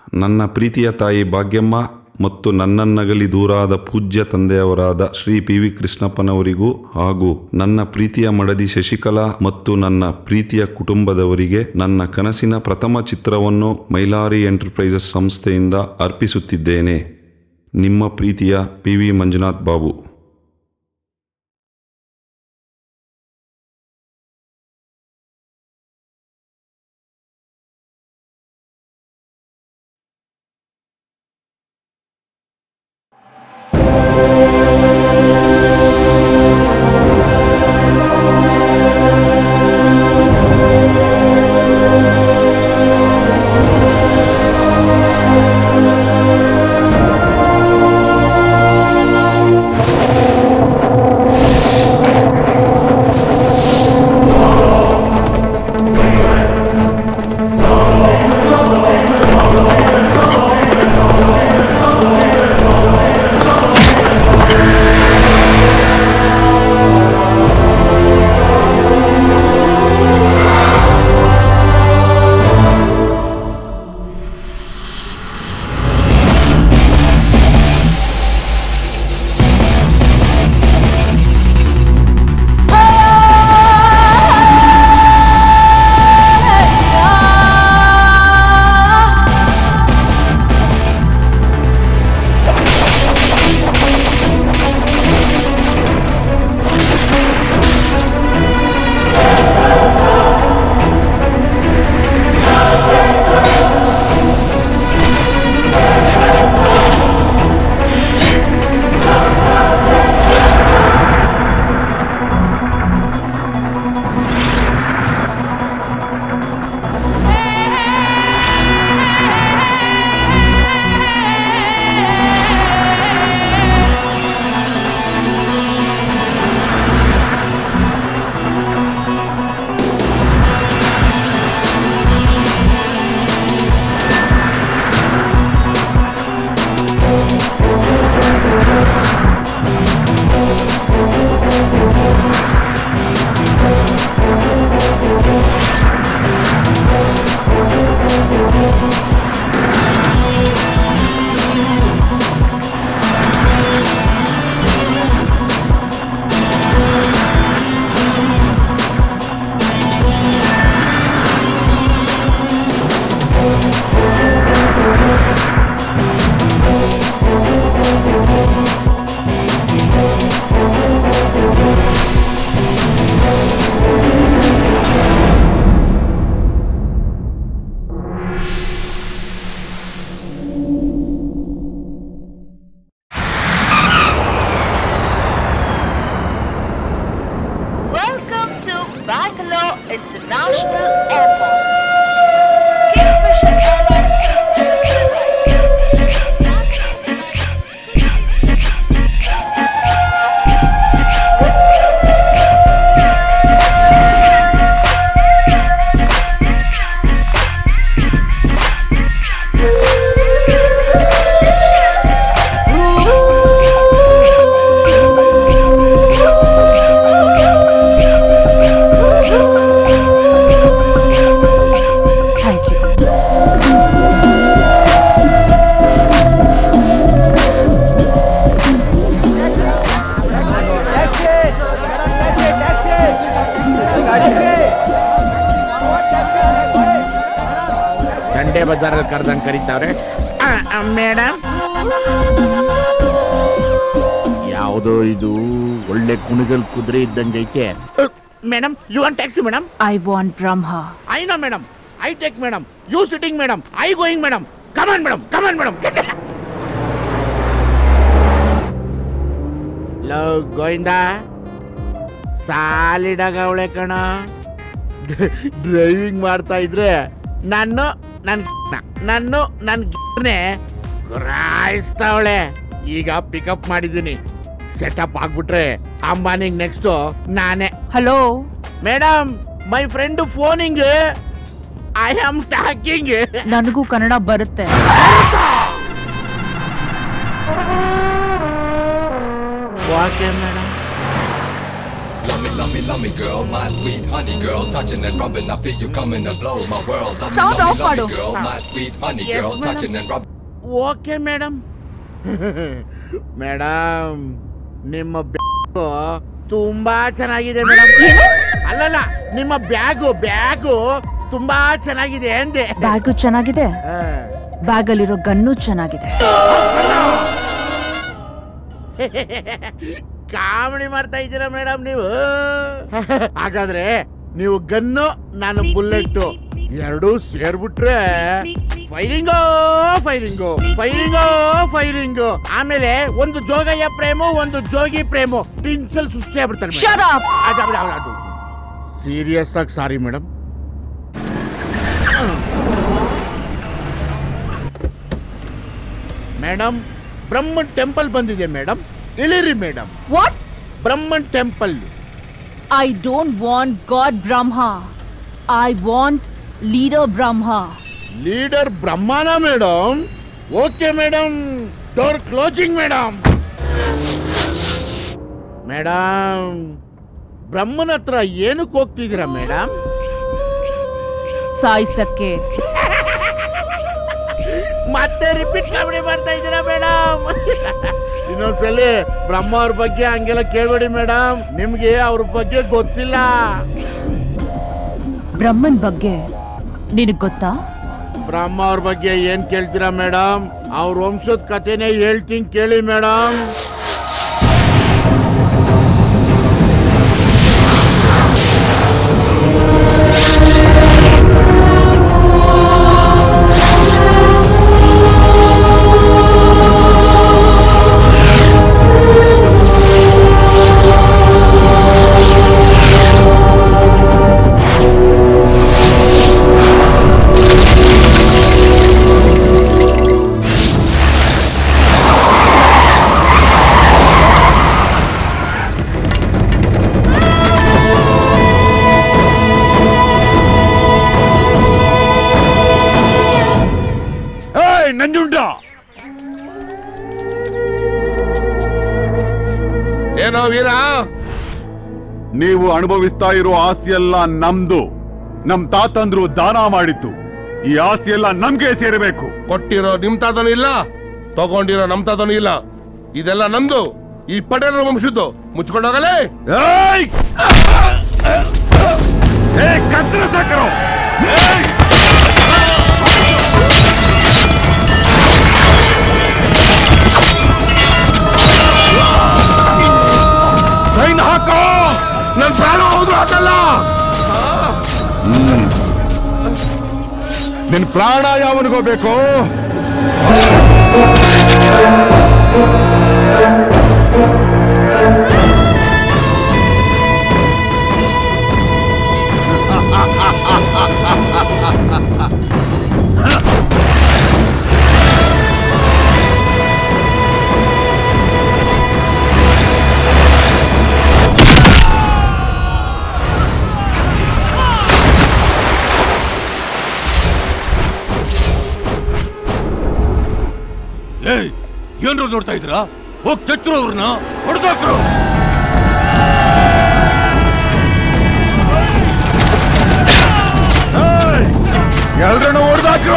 ನನ್ನ ಪ್ರೀತಿಯ ತಾಯಿ ಭಾಗ್ಯಮ್ಮ ಮತ್ತು ನನ್ನನ್ನಗಲಿ ದೂರಾದ ಪೂಜ್ಯ ತಂದೆಯವರಾದ ಶ್ರೀ ಪಿ ವಿ ಕೃಷ್ಣಪ್ಪನವರಿಗೂ ಹಾಗೂ ನನ್ನ ಪ್ರೀತಿಯ ಮಡದಿ ಶಶಿಕಲಾ ಮತ್ತು ನನ್ನ ಪ್ರೀತಿಯ ಕುಟುಂಬದವರಿಗೆ ನನ್ನ ಕನಸಿನ ಪ್ರಥಮ ಚಿತ್ರವನ್ನು ಮೈಲಾರಿ ಎಂಟರ್ಪ್ರೈಸಸ್ ಸಂಸ್ಥೆಯಿಂದ ಅರ್ಪಿಸುತ್ತಿದ್ದೇನೆ ನಿಮ್ಮ ಪ್ರೀತಿಯ P V Manjunath Babu Welcome to Bangalore International Airport. Kingfisher Airlines thank you Sunday ಬಜಾರಲ್ಲಿ ಕರ್ದಂಗ್ ಕರೀತಾವ್ರೆ ಮೇಡಮ್ ಯಾವುದೋ ಇದು ಒಳ್ಳೆ ಕುಣಿಗಲ್ ಕುದುರೆ ಇದ್ದಂಗೈತೆ madam you want taxi madam I want Brahma I know madam I take madam you sitting madam I going madam come on madam come on madam love Govinda ಸಾಲಿಡಾಗ ಅವಳೆ ಕಣ ಡ್ರೈವಿಂಗ್ ಮಾಡ್ತಾ ಇದ್ರೆ ನಾನು ನನ್ ನಾನು ನನ್ ಗಿರ್ನೆ ಗುರಾಯಿಸ್ತಾವಳೆ ಈಗ ಪಿಕಪ್ ಮಾಡಿದ್ದೀನಿ ಸೆಟಪ್ ಆಗ್ಬಿಟ್ರೆ ಅಂಬಾನಿಗ್ ನೆಕ್ಸ್ಟ್ ನಾನೇ hello madam my friend phoning I am talking ನನಗೂ ಕನ್ನಡ ಬರುತ್ತೆ okay madam love me, girl, my sweet honey girl, touching and rubbing. I feel you coming to blow my world. Love me, Sound love off me, love ಮಾಡು. me, girl, my sweet honey Yes, girl, madam. touching and rubbing. Okay madam madam ನಿಮ್ಮ bag ತುಂಬಾ ಚೆನ್ನಾಗಿದೆ madam ಅಲ್ಲಲ್ಲ ನಿಮ್ಮ bag bag ತುಂಬಾ ಚೆನ್ನಾಗಿದೆ ಅಂದೆ bag ಚೆನ್ನಾಗಿದೆ ಆ. ಬ್ಯಾಗಲ್ಲಿರೋ ಗನ್ನು ಚೆನ್ನಾಗಿದೆ ಕಾಮಿಡಿ ಮಾಡ್ತಾ ಇದ್ದೀರಾ ಮೇಡಮ್ ನೀವು ಹಾಗಾದ್ರೆ ನೀವು ಗನ್ನು ನಾನು ಬುಲೆಟ್ ಎರಡೂ ಸೇರ್ಬಿಟ್ರೆ ಫೈರಿಂಗೋ ಫೈರಿಂಗು ಫೈರಿಂಗೋ ಫೈರಿಂಗು ಆಮೇಲೆ ಒಂದು ಜೋಗಯ್ಯ ಪ್ರೇಮು ಒಂದು ಜೋಗಿ ಪ್ರೇಮು ಟಿನ್ಸಲ್ ಸೃಷ್ಟಿ ಆಗ್ಬಿಡ್ತಾರೆ Shut up! ಸೀರಿಯಸ್ ಆಗಿ ಸಾರಿ ಮೇಡಮ್ ಮೇಡಮ್ ಬ್ರಹ್ಮನ್ ಟೆಂಪಲ್ ಬಂದಿದೆ ಮೇಡಮ್ ಇಳಿರಿ ಮೇಡಮ್ ವಾಟ್ ಬ್ರಹ್ಮನ್ temple I don't want god Brahma I want leader Brahma leader ಬ್ರಹ್ಮನ madam okay madam door closing madam madam ಬ್ರಹ್ಮನ ಹತ್ರ ಏನಕ್ಕೆ ಹೋಗ್ತಿದ್ದೀರಾ ಮೇಡಮ್ ಸಾಯಿಸಕ್ಕೆ ಮತ್ತೆ ರಿಪೀಟ್ ಕಾಮಿಡಿ ಮಾಡ್ತಾ ಇದ್ದೀರಾ ಮೇಡಮ್ ಇನ್ನೊಂದ್ಸಲಿ ಬ್ರಹ್ಮ ಅವ್ರ ಬಗ್ಗೆ ಹಂಗೆಲ್ಲ ಕೇಳ್ಬೇಡಿ ಮೇಡಮ್ ನಿಮ್ಗೆ ಅವ್ರ ಬಗ್ಗೆ ಗೊತ್ತಿಲ್ಲ ಬ್ರಹ್ಮನ್ ಬಗ್ಗೆ ನಿನಗ್ ಗೊತ್ತಾ ಬ್ರಹ್ಮ ಅವ್ರ ಬಗ್ಗೆ ಏನ್ ಕೇಳ್ತೀರಾ ಮೇಡಮ್ ಅವ್ರ ವಂಶದ ಕಥೆನೇ ಹೇಳ್ತೀನಿ ಕೇಳಿ ಮೇಡಮ್ ಏಯ್ ನಂಜುಂಡ ಏನೋ ವೀರ ನೀವು ಅನುಭವಿಸ್ತಾ ಇರೋ ಆಸ್ತಿಯೆಲ್ಲ ನಮ್ದು ನಮ್ ತಾತಂದ್ರು ದಾನ ಮಾಡಿತ್ತು ಈ ಆಸ್ತಿಯೆಲ್ಲ ನಮ್ಗೆ ಸೇರಬೇಕು ಕೊಟ್ಟಿರೋ ನಿಮ್ ತಾತನೂ ಇಲ್ಲ ತಗೊಂಡಿರೋ ನಮ್ ತಾತನೂ ಇಲ್ಲ ಇದೆಲ್ಲ ನಮ್ದು ಈ ಪಟೇಲರ ವಂಶದ್ದು ಮುಚ್ಕೊಂಡೋಗಲೇ ಏಯ್ ಏ ಕತ್ರ ಸಾಕರು ಸೈನ್ ಹಾಕೋ ನನ್ ಪ್ರಾಣ ಹೋದ್ರು ಹಾಕಲ್ಲ ನಿನ್ ಪ್ರಾಣ ಯಾವನಿಗೋ ಬೇಕು ಏಯ್ ಏನ್ರು ನೋಡ್ತಾ ಇದ್ದೀರಾ ಹೋಗ್ ಚಚ್ರು ಅವ್ರನ್ನ ಹೊಡೆದಾಕ್ರು ಎಲ್ರನ್ನು ಹೊಡೆದಾಕ್ರು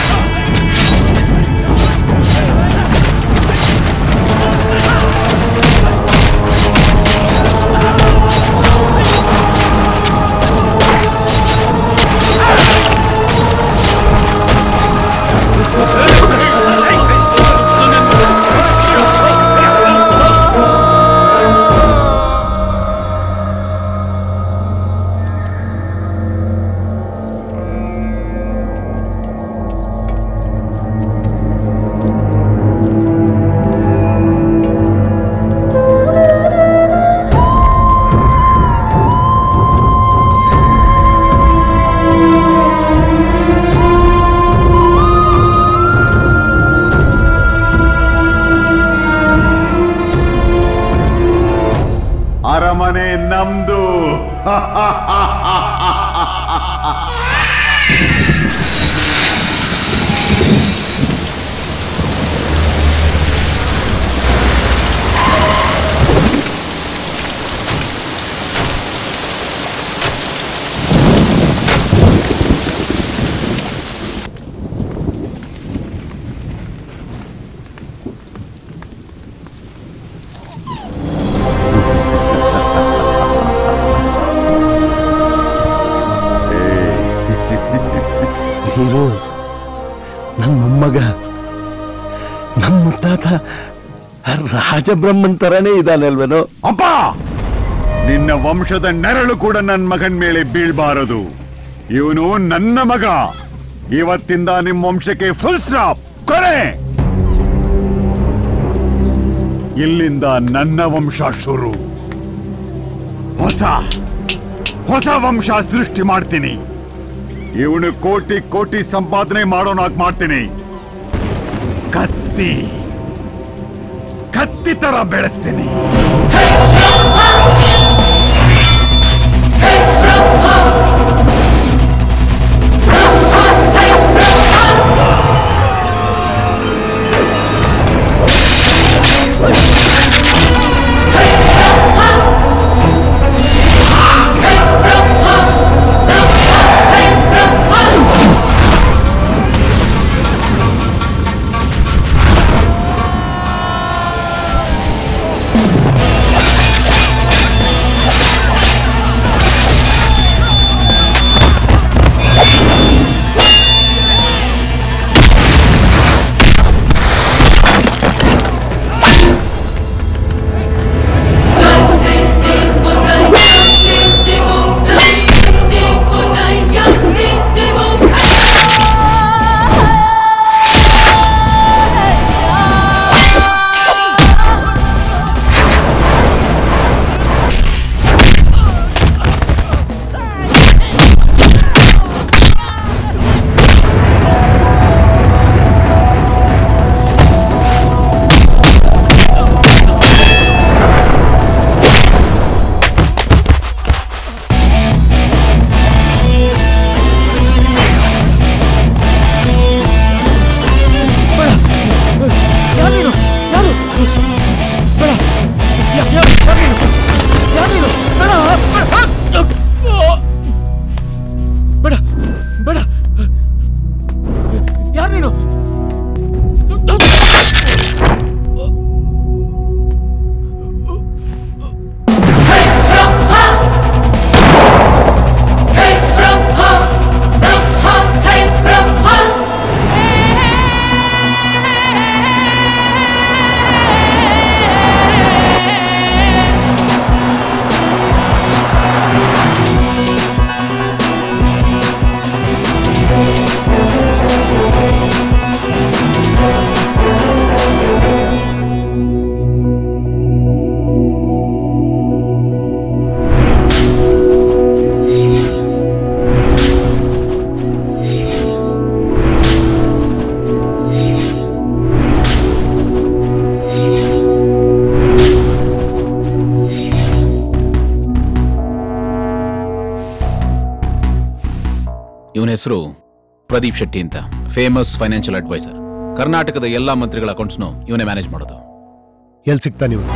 ಅರಮನೆ ನಮ್ದು ರಾಜಬ್ರಹ್ಮನ್ ತರನೇ ಇದ್ದಾನೆ ಅಲ್ವೇನೋ ಅಪ್ಪ ನಿನ್ನ ವಂಶದ ನೆರಳು ಕೂಡ ನನ್ನ ಮಗನ್ ಮೇಲೆ ಬೀಳ್ಬಾರದು ಇವನು ನನ್ನ ಮಗ ಇವತ್ತಿಂದ ನಿಮ್ಮ ವಂಶಕ್ಕೆ ಫುಲ್ ಸ್ಟಾಪ್ ಕೊನೆ ಇಲ್ಲಿಂದ ನನ್ನ ವಂಶ ಶುರು ಹೊಸ ಹೊಸ ವಂಶ ಸೃಷ್ಟಿ ಮಾಡ್ತೀನಿ ಇವನು ಕೋಟಿ ಕೋಟಿ ಸಂಪಾದನೆ ಮಾಡೋನಾಗ್ ಮಾಡ್ತೀನಿ ಕತ್ತಿ ಕತ್ತಿ ತರ ಬೆಳೆಸ್ತೀನಿ ಬೇಡ ಬೇಡ ಯಾರು ನೀನು ಇವನ ಹೆಸರು ಪ್ರದೀಪ್ ಶೆಟ್ಟಿ ಅಂತ ಫೇಮಸ್ ಫೈನಾನ್ಷಿಯಲ್ ಅಡ್ವೈಸರ್ ಕರ್ನಾಟಕದ ಎಲ್ಲಾ ಮಂತ್ರಿಗಳ ಅಕೌಂಟ್ಸ್ನು ಇವನೇ ಮ್ಯಾನೇಜ್ ಮಾಡೋದು ಎಲ್ಲಿ ಸಿಗ್ತಾ ನೀವು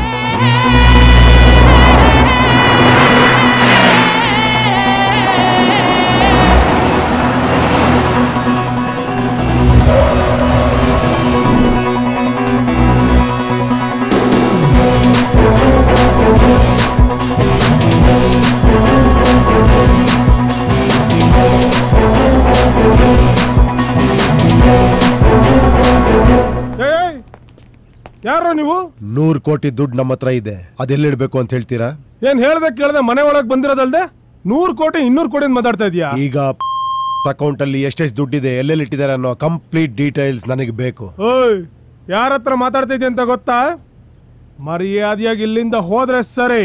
ಯಾರೋ ನೀವು ನೂರು ಕೋಟಿ ದುಡ್ಡು ನಮ್ಮ ಹತ್ರ ಇದೆ ಅದೆಲ್ಲಿಡ್ಬೇಕು ಅಂತ ಹೇಳ್ತೀರಾ ಏನ್ ಹೇಳ್ದೆ ಕೇಳ್ದೆ ಮನೆ ಒಳಗ್ ಬಂದಿರೋದಲ್ದೆ ನೂರ್ ಕೋಟಿ ಇನ್ನೂರ್ ಕೋಟಿ ಅಂತ ಮಾತಾಡ್ತಾ ಇದೀಯಾ ಈಗ ಅಕೌಂಟ್ ಅಲ್ಲಿ ಎಷ್ಟೆಷ್ಟು ದುಡ್ಡಿದೆ ಎಲ್ಲೆಲ್ಲಿ ಇಟ್ಟಿದ್ದಾರೆ ಅನ್ನೋ ಕಂಪ್ಲೀಟ್ ಡೀಟೇಲ್ಸ್ ನನಗೆ ಬೇಕು ಓಯ್ ಯಾರ ಹತ್ರ ಮಾತಾಡ್ತಾ ಇದೀಯ ಅಂತ ಗೊತ್ತಾ ಮರ್ಯಾದೆಯಾಗಿ ಇಲ್ಲಿಂದ ಹೋದ್ರೆ ಸರಿ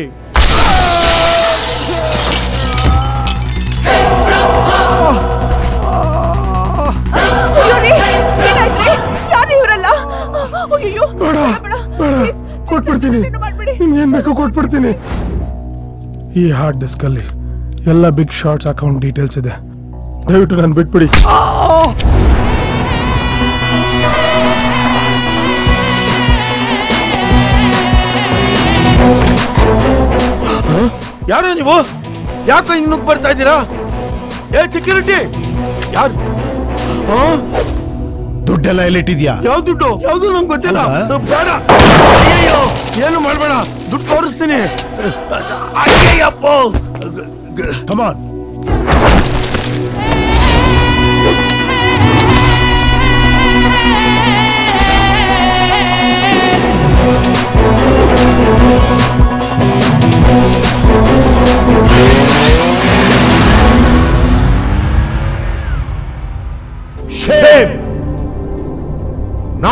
ಯಾರು ಇವರಲ್ಲ ಅಯ್ಯೋ ಬೇಡ ಬೇಡ ಕೊಟ್ಬಿಡ್ತೀನಿ ನಿಮ್ಗೆ ಏನ್ ಬೇಕೋ ಕೊಟ್ಬಿಡ್ತೀನಿ ಈ ಹಾರ್ಡ್ ಡಿಸ್ಕ್ ಅಲ್ಲಿ ಎಲ್ಲ ಬಿಗ್ ಶಾರ್ಟ್ಸ್ ಅಕೌಂಟ್ ಡೀಟೇಲ್ಸ್ ಇದೆ ದಯವಿಟ್ಟು ನಾನು ಬಿಟ್ಬಿಡಿ ಯಾರು ನೀವು ಯಾಕೆ ಹಿಂಗ್ ನುಗ್ಗ್ ಬರ್ತಾ ಇದ್ದೀರಾ ಏ ಸೆಕ್ಯೂರಿಟಿ ಯಾರು ದುಡ್ಡೆಲ್ಲ ಎಲ್ಲಿಟ್ಟಿದ್ಯಾ ಯಾವ ದುಡ್ಡು ಯಾವ್ದು ನಮ್ಗೆ ಗೊತ್ತಿಲ್ಲ ಹೌದಾ? ಬೇಡ ಅಯ್ಯಯ್ಯೋ ಏನು ಮಾಡ್ಬೇಡ ದುಡ್ಡು ತೋರಿಸ್ತೀನಿ ಅಯ್ಯಯ್ಯಪ್ಪ ಕಮಾನ್ Hey!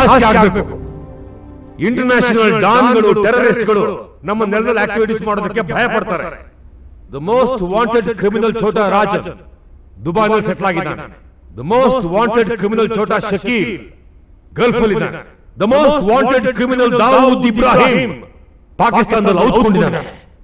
ನಾಚಿಕೆ ಆಗ್ಬೇಕು ಇಂಟರ್ನ್ಯಾಷನಲ್ ಡಾನ್ಗಳು ಟೆರರಿಸ್ಟ್ಗಳು ನಮ್ಮ ನೆಲದಲ್ಲಿ ಆಕ್ಟಿವಿಟೀಸ್ ಮಾಡೋದಕ್ಕೆ ಭಯ ಪಡ್ತಾರೆ the most wanted criminal Chhota Rajan ದುಬೈನಲ್ಲಿ ಸೆಟ್ಲ್ ಆಗಿದ್ದಾನೆ the most wanted criminal Chhota Shakeel Gulf ಅಲ್ಲಿ ಇದ್ದಾನೆ the most wanted criminal Dawood Ibrahim ಪಾಕಿಸ್ತಾನದಲ್ಲಿ ಔತ್ಕೊಂಡಿದ್ದಾನೆ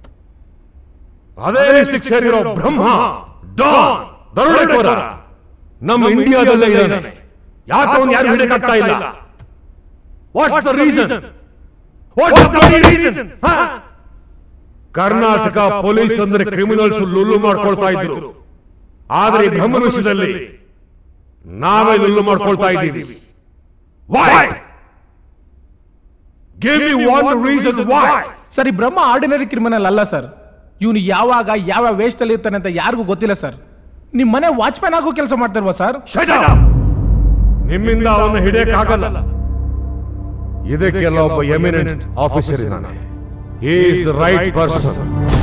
ಅದೇ ಲಿಸ್ಟಿಗೆ ಸೇರಿರೋ ಬ್ರಹ್ಮ ಡಾನ್ ದರೋಡೆಕೋರ ನಮ್ಮ ಇಂಡಿಯಾದಲ್ಲೇ ಇದ್ದಾನೆ ಯಾಕೆ ಅವನು ಯಾರು ಹಿಡಿಯಕ್ಕಾಗ್ತಾ ಇಲ್ಲ what's the reason what's the reason Karnataka police ಅಂದ್ರೆ ಕ್ರಿಮಿನಲ್ಸ್ ಲುಲ್ಲು ಮಾಡ್ಕೊಳ್ತಾ ಇದ್ರು ಆದ್ರೆ ಈ ಬ್ರಹ್ಮನ ವಿಷಯದಲ್ಲಿ ನಾವೇ ಲುಲ್ಲು ಮಾಡ್ಕೊಳ್ತಾ ಇದ್ದೀವಿ why give me one reason why sir ಈ ಬ್ರಹ್ಮ ಆರ್ಡಿನರಿ ಕ್ರಿಮಿನಲ್ ಅಲ್ಲ ಸರ್ ಇವನು ಯಾವಾಗ ಯಾವ ವೇಷದಲ್ಲಿ ಇರ್ತಾನೆ ಅಂತ ಯಾರಿಗೂ ಗೊತ್ತಿಲ್ಲ ಸರ್ ನಿಮ್ ಮನೆ ವಾಚ್ಮ್ಯಾನ್ ಆಗೋ ಕೆಲಸ ಮಾಡ್ತಿರ್ವಾ ಸರ್ ನಿಮ್ಮಿಂದ ಅವನ್ನ ಹಿಡಿಯಕ್ಕಾಗಲ್ಲ ಇದಕ್ಕೆಲ್ಲ ಒಬ್ಬ ಎಮಿನೆಂಟ್ ಆಫೀಸರ್ ಇದ್ದಾನೆ is the right person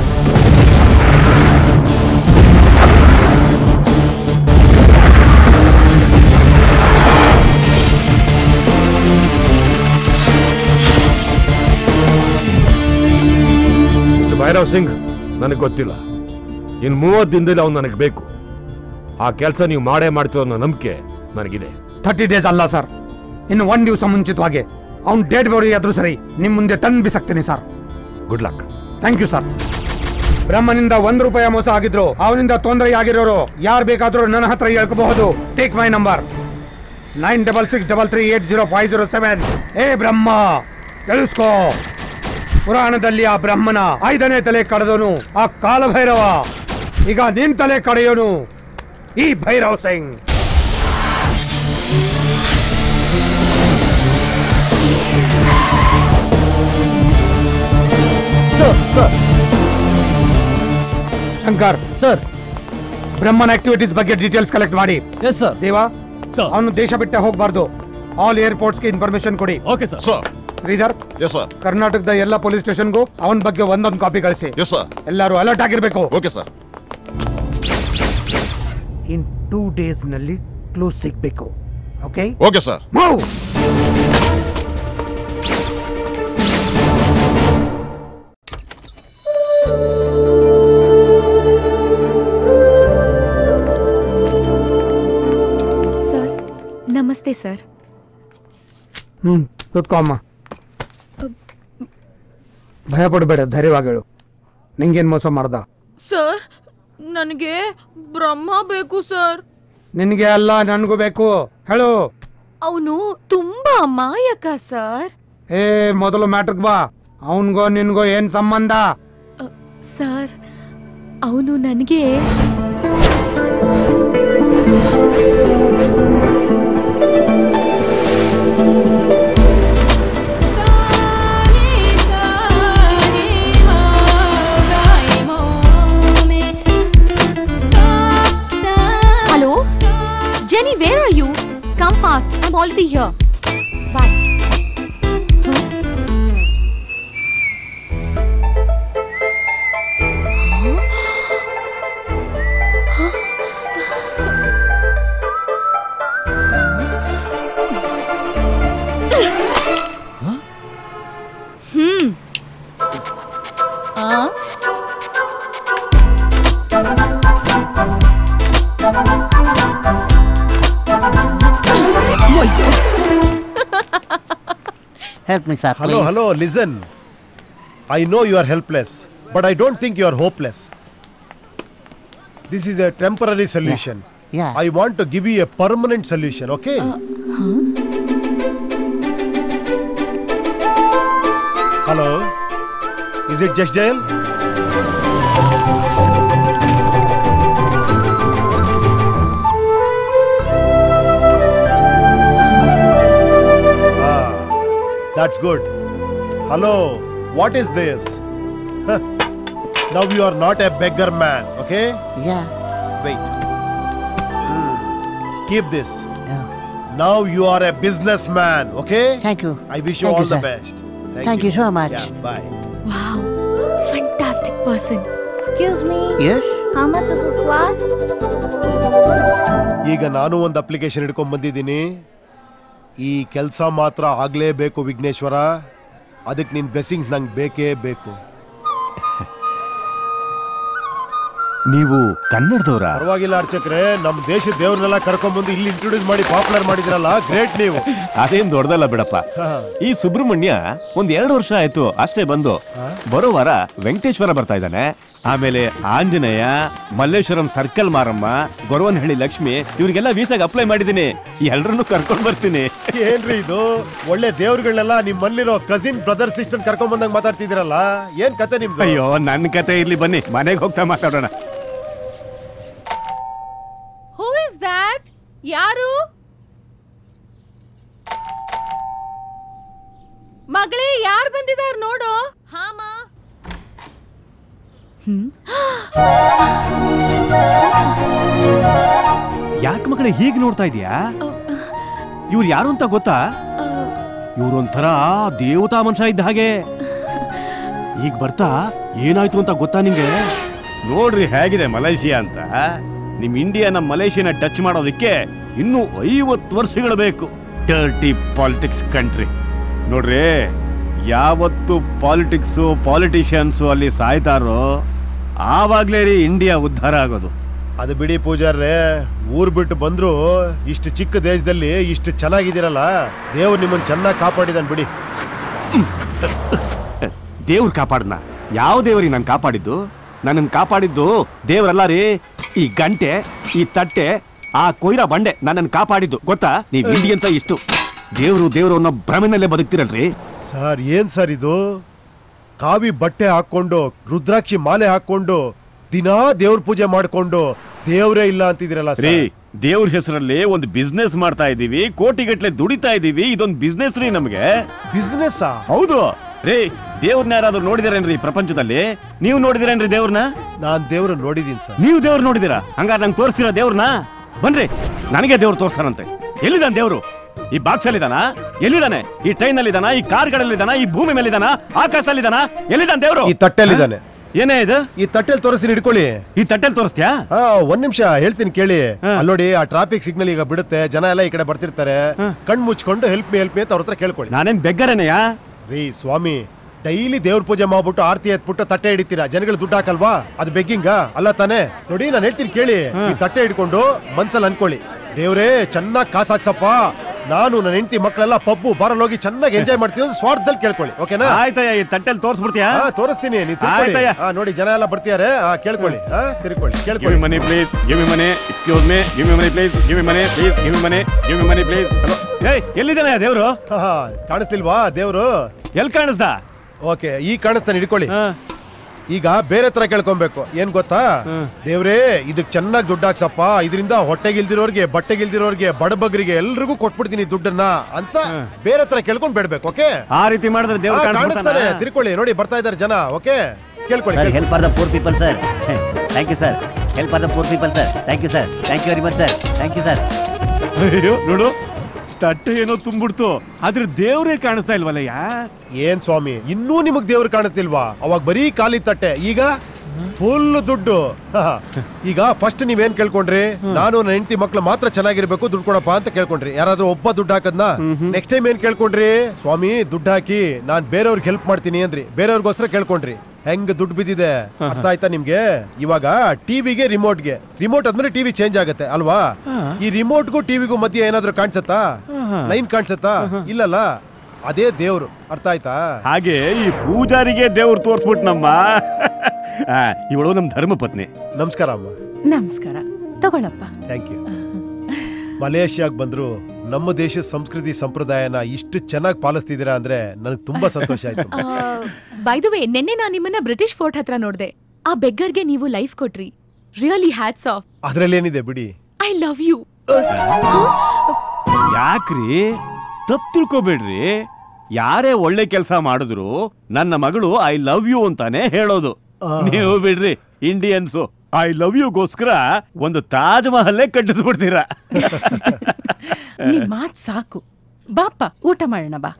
Bhairav Singh ನನಗೆ ಗೊತ್ತಿಲ್ಲ ಇನ್ ಮೂವತ್ತು ದಿನದಲ್ಲಿ ಅವ್ನು ನನಗೆ ಬೇಕು ಆ ಕೆಲಸ ನೀವು ಮಾಡೇ ಮಾಡ್ತೀರೋ ಅನ್ನೋ ನಂಬಿಕೆ ನನಗಿದೆ ಥರ್ಟಿ ಡೇಸ್ ಅಲ್ಲ ಸರ್ ಇನ್ನು ಒಂದ್ ದಿವಸ ಮುಂಚಿತವಾಗಿ ಅವ್ನ್ ಡೇಟ್ ಬಾಡಿ ಆದ್ರೂ ಸರಿ ನಿಮ್ ಮುಂದೆ ತಂದು ಬಿಸಾಕ್ತೀನಿ sir good luck thank you sir ಬ್ರಹ್ಮನಿಂದ ಒಂದ್ ರೂಪಾಯಿ ಮೋಸ ಆಗಿದ್ರು ಅವನಿಂದ ತೊಂದರೆ ಆಗಿರೋರು ಯಾರು ಬೇಕಾದ್ರೂ ನನ್ನ ಹತ್ರ ಹೇಳ್ಕೋಬಹುದು take my number nine double six double three eight zero five zero seven ಏ ಬ್ರಹ್ಮ ತಿಳಿಸ್ಕೋ ಪುರಾಣದಲ್ಲಿ ಆ ಬ್ರಹ್ಮನ ಐದನೇ ತಲೆ ಕಳೆದವನು ಆ ಕಾಲಭೈರವ ಈಗ ನಿನ್ ತಲೆ ಕಡೆಯೋನು ಈ Bhairav Singh sir sir Shankar sir ಬ್ರಹ್ಮನ್ ಆಕ್ಟಿವಿಟೀಸ್ ಬಗ್ಗೆ ಡೀಟೇಲ್ಸ್ ಕಲೆಕ್ಟ್ ಮಾಡಿ ಎಸ್ ಸರ್ ದೇವಾ ಅವನು ದೇಶ ಬಿಟ್ಟೆ ಹೋಗಬಾರ್ದು ಆಲ್ ಏರ್ಪೋರ್ಟ್ಸ್ಗೆ ಇನ್ಫಾರ್ಮೇಶನ್ ಕೊಡಿ okay sir Sridhar yes sir ಕರ್ನಾಟಕದ ಎಲ್ಲ ಪೊಲೀಸ್ ಸ್ಟೇಷನ್ಗೂ ಅವನ ಬಗ್ಗೆ ಒಂದೊಂದು ಕಾಪಿ ಕಳಿಸಿ ಎಸ್ ಸರ್ ಎಲ್ಲರೂ ಅಲರ್ಟ್ ಆಗಿರ್ಬೇಕು okay sir in two days ನಲ್ಲಿ ಕ್ಲೂಸ್ ಸಿಗ್ಬೇಕು okay okay sir move sir ನಮಸ್ತೆ ಸರ್ ಹ್ಮ್ ಕೂತ್ಕೋ ಅಮ್ಮ ಭಯ ಪಡಬೇಡ ಧೈರ್ಯವಾಗಿ ಹೇಳು ನಿಂಗೇನ್ ಮೋಸ ಮಾಡ್ದ ಸರ್ ನನಗೆ ಬ್ರಹ್ಮ ಬೇಕು ಸರ್ ನಿನಗೆ ಅಲ್ಲ ನನ್ಗೂ ಬೇಕು ಹೇಳು ಅವನು ತುಂಬಾ ಅಮಾಯಕ ಸರ್ ಏ ಮೊದಲು ಮ್ಯಾಟ್ರಿಕ್ ಬಾ ಅವನ್ಗೋ ನಿನ್ಗೋ ಏನ್ ಸಂಬಂಧ ಸರ್ ಅವನು ನನಗೆ hello Jenny where are you come fast I am already here bye hmm ಆ Help me, sir. Hello, please. hello, listen. I know you are helpless, but I don't think you are hopeless. This is a temporary solution. Yeah. I want to give you a permanent solution, okay? Hello? Is it Just Jail? Ah, that's good. Hello, what is this? now you are not a beggar man, okay? Yeah. Wait. Hmm. Keep this. Now you are a businessman, okay? Thank you. I wish you Thank all you, the sir. best. Thank you so much. Yeah, bye. Wow, fantastic person. Excuse me. Yes? How much is this flat? ಈಗ ನಾನು ಒಂದು application ಹಿಡ್ಕೊಂಡ್ ಬಂದಿದ್ದೀನಿ ಈ ಕೆಲಸ ಮಾತ್ರ ಆಗ್ಲೇಬೇಕು ವಿಘ್ನೇಶ್ವರ ಅದಕ್ಕೆ ನಿನ್ ಬ್ಲೆಸ್ಸಿಂಗ್ಸ್ ನಂಗೆ ಬೇಕೇ ಬೇಕು ನೀವು ಕನ್ನಡದವರ ಪರವಾಗಿಲ್ಲ ಅರ್ಚಕ್ರೆ ನಮ್ಮ ದೇಶದ ದೇವ್ರನ್ನೆಲ್ಲ ಕರ್ಕೊಂಡ್ಬಂದು ಇಲ್ಲಿ ಇಂಟ್ರೊಡ್ಯೂಸ್ ಮಾಡಿ ಪಾಪ್ಯುಲರ್ ಮಾಡಿದ್ರಲ್ಲ ಗ್ರೇಟ್ ನೀವು ಅದೇನ್ ದೊಡ್ಡದಲ್ಲ ಬಿಡಪ್ಪ ಈ ಸುಬ್ರಹ್ಮಣ್ಯ ಒಂದ್ ಎರಡು ವರ್ಷ ಆಯ್ತು ಅಷ್ಟೇ ಬಂದು ಬರೋ ವಾರ ವೆಂಕಟೇಶ್ವರ ಬರ್ತಾ ಇದ್ದಾನೆ ಆಮೇಲೆ ಆಂಜನೇಯ ಮಲ್ಲೇಶ್ವರಂ ಸರ್ಕಲ್ ಮಾರಮ್ಮ ಗೊರವನಹಳ್ಳಿ ಲಕ್ಷ್ಮಿ ಇವ್ರಿಗೆಲ್ಲ ವೀಸಾಗ್ ಅಪ್ಲೈ ಮಾಡಿದೀನಿ ಎಲ್ರನ್ನೂ ಕರ್ಕೊಂಡ್ ಬರ್ತೀನಿ ಏನ್ರಿ ಇದು ಒಳ್ಳೆ ದೇವ್ರುಗಳನ್ನೆಲ್ಲ ನಿಮ್ಮಲ್ಲಿರೋ ಕಸಿನ್ ಬ್ರದರ್ ಸಿಸ್ಟರ್ ಕರ್ಕೊಂಡ್ ಬಂದಂಗ್ ಮಾತಾಡ್ತಿದ್ದೀರಲ್ಲ ಏನ್ ಕತೆ ನಿಮ್ದು ಅಯ್ಯೋ ನನ್ನ ಕತೆ ಇರ್ಲಿ ಬನ್ನಿ ಮನೆಗೆ ಹೋಗ್ತಾ ಮಾತಾಡೋಣ ಹೂ ಇಸ್ ದ್ಯಾಟ್ ಯಾರು ಮಗಳೇ ಯಾರು ಬಂದಿದಾರ ನೋಡು ಹಾಮ ಯಾಕೆ ಮಗಳೇ ಹೀಗೆ ನೋಡ್ತಾ ಇದೀಯಾ ಇವ್ರು ಯಾರು ಅಂತ ಗೊತ್ತಾ ಇವ್ರೊಂಥರ ದೇವತಾ ಮನುಷ್ಯ ಇದ್ದ ಹಾಗೆ ಈಗ ಬರ್ತಾ ಏನಾಯ್ತು ಅಂತ ಗೊತ್ತಾ ನಿಂಗೆ ನೋಡ್ರಿ ಹೇಗಿದೆ ಮಲೇಷಿಯಾ ಅಂತ ನಿಮ್ ಇಂಡಿಯಾ ನಮ್ಮ ಮಲೇಷಿಯಾನ ಟಚ್ ಮಾಡೋದಕ್ಕೆ ಇನ್ನೂ ಐವತ್ತು ವರ್ಷಗಳು ಬೇಕು ಟರ್ಟಿ ಪಾಲಿಟಿಕ್ಸ್ ಕಂಟ್ರಿ ನೋಡ್ರಿ ಯಾವತ್ತು ಪಾಲಿಟಿಕ್ಸು ಪಾಲಿಟಿಷಿಯನ್ಸು ಅಲ್ಲಿ ಸಾಯ್ತಾರೋ ಆವಾಗ್ಲೇ ರೀ ಇಂಡಿಯಾ ಉದ್ಧಾರ ಆಗೋದು ಅದು ಬಿಡಿ ಪೂಜಾರ್ರೆ ಊರ್ ಬಿಟ್ಟು ಬಂದ್ರು ಇಷ್ಟು ಚಿಕ್ಕ ದೇಶದಲ್ಲಿ ಇಷ್ಟು ಚೆನ್ನಾಗಿದ್ದೀರಲ್ಲ ದೇವ್ರು ನಿಮ್ಮನ್ನ ಚೆನ್ನಾಗಿ ಕಾಪಾಡಿದಾನ್ ಬಿಡಿ ದೇವ್ರು ಕಾಪಾಡ್ನ ಯಾವ ದೇವರಿಗೆ ನಾನು ಕಾಪಾಡಿದ್ದು ನನ್ನನ್ನು ಕಾಪಾಡಿದ್ದು ದೇವರಲ್ಲ ರೀ ಈ ಗಂಟೆ ಈ ತಟ್ಟೆ ಆ ಕೊಯ್ರ ಬಂಡೆ ನನ್ನನ್ನು ಕಾಪಾಡಿದ್ದು ಗೊತ್ತಾ ನೀವು ಇಂಡಿ ಅಂತ ಇಷ್ಟು ದೇವ್ರು ದೇವ್ರು ಅನ್ನೋ ಭ್ರಮೆನಲ್ಲೇ ಬದುಕ್ತಿರಲ್ರಿ ಸರ್ ಏನ್ ಸರ್ ಇದು ಕಾವಿ ಬಟ್ಟೆ ಹಾಕೊಂಡು ರುದ್ರಾಕ್ಷಿ ಮಾಲೆ ಹಾಕೊಂಡು ದಿನಾ ದೇವ್ರ ಪೂಜೆ ಮಾಡ್ಕೊಂಡು ದೇವ್ರೇ ಇಲ್ಲ ಅಂತಿದಿರಲ್ಲ ರೀ ಸರ್ ದೇವ್ರ ಹೆಸರಲ್ಲಿ ಒಂದು ಬಿಸ್ನೆಸ್ ಮಾಡ್ತಾ ಇದೀವಿ ಕೋಟಿಗಟ್ಲೆ ದುಡಿತಾ ಇದೀವಿ ಇದೊಂದು ಬಿಸ್ನೆಸ್ ರೀ ನಮಗೆ ಬಿಸ್ನೆಸ್ ಹೌದು ರೀ ದೇವ್ರನ್ನ ಯಾರಾದ್ರೂ ನೋಡಿದಿರೇನ್ರಿ ಈ ಪ್ರಪಂಚದಲ್ಲಿ ನೀವು ನೋಡಿದಿರೇನ್ರಿ ದೇವ್ರನ್ನ ನಾನ್ ದೇವ್ರ ನೋಡಿದೀನಿ ಸರ್ ನೀವು ದೇವ್ರು ನೋಡಿದಿರಾ ಹಂಗಾರೆ ನಂಗೆ ತೋರಿಸ್ತೀರಾ ದೇವ್ರನ್ನ ಬನ್ರಿ ನನಗೆ ದೇವ್ರು ತೋರ್ಸ್ತಾರಂತೆ ಎಲ್ಲಿದ್ದಾನೆ ದೇವ್ರು ಈ ಬಾಕ್ಸ್ ಅಲ್ಲಿದಾನ ಎಲ್ಲಿದ್ದಾನೆ ಈ ಟ್ರೈನ್ ಅಲ್ಲಿದಾನ ಈ ಕಾರ್ಗಳಲ್ಲಿದಾನ ಈ ಭೂಮಿ ಮೇಲಿದಾನ ಆಕಾಶದಲ್ಲಿದಾನ ಎಲ್ಲಿದ್ದಾನೆ ದೇವ್ರು ಈ ತಟ್ಟೆಲಿದ್ದಾನೆ ಏನೇ ಇದು ಈ ತಟ್ಟೆಲ್ ತೋರಿಸ್ತೀನಿ ಇಟ್ಕೊಳ್ಳಿ ಈ ತಟ್ಟೆಲ್ ತೋರಿಸ್ತ್ಯಾ ಹಾ ಒಂದ್ ನಿಮಿಷ ಹೇಳ್ತೀನಿ ಕೇಳಿ ಅಲ್ಲಿ ನೋಡಿ ಆ ಟ್ರಾಫಿಕ್ ಸಿಗ್ನಲ್ ಈಗ ಬಿಡುತ್ತೆ ಜನ ಎಲ್ಲ ಈ ಕಡೆ ಬರ್ತಿರ್ತಾರೆ ಕಣ್ ಮುಚ್ಕೊಂಡು ಹೆಲ್ಪ್ ಮಿ ಹೆಲ್ಪ್ ಮಿ ಅಂತ ಅವ್ರ ಹತ್ರ ಕೇಳ್ಕೊಳ್ಳಿ ನಾನೇನ್ ಬೆಗ್ಗರೇನೆಯಾ ರೀ ಸ್ವಾಮಿ ಡೈಲಿ ದೇವ್ರ ಪೂಜೆ ಮಾಡ್ಬಿಟ್ಟು ಆರತಿ ಎತ್ಬಿಟ್ಟು ತಟ್ಟೆ ಹಿಡಿತೀರಾ ಜನಗಳು ದುಡ್ಡು ಹಾಕಲ್ವಾ ಅದು ಬೆಗ್ಗಿಂಗ ಅಲ್ಲ ತಾನೇ ನೋಡಿ ನಾನು ಹೇಳ್ತೀನಿ ಕೇಳಿ ಈ ತಟ್ಟೆ ಹಿಡ್ಕೊಂಡು ಮನ್ಸಲ್ಲಿ ಅನ್ಕೊಳ್ಳಿ ದೇವ್ರೇ ಚೆನ್ನಾಗಿ ಕಾಸು ಹಾಕ್ಸಪ್ಪ ನಾನು ನನ್ನ ಹೆಂಡತಿ ಮಕ್ಕಳೆಲ್ಲ ಪಬ್ಬು ಬಾರಲ್ಲಿ ಹೋಗಿ ಚೆನ್ನಾಗಿ ಎಂಜಾಯ್ ಮಾಡ್ತೀವಿ ಅಂತ ಸ್ವಾರ್ಥದಲ್ಲಿ ಕೇಳ್ಕೊಳ್ಳಿ ಓಕೆನಾ ಆಯ್ತಯ್ಯ ಈ ತಟ್ಟೆಲ್ ತೋರಿಸ್ಬಿಡ್ತೀಯಾ ಹಾ ತೋರಿಸ್ತೀನಿ ನೀವು ತಿರ್ಕೊಳ್ಳಿ. ಆಯ್ತಯ್ಯ. ಹಾ, ನೋಡಿ ಜನ ಎಲ್ಲ ಬರ್ತಿದ್ದಾರೆ ಹಾ ಕೇಳ್ಕೊಳ್ಳಿ ಹಾ ತಿರ್ಕೊಳ್ಳಿ ಗಿವ್ ಕೇಳ್ಕೊಳ್ಳಿ money please give money excuse me give money please give money please give money give money please hello ಏಯ್ ಎಲ್ಲಿದ್ದಾನೆ ದೇವ್ರು ಹಾ, ಕಾಣಿಸ್ತಿಲ್ವಾ ದೇವ್ರು ಎಲ್ಲಿ ಕಾಣಿಸ್ದ ಓಕೆ ಈ ಕಾಣಿಸ್ತಾನೆ ಹಿಡ್ಕೊಳ್ಳಿ ಈಗ ಬೇರೆ ತರ ಕೇಳ್ಕೊಬೇಕು ಏನ್ ಗೊತ್ತಾ ದೇವ್ರೇ ಇದಕ್ ಚೆನ್ನಾಗಿ ದುಡ್ಡು ಹಾಕ್ಸಪ್ಪ ಇದರಿಂದ ಹೊಟ್ಟೆಗಿಲ್ದಿರೋರ್ಗೆ ಬಟ್ಟೆಗಿಲ್ದಿರೋರ್ಗೆ ಬಡಬಗ್ರಿಗೆ ಎಲ್ರಿಗೂ ಕೊಟ್ಬಿಡ್ತೀನಿ ದುಡ್ಡನ್ನ ಅಂತ ಬೇರೆ ತರ ಕೇಳ್ಕೊಂಡ್ ಬೇಡ್ಬೇಕು ಓಕೆ ಆ ರೀತಿ ಮಾಡಿದ್ರೆ ದೇವ್ರು ಹಾ, ಕಾಣಿಸ್ತಾನೆ ಕಾಣಿಸ್ತಾನೆ ತಿರ್ಕೊಳ್ಳಿ ನೋಡಿ ಬರ್ತಾ ಇದಾರೆ ಜನ ಓಕೆ ಕೇಳ್ಕೊಳ್ಳಿ Sir, ಕೇಳ್ಕೊಳ್ಳಿ. help for the poor people, sir. Thank you, sir. Help for the poor people, sir. Thank you, sir. Thank you very much, sir. Thank you, sir. ಅಯ್ಯೋ ನೋಡು ತಟ್ಟೆ ಏನೋ ತುಂಬಿಡ್ತು ಆದ್ರೆ ದೇವ್ರೇ ಕಾಣಿಸ್ತಾ ಇಲ್ವಲ್ಲಯ್ಯ ಏನ್ ಸ್ವಾಮಿ ಇನ್ನೂ ನಿಮಗ್ ದೇವ್ರು ಕಾಣುತ್ತಿಲ್ವಾ ಅವಾಗ ಬರೀ ಖಾಲಿ ತಟ್ಟೆ ಈಗ ಫುಲ್ ದುಡ್ಡು ಈಗ ಫಸ್ಟ್ ನೀವೇನ್ ಕೇಳ್ಕೊಂಡ್ರಿ ನಾನು ನನ್ನ ಹೆಂಡತಿ ಮಕ್ಳು ಮಾತ್ರ ಚೆನ್ನಾಗಿರ್ಬೇಕು ದುಡ್ಡು ಕೊಡಪ್ಪ ಅಂತ ಕೇಳ್ಕೊಂಡ್ರಿ ಯಾರಾದ್ರೂ ಒಬ್ಬ ದುಡ್ಡು ಹಾಕದ್ನ ನೆಕ್ಸ್ಟ್ ಟೈಮ್ ಏನ್ ಕೇಳ್ಕೊಂಡ್ರಿ ಸ್ವಾಮಿ ದುಡ್ಡು ಹಾಕಿ ನಾನ್ ಬೇರೆಯವ್ರಿಗೆ ಹೆಲ್ಪ್ ಮಾಡ್ತೀನಿ ಅಂದ್ರಿ ಬೇರೆಯವ್ರಿಗೋಸ್ಕರ ಕೇಳ್ಕೊಂಡ್ರಿ ಹೆಂಗ್ ದುಡ್ಡು ಬಿದ್ದಿದೆ ಅರ್ಥ ಆಯ್ತಾ ನಿಮ್ಗೆ ಇವಾಗ ಟಿವಿಗೆ ರಿಮೋಟ್ಗೆ ರಿಮೋಟ್ ಆದ್ಮೇಲೆ ಟಿವಿ ಚೇಂಜ್ ಆಗುತ್ತೆ ಅಲ್ವಾ ಈ ರಿಮೋಟ್ಗೂ ಟಿವಿಗೂ ಮಧ್ಯೆ ಏನಾದ್ರೂ ಕಾಣಿಸತ್ತಾ ಲೈನ್ ಕಾಣಿಸತ್ತಾ ಇಲ್ಲಲ್ಲ ಅದೇ ದೇವ್ರು ಅರ್ಥ ಆಯ್ತಾ ಹಾಗೆ ಈ ಪೂಜಾರಿಗೆ ದೇವ್ರು ತೋರ್ಸ್ಬಿಟ್ ನಮ್ಮ ಆ, ಇವಳು ನಮ್ ಧರ್ಮ ಪತ್ನಿ ನಮಸ್ಕಾರ ಅಮ್ಮ ನಮಸ್ಕಾರ ತಗೊಳಪ್ಪ ಥ್ಯಾಂಕ್ ಯು ಮಲೇಷ್ಯಾಗ್ ಬಂದ್ರು ನಮ್ಮ ದೇಶದ ಸಂಸ್ಕೃತಿ ಸಂಪ್ರದಾಯನ ಇಷ್ಟು ಚೆನ್ನಾಗಿ ಪಾಲಿಸ್ತಿದ್ದೀರಾ ಅಂದ್ರೆ ನನಗೆ ತುಂಬಾ ಸಂತೋಷ ಆಯ್ತು ಬೈ ದ ವೇ ನಿನ್ನೆ ನಾನು ನಿಮ್ಮನ್ನ ಬ್ರಿಟಿಷ್ ಫೋರ್ಟ್ ಹತ್ರ ನೋಡ್ದೆ ಆ ಬೆಗ್ಗರ್ಗೆ ನೀವು ಲೈಫ್ ಕೊಟ್ರಿ ರಿಯಲಿ ಹ್ಯಾಟ್ಸ್ ಆಫ್ ಅದ್ರಲ್ಲಿ ಏನಿದೆ ಬಿಡಿ ಐ ಲವ್ ಯು ಯಾಕ್ರಿ ತಪ್ಪು ತಿಳ್ಕೊಬೇಡ್ರಿ ಯಾರೇ ಒಳ್ಳೆ ಕೆಲಸ ಮಾಡಿದ್ರು ನನ್ನ ಮಗಳು ಐ ಲವ್ ಯು ಅಂತಾನೆ ಹೇಳೋದು ನೀವು ಬಿಡ್ರಿ ಇಂಡಿಯನ್ಸು ಐ ಲವ್ ಯುಗೋಸ್ಕರ ಒಂದು ತಾಜ್ ಮಹಲ್ಲೇ ಕಟ್ಟಿಸ್ಬಿಡ್ತೀರಾ ನಿಮ್ ಮಾತ್ ಸಾಕು ಬಾಪ್ಪ ಊಟ ಮಾಡೋಣ ಬಾ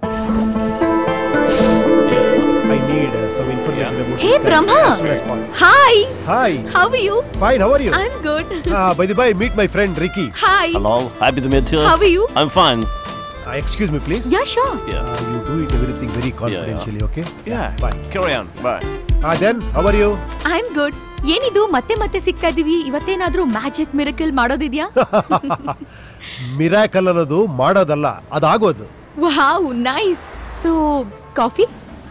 I need some information hey Brahma hi hi how you fine how are you I am good by the by meet my friend Ricky hi Hello, happy to meet you. How are you? I'm fine. Excuse me please yeah sure you do it everything very confidentially okay bye Carry on. Bye. ಆ then how are you I am good ಏನಿದು ಮತ್ತೆ ಮತ್ತೆ ಸಿಗ್ತಾ ಇದೀವಿ ಇವತ್ತೇನಾದ್ರೂ magic miracle ಮಾಡೋದಿದ್ಯಾ miracle ಅನ್ನೋದು ಮಾಡೋದಲ್ಲ ಅದಾಗೋದು wow nice so coffee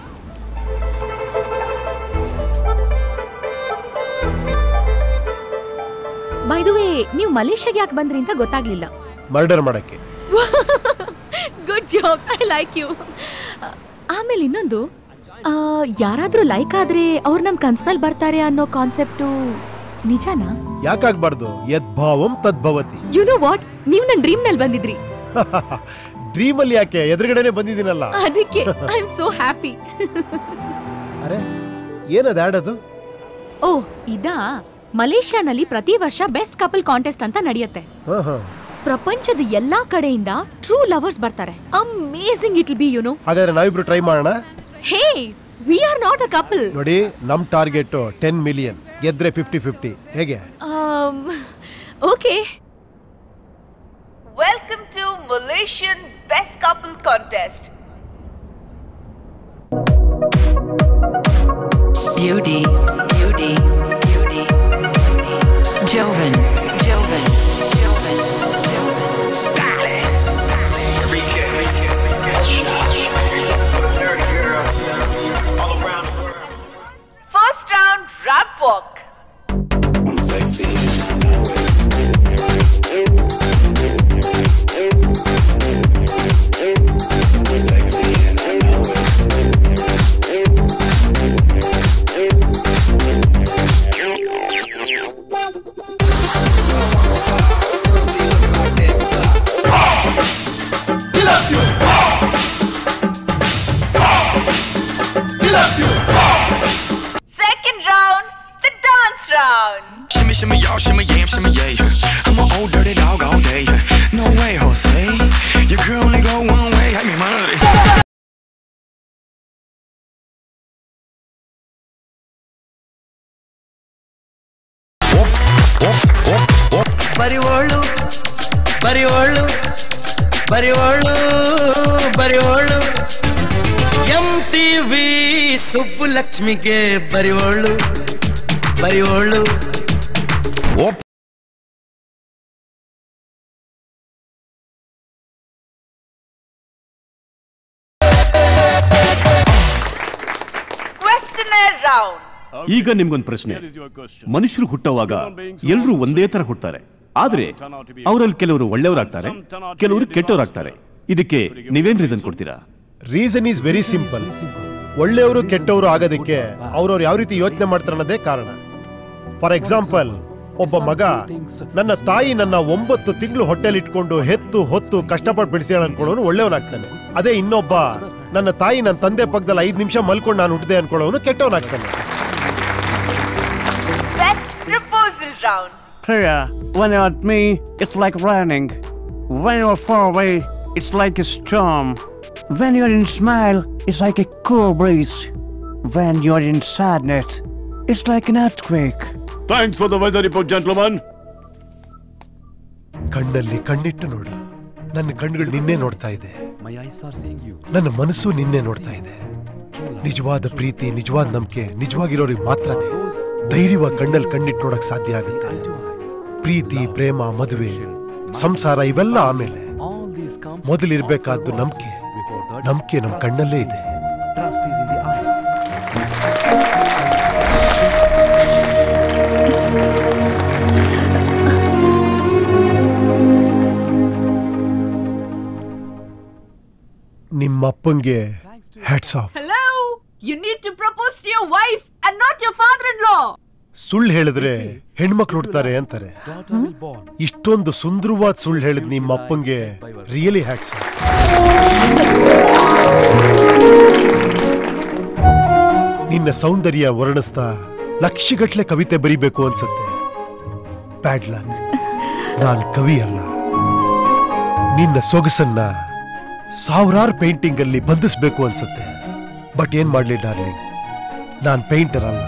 by the way ನೀವು ಮಲೇಷ್ಯಾಗೆ ಯಾಕೆ ಬಂದ್ರಿ ಅಂತ ಗೊತ್ತಾಗ್ಲಿಲ್ಲ ಮರ್ಡರ್ ಮಾಡಕ್ಕೆ good job I like you ಆಮೇಲೆ ಇನ್ನೊಂದು ಆ, ಯಾರಾದ್ರೂ ಲೈಕ್ ಆದ್ರೆ ಅವ್ರು ನಮ್ ಕನ್ಸ್ನಲ್ಲಿ ಬರ್ತಾರೆ ಅನ್ನೋ ಕಾನ್ಸೆಪ್ಟು ನಿಜನಾ ಯಾಕಾಗ್ಬಾರ್ದು ಯದ್ಭಾವಂ ತದ್ಭವತಿ ಯು ನೋ ವಾಟ್ ನೀವು ನನ್ನ ಡ್ರೀಮ್ ನಲ್ಲಿ ಬಂದಿದ್ರಿ ಡ್ರೀಮ್ ಅಲ್ಲಿ ಯಾಕೆ ಎದುರುಗಡೆನೆ ಬಂದಿದ್ದೀನಲ್ಲ ಅದಕ್ಕೆ ಐ ಆಮ್ ಸೋ ಹ್ಯಾಪಿ ಅರೆ ಏನದು ಆಡ್ ಅದು ಓ ಇದಾ ಮಲೇಷ್ಯಾನಲ್ಲಿ ಪ್ರತಿ ವರ್ಷ ಬೆಸ್ಟ್ ಕಪಲ್ ಕಾಂಟೆಸ್ಟ್ ಅಂತ ನಡೆಯುತ್ತೆ ಹಾ ಹಾ ಪ್ರಪಂಚದ ಎಲ್ಲಾ ಕಡೆಯಿಂದ ಟ್ರೂ ಲವರ್ಸ್ ಬರ್ತಾರೆ amazing it be you know ಹಾಗಾದ್ರೆ ನಾವಿಬ್ರು ಟ್ರೈ ಮಾಡೋಣ hey we are not a couple ನೋಡಿ ನಮ್ ಟಾರ್ಗೆಟ್ ಟೆನ್ ಮಿಲಿಯನ್ ಗೆದ್ರೆ ಫಿಫ್ಟಿ ಫಿಫ್ಟಿ ಹೇಗೆ okay Welcome to Malaysian Best Couple Contest. Beauty, beauty, beauty, Joven, Joven, Joven, First round ramp walk. Second round, the dance round. Shimmy, shimmy, y'all, shimmy, yam, shimmy, yay. I'm an old dirty dog all day. No way, Jose. Your girl only go one way. I mean, money. ಬರಿವೋಳು ಬರಿವೋಳು ಬರಿವೋಳು ಬರಿವೋಳು M T V ಸುಬ್ಬುಲಕ್ಷ್ಮಿಗೆ ಬರಿವೋಳು ಬರಿವೋಳು Questionnaire round. ಈಗ ನಿಮ್ಗೊಂದು ಪ್ರಶ್ನೆ ಮನುಷ್ಯರು ಹುಟ್ಟುವಾಗ ಎಲ್ಲರೂ ಒಂದೇ ತರ ಹುಟ್ತಾರೆ ಆದ್ರೆ ಅವರಲ್ಲಿ ಕೆಲವರು ಒಳ್ಳೆಯವರಾಗ್ತಾರೆ ಕೆಲವರು ಕೆಟ್ಟವರಾಗ್ತಾರೆ ಇದಕ್ಕೆ ನೀವೇನ್ ರೀಸನ್ ಕೊಡ್ತೀರಾ ರೀಸನ್ ಈಸ್ ವೆರಿ ಸಿಂಪಲ್ ಒಳ್ಳೆಯವರು ಕೆಟ್ಟವರು ಆಗೋದಕ್ಕೆ ಅವ್ರವ್ರು ಯಾವ ರೀತಿ ಯೋಚನೆ ಮಾಡ್ತಾರೆ ಅನ್ನೋದೇ ಕಾರಣ ಫಾರ್ ಎಕ್ಸಾಂಪಲ್ ಒಬ್ಬ ಮಗ ನನ್ನ ತಾಯಿ ನನ್ನ ಒಂಬತ್ತು ತಿಂಗಳು ಹೊಟ್ಟೆಲಿ ಇಟ್ಕೊಂಡು ಹೆತ್ತು ಹೊತ್ತು ಕಷ್ಟಪಟ್ಟು ಬೆಳೆಸ್ಯಾಳ ಅನ್ಕೊಳ್ಳೋನು ಒಳ್ಳೆಯವನಾಗ್ತಾನೆ ಅದೇ ಇನ್ನೊಬ್ಬ ನನ್ನ ತಾಯಿ ನನ್ನ ತಂದೆ ಪಕ್ಕದಲ್ಲಿ ಐದು ನಿಮಿಷ ಮಲ್ಕೊಂಡು ನಾನು ಹುಟ್ಟಿದೆ ಅನ್ಕೊಳ್ಳೋನು ಕೆಟ್ಟವನಾಗ್ತಾನೆ Best proposal round. Priya, when you're at me, it's like raining. When you're far away, it's like a storm. When you're in smile, it's like a cool breeze. When you're in sadness, it's like an earthquake. Thanks for the weather report gentleman ಕಣ್ಣಲ್ಲಿ ಕಣ್ಣಿಟ್ಟು ನೋಡು ನನ್ನ ಕಣ್ಣುಗಳು ನಿನ್ನೆ ನೋಡ್ತಾ ಇದೆ ನನ್ನ ಮನಸ್ಸು ನಿನ್ನೆ ನೋಡ್ತಾ ಇದೆ ನಿಜವಾದ ಪ್ರೀತಿ ನಿಜವಾದ ನಂಬಿಕೆ ನಿಜವಾಗಿರೋರಿಗೆ ಮಾತ್ರನೇ ಧೈರ್ಯವಾಗಿ ಕಣ್ಣಲ್ಲಿ ಕಣ್ಣಿಟ್ಟು ನೋಡಕ್ ಸಾಧ್ಯ ಆಗುತ್ತೆ ಪ್ರೀತಿ ಪ್ರೇಮ ಮದುವೆ ಸಂಸಾರ ಇವೆಲ್ಲ ಆಮೇಲೆ ಮೊದಲಿರ್ಬೇಕಾದ್ದು ನಂಬಿಕೆ ನಂಬಿಕೆ ನಮ್ಮ ಕಣ್ಣಲ್ಲೇ ಇದೆ ನಿಮ್ಮಪ್ಪಂಗೆ hats off Hello? You need to propose to your wife and not your father-in-law. ಸುಳ್ಳು ಹೇಳಿದ್ರೆ ಹೆಣ್ಮಕ್ಳು ಹುಡ್ತಾರೆ ಅಂತಾರೆ ಇಷ್ಟೊಂದು ಸುಂದರವಾದ ಸುಳ್ಳು ಹೇಳಿದ್ ನಿಮ್ಮ ಅಪ್ಪಂಗೆ ರಿಯಲಿ ಹ್ಯಾಟ್ಸ್ ನಿನ್ನ ಸೌಂದರ್ಯ ವರ್ಣಿಸ್ತಾ ಲಕ್ಷಗಟ್ಲೆ ಕವಿತೆ ಬರಿಬೇಕು ಅನ್ಸುತ್ತೆ ಬ್ಯಾಡ್ ಲಕ್ ನಾನ್ ಕವಿ ಅಲ್ಲ ನಿನ್ನ ಸೊಗಸನ್ನ ಸಾವಿರಾರು ಪೇಂಟಿಂಗ್ ಅಲ್ಲಿ ಬಂಧಿಸ್ಬೇಕು ಅನ್ಸುತ್ತೆ ಬಟ್ ಏನ್ ಮಾಡ್ಲಿ ಡಾರ್ಲಿಂಗ್ ನಾನ್ ಪೇಂಟರ್ ಅಲ್ಲ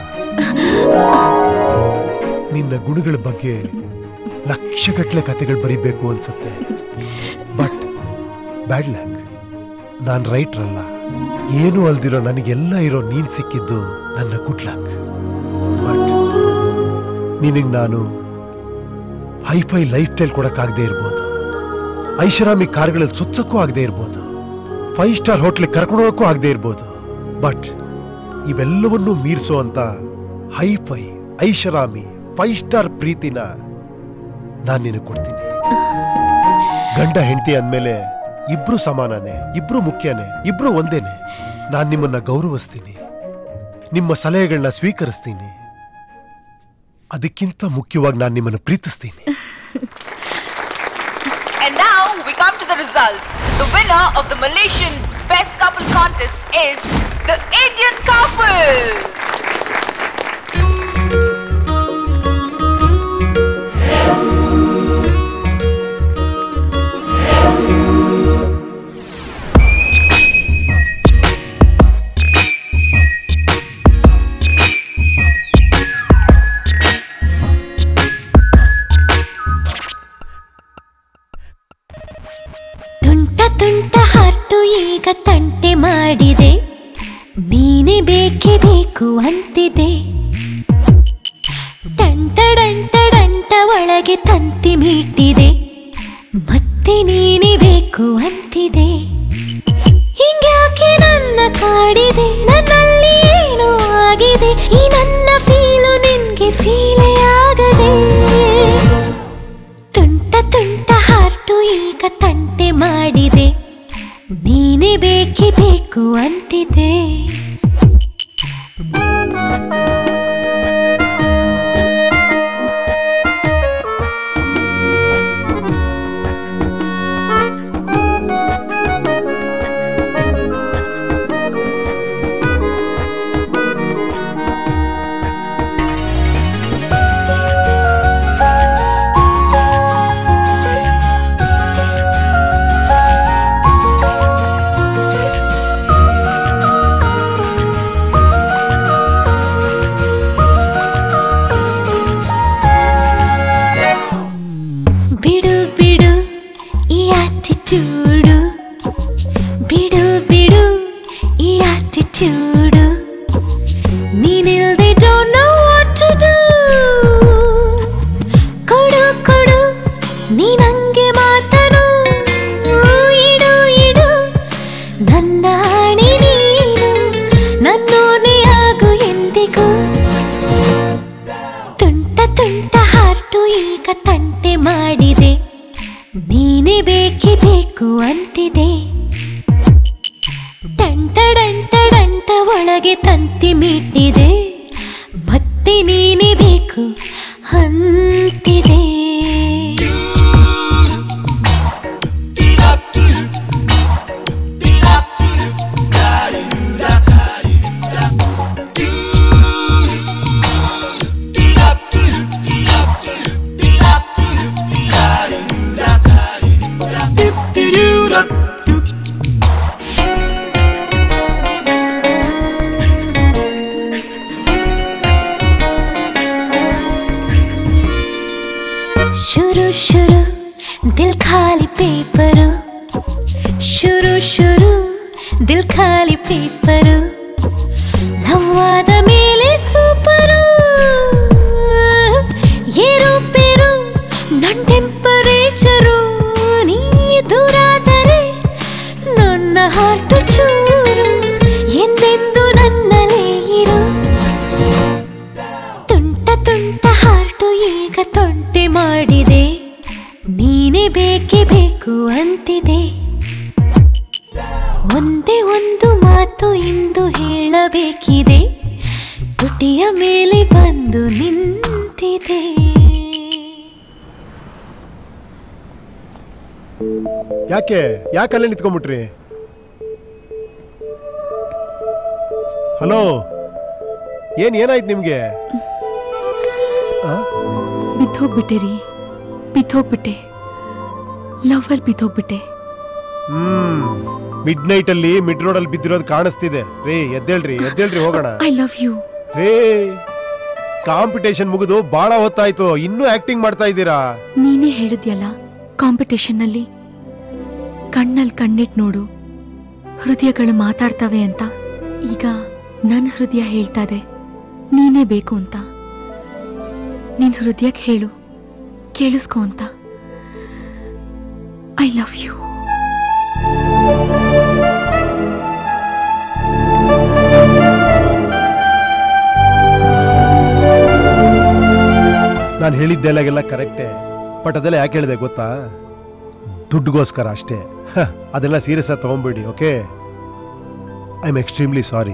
ನಿನ್ನ ಗುಣಗಳ ಬಗ್ಗೆ ಲಕ್ಷಗಟ್ಲೆ ಕತೆಗಳು ಬರಿಬೇಕು ಅನ್ಸುತ್ತೆ ಬಟ್ ಬ್ಯಾಡ್ ಲ್ಯಾಕ್ ನಾನು ರೈಟ್ರ್ ಅಲ್ಲ ಏನು ಅಲ್ದಿರೋ ನನಗೆಲ್ಲ ಇರೋ ನೀನ್ ಸಿಕ್ಕಿದ್ದು ನನ್ನ ಗುಡ್ ಲಕ್ ಬಟ್ ನಿನಗೆ ನಾನು ಹೈಫೈ ಲೈಫ್ ಸ್ಟೈಲ್ ಕೊಡಕ್ಕಾಗದೇ ಇರ್ಬೋದು ಐಷಾರಾಮಿ ಕಾರ್ಗಳಲ್ಲಿ ಸುತ್ತಕ್ಕೂ ಆಗದೆ ಇರ್ಬೋದು ಫೈವ್ ಸ್ಟಾರ್ ಹೋಟ್ಲಿಗೆ ಕರ್ಕೊಂಡು ಹೋಗಕ್ಕೂ ಆಗದೆ ಇರ್ಬೋದು ಬಟ್ ಇವೆಲ್ಲವನ್ನೂ ಮೀರಿಸುವಂತ ಹೈಫೈ ಐಷಾರಾಮಿ ಫೈವ್ ಸ್ಟಾರ್ ಪ್ರೀತಿನ ನಾನು ನಿನಗೆ ಕೊಡ್ತೀನಿ ಗಂಡ ಹೆಂಡತಿ ಅಂದ್ಮೇಲೆ ಇಬ್ರು ಸಮಾನನೇ ಇಬ್ರು ಮುಖ್ಯನೇ ಇಬ್ರು ಒಂದೇನೆ ನಾನು ನಿಮ್ಮನ್ನ ಗೌರವಿಸ್ತೀನಿ ನಿಮ್ಮ ಸಲಹೆಗಳನ್ನ ಸ್ವೀಕರಿಸ್ತೀನಿ ಅದಕ್ಕಿಂತ ಮುಖ್ಯವಾಗಿ ನಾನು ನಿಮ್ಮನ್ನು ಪ್ರೀತಿಸ್ತೀನಿ And now we come to the results. The winner of the Malaysian Best Couple Contest is the Indian couple. ತುಂಟ ತುಂಟ ಹಾರ್ಟು ಈಗ ತಂಟೆ ಮಾಡಿದೆ ನೀನೇ ಬೇಕೇ ಬೇಕು ಅಂತಿದೆ ಟಂಟ ಡಂಟ ಡಂಟ ಒಳಗೆ ತಂತಿ ಮೀಟಿದೆ ಮತ್ತೆ ನೀನೇ ಬೇಕು ಅಂತಿದೆ ಹಿಂಗ್ಯಾಕೆ ನನ್ನ ಕಾಡಿದೆ ನನ್ನಲ್ಲಿ ಏನೋ ಆಗಿದೆ ಈ ನನ್ನ ಫೀಲು ನಿನ್ಗೆ ಫೀಲೇ ಆಗದೆ ತುಂಟ ತುಂಟ ಹಾರ್ಟು ಈಗ ತಂಟೆ ಮಾಡಿದೆ ನೀನೇ ಬೇಕೇ ಬೇಕು ಅಂತಿದೆ ಬಿಡು ಬಿಡು ಈ ಆಟಿಟ್ಯೂಡು ಬಿಡು ಬಿಡು ಈ ಆಟಿಟ್ಯೂಡು ನೀನಿಲ್ದೆ don't know what to do ಕೊಡು ಕೊಡು ನೀನಂಗೆ ಮಾತನು ಇಡು ಇಡು ನನ್ನ ಆಣೆ ನೀನು ನನ್ನೋನೆ ಆಗು ಎಂದಿಗೂ ತುಂಟ ತುಂಟ ಹಾರ್ಟು ಈಗ ತಂಟೆ ಮಾಡಿದೆ ನೀನೇ ಬೇಕೇ ಬೇಕು ಅಂತಿದೆ ಟಂಟ ಡಂಟ ಡಂಟ ಒಳಗೆ ತಂತಿ ಮೀಟಿದೆ ಮತ್ತೆ ನೀನೇ ಬೇಕು ಅಂತಿದೆ ಶುರು ಶುರು ದಿಲ್ ಖಾಲಿ ಪೇಪರು ಶುರು ಶುರು ದಿಲ್ ಖಾಲಿ ಪೇಪರು ಲವ್ವಾದ ಮೇಲೆ ಸೂಪರು ಏರುಪೇರು ನನ್ ಟೆಂಪರೇಚರು ನೀ ದೂರಾದರೆ ನನ್ನ ಹಾರ್ಟು ಚೂರು ಎಂದೆಂದು ನನ್ನಲೇ ಇರು ತುಂಟ ತುಂಟ ಹಾರ್ಟು ಈಗ ತೊಂಟೆ ಮಾಡಿದೆ ನೀನೇ ಬೇಕೇ ಬೇಕು ಅಂತಿದೆ ಒಂದೇ ಒಂದು ಮಾತು ಇಂದು ಹೇಳಬೇಕಿದೆ ತುಟಿಯ ಮೇಲೆ ಬಂದು ನಿಂತಿದೆ ಯಾಕೆ ಯಾಕೆ ಅಲ್ಲೇ ನಿಂತ್ಕೊಂಡ್ಬಿಟ್ರಿ ಹಲೋ ಏನ್ ಏನಾಯ್ತು ನಿಮ್ಗೆ ಆ? ಬಿದ್ದೋಗ್ಬಿಟ್ಟೆ ರೀ ಬಿದ್ದೋಗ್ಬಿಟ್ಟೆ ಲವ್ವಲ್ಲಿ ಬಿದ್ದೋಗ್ಬಿಟ್ಟೆ ಹ್ಮ್ ಮಿಡ್ ನೈಟ್ ಅಲ್ಲಿ ಮಿಡ್ ರೋಡ್ ಅಲ್ಲಿ ಬಿದ್ದಿರೋದು ಕಾಣಿಸ್ತಿದೆ ರೇ ಎದ್ದೇಳ್ರಿ ಎದ್ದೇಳ್ರಿ ಹೋಗೋಣ ಐ ಲವ್ ಯು ರೇ ಕಾಂಪಿಟೇಷನ್ ಮುಗಿದು ಬಹಳ ಹೊತ್ತಾಯ್ತು ಇನ್ನೂ ಆಕ್ಟಿಂಗ್ ಮಾಡ್ತಾ ಇದ್ದೀರಾ ನೀನೇ ಹೇಳಿದ್ಯಲ್ಲ ಕಾಂಪಿಟೇಷನ್ನಲ್ಲಿ ಕಣ್ಣಲ್ಲಿ ಕಣ್ಣಿಟ್ ನೋಡು ಹೃದಯಗಳು ಮಾತಾಡ್ತವೆ ಅಂತ ಈಗ ನನ್ನ ಹೃದಯ ಹೇಳ್ತಾ ಇದೆ ನೀನೇ ಬೇಕು ಅಂತ ನಿನ್ ಹೃದಯಕ್ಕೆ ಹೇಳು ಕೇಳಿಸ್ಕೊ ಅಂತ ಐ ಲವ್ ಯು ನಾನು ಹೇಳಿದ ಡೈಲಾಗೆಲ್ಲ ಕರೆಕ್ಟೇ ಬಟ್ ಅದೆಲ್ಲ ಯಾಕೆ ಹೇಳಿದೆ ಗೊತ್ತಾ ದುಡ್ಡುಗೋಸ್ಕರ ಅಷ್ಟೇ ಹ, ಅದೆಲ್ಲ ಸೀರಿಯಸ್ ಆಗಿ ತಗೊಂಬೇಡಿ okay I am extremely sorry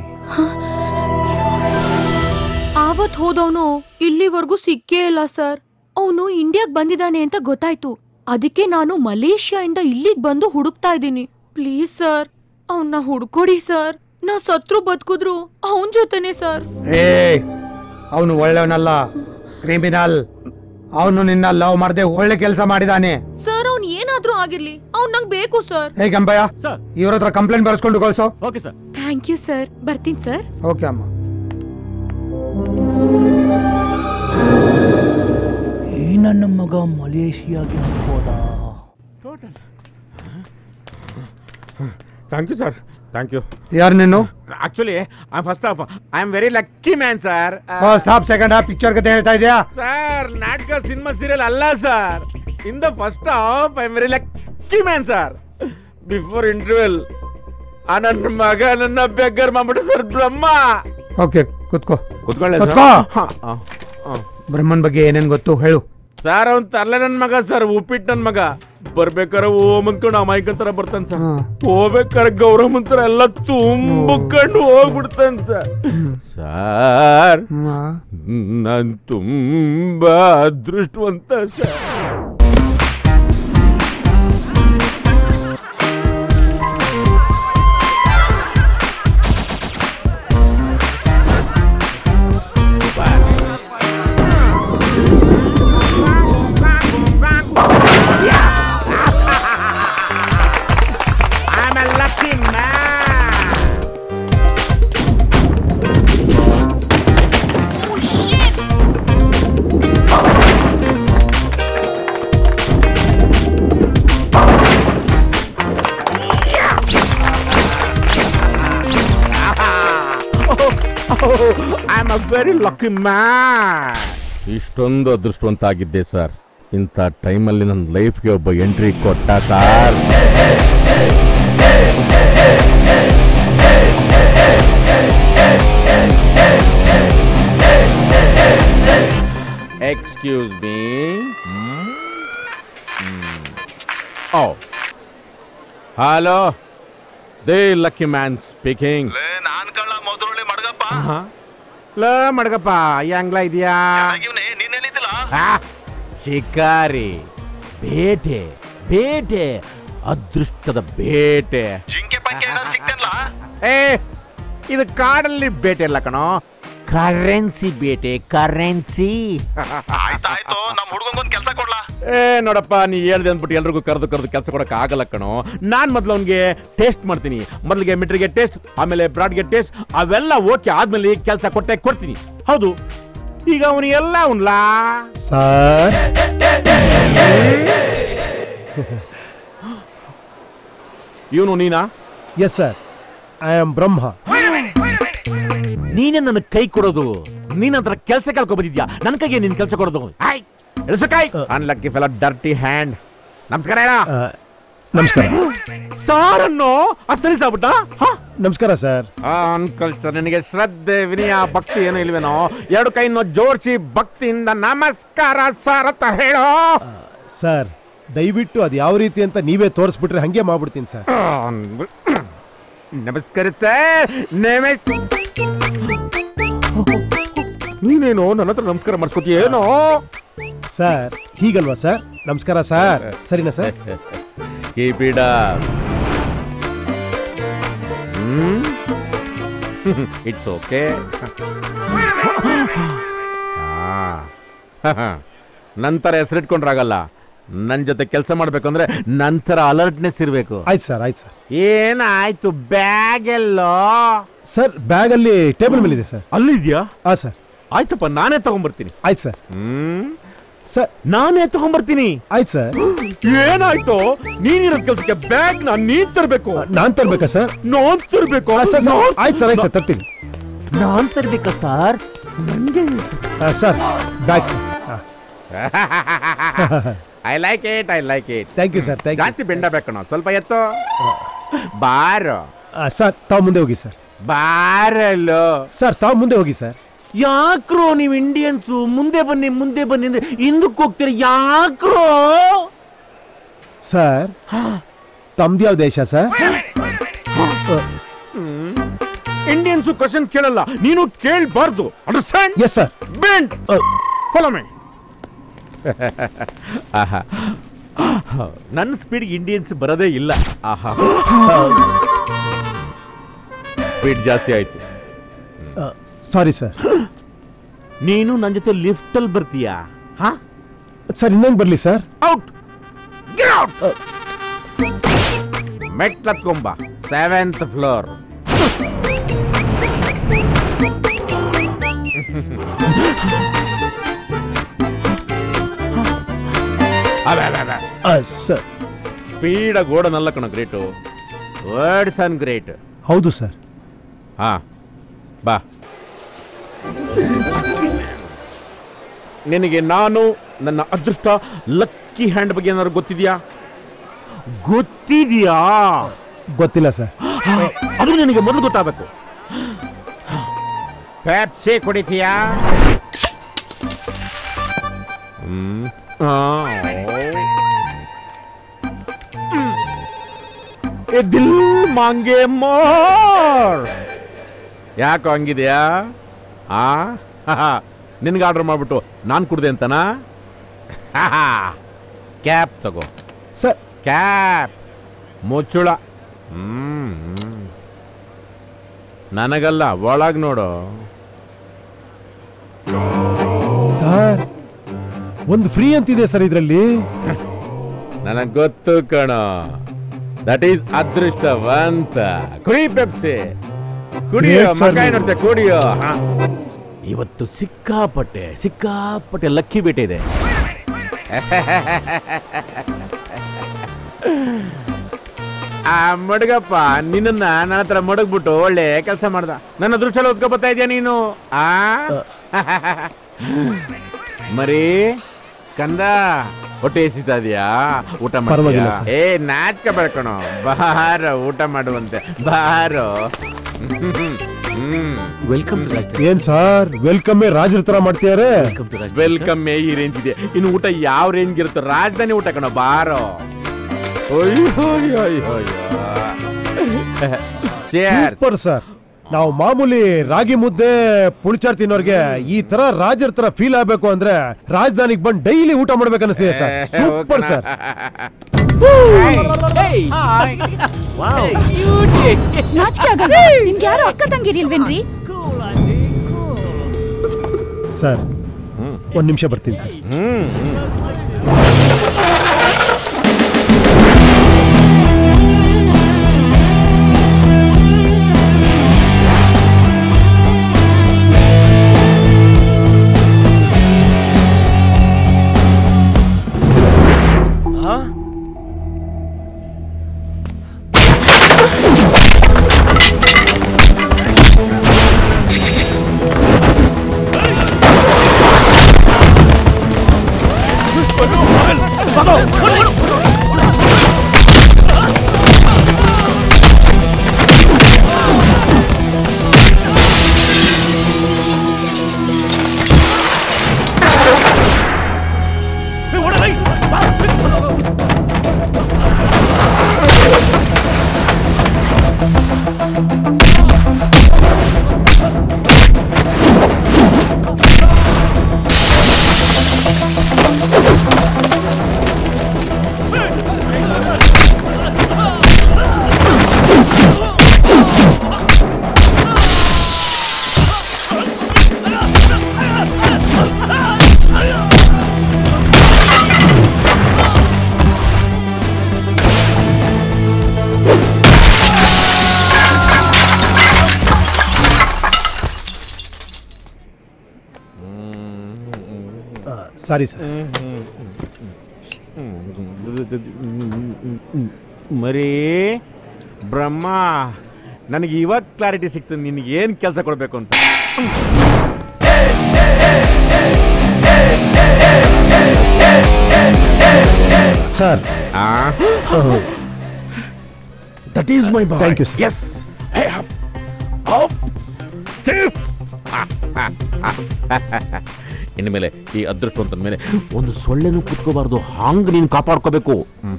ಆವತ್ ಹೋದವನು ಇಲ್ಲಿವರೆಗೂ ಸಿಕ್ಕೇ ಇಲ್ಲ ಸರ್ ಅವನು ಇಂಡಿಯಾಗ್ ಬಂದಿದ್ದಾನೆ ಅಂತ ಗೊತ್ತಾಯ್ತು ಅದಕ್ಕೆ ನಾನು ಮಲೇಷ್ಯಾದಿಂದ ಇಲ್ಲಿಗ್ ಬಂದು ಹುಡುಕ್ತಾ ಇದ್ದೀನಿ ಪ್ಲೀಸ್ ಸರ್ ಅವನ್ನ ಹುಡ್ಕೊಡಿ ಸರ್ ನಾ ಸತ್ರು ಬದುಕಿದ್ರು ಅವನ್ ಜೊತೆನೆ ಸರ್ ಏ ಅವನು ಒಳ್ಳೆಯವನಲ್ಲ ಕ್ರಿಮಿನಲ್ ಅವನು ನಿನ್ನ ಲವ್ ಮಾಡದೆ ಒಳ್ಳೆ ಕೆಲಸ ಮಾಡಿದಾನೆ ಸರ್ ಅವ್ನ್ ಏನಾದ್ರೂ ಆಗಿರ್ಲಿ ಅವ್ನ್ ನಂಗ್ ಬೇಕು ಸರ್ ಹೇ ಗಂಬಯ್ಯ ಇವ್ರ ಹತ್ರ ಕಂಪ್ಲೇಂಟ್ ಬರ್ಸ್ಕೊಂಡು ಕಳ್ಸೋ okay sir thank you sir ಬರ್ತೀನಿ ಸರ್ ಓಕೆ ಅಮ್ಮ ಈ ನನ್ನ ಮಗ ಮಲೇಷಿಯಾಗೆ ಹೋದ thank you sir thank you ಯಾರು ನೀನು actually I first of I am very lucky man sir first half second half picture ಕತೆ ಹೇಳ್ತಾ ಇದೆಯಾ ಸರ್ ನಾಟಕ ಸಿನಿಮಾ ಸೀರಿಯಲ್ ಅಲ್ಲ sir in the first half I am very lucky man sir before interval ಆ ನನ್ನ ಮಗ ನನ್ನ beggar ಮಾಡ್ಬಿಟ್ಟು ಸರ್ ಬ್ರಹ್ಮ ಓಕೆ ಕುತ್ಕೋ ಕುತ್ಕೊಳ್ಳಿ ಕುತ್ಕೋ ಸರ್ ಬ್ರಹ್ಮನ್ ಬಗ್ಗೆ ಏನೇನ್ ಗೊತ್ತು ಹೇಳು ಸರ್ ಅವ್ನ್ ತರ್ಲೆ ನನ್ ಮಗ ಸರ್ ಉಪ್ಪಿಟ್ಟು ನನ್ ಮಗ ಬರ್ಬೇಕಾರೆ ಓಮ್ ಅಂದ್ಕೊಂಡು ಅಮಾಯಕಂತರ ಬರ್ತಾನ ಸರ್ ಹೋಗ್ಬೇಕಾರೆ ಗೌರವ್ ಅಂತಾರ ಎಲ್ಲ ತುಂಬಕೊಂಡು ಹೋಗ್ಬಿಡ್ತಾನ ಸರ್ ಸರ್ ನಾನ್ ತುಂಬಾ ಅದೃಷ್ಟವಂತ sir I'm a lucky man. I'm a very lucky man. ಇಷ್ಟೊಂದು ಅದೃಷ್ಟವಂತ ಆಗಿದ್ದೆ ಸರ್ ಇಂಥ ಟೈಮಲ್ಲಿ ನನ್ನ ಲೈಫ್ಗೆ ಒಬ್ಬ ಎಂಟ್ರಿ ಕೊಟ್ಟ sir excuse me oh hello the lucky man speaking ಲೋ ಮಡ್ಗಪ್ಪ ಹೆಂಗ್ಲ ಇದೆಯಾ ಶಿಕಾರಿ ಬೇಟೆ ಬೇಟೆ ಅದೃಷ್ಟದ ಬೇಟೆ ಏ ಇದು ಕಾಡಲ್ಲಿ ಬೇಟೆ ಅಲ್ಲ ಕಣೋ ಕರೆನ್ಸಿ ಬೇಟೆ ಕರೆನ್ಸಿ ಏ ನೋಡಪ್ಪ ನೀ ಹೇಳ್ದೆ ಅಂದ್ಬಿಟ್ಟು ಎಲ್ರಿಗೂ ಕರೆದು ಕರೆದು ಕೆಲಸ ಕೊಡಕ್ ಆಗಲ್ಲ ಕಣೋ ನಾನ್ ಮೊದ್ಲು ಅವ್ನಿಗೆ ಟೇಸ್ಟ್ ಮಾಡ್ತೀನಿ ಮೊದಲಿಗೆ ಮಿಟ್ರಿಗೆ ಟೇಸ್ಟ್ ಆಮೇಲೆ ಬ್ರಾಡ್ಗೆ ಟೇಸ್ಟ್ ಅವೆಲ್ಲ ಓಕೆ ಆದ್ಮೇಲೆ ಕೆಲಸ ಕೊಟ್ಟೆ ಕೊಡ್ತೀನಿ ಹೌದು ಈಗ ಅವನು ಎಲ್ಲ ಉನ್ಲಾ ಸರ್ ಇವನು ನೀನಾ yes sir I am Brahma ನೀನೇ ನನ್ನ ಕೈ ಕೊಡೋದು ನೀನ್ ಹತ್ರ ಕೆಲಸ ಕೇಳ್ಕೊ ಬಂದಿದ್ಯಾ ನನ್ನ ಕೈಗೆ ನೀನ್ ಕೆಲಸ ಕೊಡೋದು ಆಯ್ ಕೈ ಅನ್ಲಕ್ಕಿ ಫೆಲ ಡರ್ಟಿ ಹ್ಯಾಂಡ್ ನಮಸ್ಕಾರ ಏನ ನಮಸ್ಕಾರ ಸಾರ್ ಅನ್ನೋ ಸರಿ ಸಾಬಿಟ್ಟ ನಮಸ್ಕಾರ ಸರ್ ಅಂಕಲ್ ಸರ್ ನಿನಗೆ ಶ್ರದ್ಧೆ ವಿನಯ ಭಕ್ತಿ ಏನು ಇಲ್ವೇನೋ ಎರಡು ಕೈಯನ್ನು ಜೋಡಿಸಿ ಭಕ್ತಿಯಿಂದ ನಮಸ್ಕಾರ ಸರ್ ಅಂತ ಹೇಳೋ ಸರ್ ದಯವಿಟ್ಟು ಅದು ಯಾವ ರೀತಿ ಅಂತ ನೀವೇ ತೋರಿಸ್ಬಿಟ್ರೆ ಹಂಗೆ ಮಾಡ್ಬಿಡ್ತೀನಿ ಸರ್ ನಮಸ್ಕಾರ ಸರ್ ನಮಸ್ ನೀನೇನು ನನ್ನ ಹತ್ರ ನಮಸ್ಕಾರ ಮಾಡಿಸ್ಕೊತೀಯ ಏನೋ ಸರ್ ಹೀಗಲ್ವಾ ಸರ್ ನಮಸ್ಕಾರ ಸರ್ ಸರಿನಾ sir keep it it's okay ನಂತರ ಹೆಸರಿಟ್ಕೊಂಡ್ರಾಗಲ್ಲ ನನ್ನ ಜೊತೆ ಕೆಲಸ ಮಾಡ್ಬೇಕಂದ್ರೆ ನಂತರ ಅಲರ್ಟ್ನೆಸ್ ಇರಬೇಕು ಆಯ್ತು ಸರ್ ಆಯ್ತು ಸರ್ ಏನಾಯ್ತು ಬ್ಯಾಗ್ ಎಲ್ಲೋ ಸರ್ ಬ್ಯಾಗ್ ಅಲ್ಲಿ ಟೇಬಲ್ ಮೇಲೆ ಇದೆ ಸರ್ ಅಲ್ಲಿದ್ಯಾ ಹಾ ಸರ್ ಆಯ್ತಪ್ಪ ನಾನೇ ತಗೊಂಡ್ಬರ್ತೀನಿ ಆಯ್ತು ಸರ್ ಹ್ಮ್ ಸರ್ ನಾನೇ ತಗೊಂಡ್ಬರ್ತೀನಿ ಆಯ್ತು ಸರ್ ಏನಾಯ್ತು ನೀನಿರೋದ್ ಕೆಲ್ಸಕ್ಕೆ ಬ್ಯಾಗ್ ನಾನ್ ನೀನ್ ತರ್ಬೇಕು ನಾನ್ ತರ್ಬೇಕಾ ಸರ್ ನಾನ್ ತರ್ಬೇಕು ಆ, ಸರ್, ಸರ್, ಆಯ್ತು ಸರ್ ಆಯ್ತು ಸರ್ ತರ್ತೀನಿ ನಾನ್ ತರ್ಬೇಕಾ ಸರ್ ಆ, sir bag sir I like it I like it thank you sir thank ಜಾಸ್ತಿ ಬೆಂಡ ಬೇಕಣ ಸ್ವಲ್ಪ ಎತ್ತು ಬಾರೋ ಯು ಸರ್ ತಾವು ಮುಂದೆ ಹೋಗಿ ಸರ್ ಬಾರಲ್ಲೋ ಸರ್ ತಾವು ಮುಂದೆ ಹೋಗಿ ಸರ್ ಯಾಕ್ರೋ ನೀವು ಇಂಡಿಯನ್ಸು ಮುಂದೆ ಬನ್ನಿ ಮುಂದೆ ಬನ್ನಿ ಅಂದ್ರೆ ಹಿಂದಕ್ಕೆ ಹೋಗ್ತೀರ ಯಾಕ್ರೋ ಸರ್ ತಮ್ದು ಯಾವ ದೇಶ ಸರ್ ಇಂಡಿಯನ್ಸು ಕ್ವಶನ್ ಕೇಳಲ್ಲ ನೀನು ಕೇಳಬಾರ್ದು understand yes sir bend follow me ಆಹಾ ನನ್ನ ಸ್ಪೀಡ್ ಇಂಡಿಯನ್ಸ್ ಬರೋದೇ ಇಲ್ಲ ಆಹಾ ಸ್ಪೀಡ್ ಜಾಸ್ತಿ ಆಯ್ತು ಸಾರಿ ಸರ್ ನೀನು ನನ್ನ ಜೊತೆ ಲಿಫ್ಟ್ ಅಲ್ಲಿ ಬರ್ತೀಯಾ ಹಾ ಸರ್ ಇನ್ನೊಂದು ಬರಲಿ ಸರ್ ಔಟ್ ಮೆಟ್ಲತ್ಕೊಂಬ ಸೆವೆಂತ್ ಫ್ಲೋರ್ ಸರ್ ಸ್ಪೀಡಾಗಿ ಓಡೋನಲ್ಲ ಕಣ ಗ್ರೇಟು ವರ್ಡ್ಸ್ ಅನ್ ಗ್ರೇಟ್ ಹೌದು ಸರ್ ಹಾ ಬಾ ನಿನಗೆ ನಾನು ನನ್ನ ಅದೃಷ್ಟ ಲಕ್ಕಿ ಹ್ಯಾಂಡ್ ಬಗ್ಗೆ ಏನಾದ್ರು ಗೊತ್ತಿದ್ಯಾ ಗೊತ್ತಿದ್ಯಾ ಗೊತ್ತಿಲ್ಲ ಸರ್ ಅದು ನಿನಗೆ ಮೊದಲು ಗೊತ್ತಾಗಬೇಕು ಪೆಪ್ಸಿ ಕುಡಿತೀಯಾ ಹ್ಮ್ ಆ, ಏ ದಿಲ್ ಮಾಂಗೆ ಮೋರ್ ಯಾಕೋ ಹಂಗಿದ್ಯಾ ಆ ನಿನ್ಗೆ ಆರ್ಡರ್ ಮಾಡ್ಬಿಟ್ಟು ನಾನು ಕುಡ್ದೆ ಅಂತನಾ ಕ್ಯಾಪ್ ತಗೋ ಸರ್ ಕ್ಯಾಪ್ ಮುಚ್ಚುಳ ಹ್ಮ್ ಹ್ಮ್. ನನಗಲ್ಲ ಒಳಗ್ ನೋಡು ಸರ್ ಒಂದು ಫ್ರೀ ಅಂತಿದೆ ಸರ್ ಇದರಲ್ಲಿ ನನಗ್ ಗೊತ್ತು ಕಣ ದಟ್ ಈಸ್ ಅದೃಷ್ಟವಂತ ಕುಡಿ ಪೆಪ್ಸಿ ಕುಡಿಯೋ Great, sir, ಮಕಾಯಿ ನೀವು. ನೋಡ್ತೆ ಕುಡಿಯೋ ಹಾ. ಇವತ್ತು ಸಿಕ್ಕಾಪಟ್ಟೆ ಸಿಕ್ಕಾಪಟ್ಟೆ ಲಕ್ಕಿ ಬೇಟೆ ಇದೆ ಆ ಮಡಗಪ್ಪ ನಿನ್ನನ್ನ ನನ್ನ ಹತ್ರ ಮಡಗ್ಬಿಟ್ಟು ಒಳ್ಳೆ ಕೆಲಸ ಮಾಡ್ದ ನನ್ನ ಅದೃಷ್ಟ ಓದ್ಕೊ ಬರ್ತಾ ಇದೆಯಾ ನೀನು ಆ ಮರಿ ಕಂದ ಹೊಟ್ಟೆ ಎಸಿತಾ ಇದೆಯಾ ಊಟ ಪರವಾಗಿಲ್ಲ ಮಾಡ್ತೀಯಾ ಸರ್. ಏ ನಾಚಿಕೆ ಬೆಳ್ಕಣೋ ಬಾರೋ ಊಟ ಮಾಡುವಂತೆ ಬಾರೋ ವೆಲ್ಕಮ್ ಏನ್ ಸರ್ ವೆಲ್ಕಮ್ ರಾಜರ ತರ ಮಾಡ್ತಿದ್ದಾರೆ ವೆಲ್ಕಮ್ ಈ ರೇಂಜ್ ಇದೆ ಇನ್ನು ಊಟ ಯಾವ ರೇಂಜ್ ಇರುತ್ತೋ ರಾಜಧಾನಿ ಊಟ ಕಣೋ ಬಾರೋ ಅಯ್ಯೋ ಅಯ್ಯೋ ಅಯ್ಯೋ ಅಯ್ಯೋ Cheers. ಸೂಪರ್ ಸರ್ ನಾವು ಮಾಮೂಲಿ ರಾಗಿ ಮುದ್ದೆ ಪುಳಿಚಾರ್ ತಿನ್ನೋರ್ಗೆ ಈ ತರ ರಾಜರ ತರ ಫೀಲ್ ಆಗ್ಬೇಕು ಅಂದ್ರೆ ರಾಜಧಾನಿಗೆ ಬಂದು ಡೈಲಿ ಊಟ ಮಾಡ್ಬೇಕು ಅನಿಸ್ತಿದೆ ಸರ್ ಸೂಪರ್ ಸರ್ ನಾಚಿಕೆ ಆಗಲ್ಲ ನಿಮ್ಗೆ ಯಾರು ಅಕ್ಕ ತಂಗಿರಿಲ್ವೇನ್ರಿ ಸರ್ ಒಂದ್ ನಿಮಿಷ ಬರ್ತೀನಿ ಸರ್ ಸಾರಿ ಸರ್ ಮರಿ ಬ್ರಹ್ಮ ನನಗೆ ಇವಾಗ ಕ್ಲಾರಿಟಿ ಸಿಕ್ತು ನಿನಗೆ ಏನು ಕೆಲಸ ಕೊಡಬೇಕು ಅಂತ sir that is my boy Thank you, sir. Yes ಸ್ಟೀಫ್ ಇನ್ನು ಮೇಲೆ ಈ ಅದೃಷ್ಟವಂತ ಮೇಲೆ ಒಂದು ಸೊಳ್ಳೆನೂ ಕುತ್ಕೋಬಾರ್ದು ಹಾಂಗ್ ನೀನು ಕಾಪಾಡ್ಕೋಬೇಕು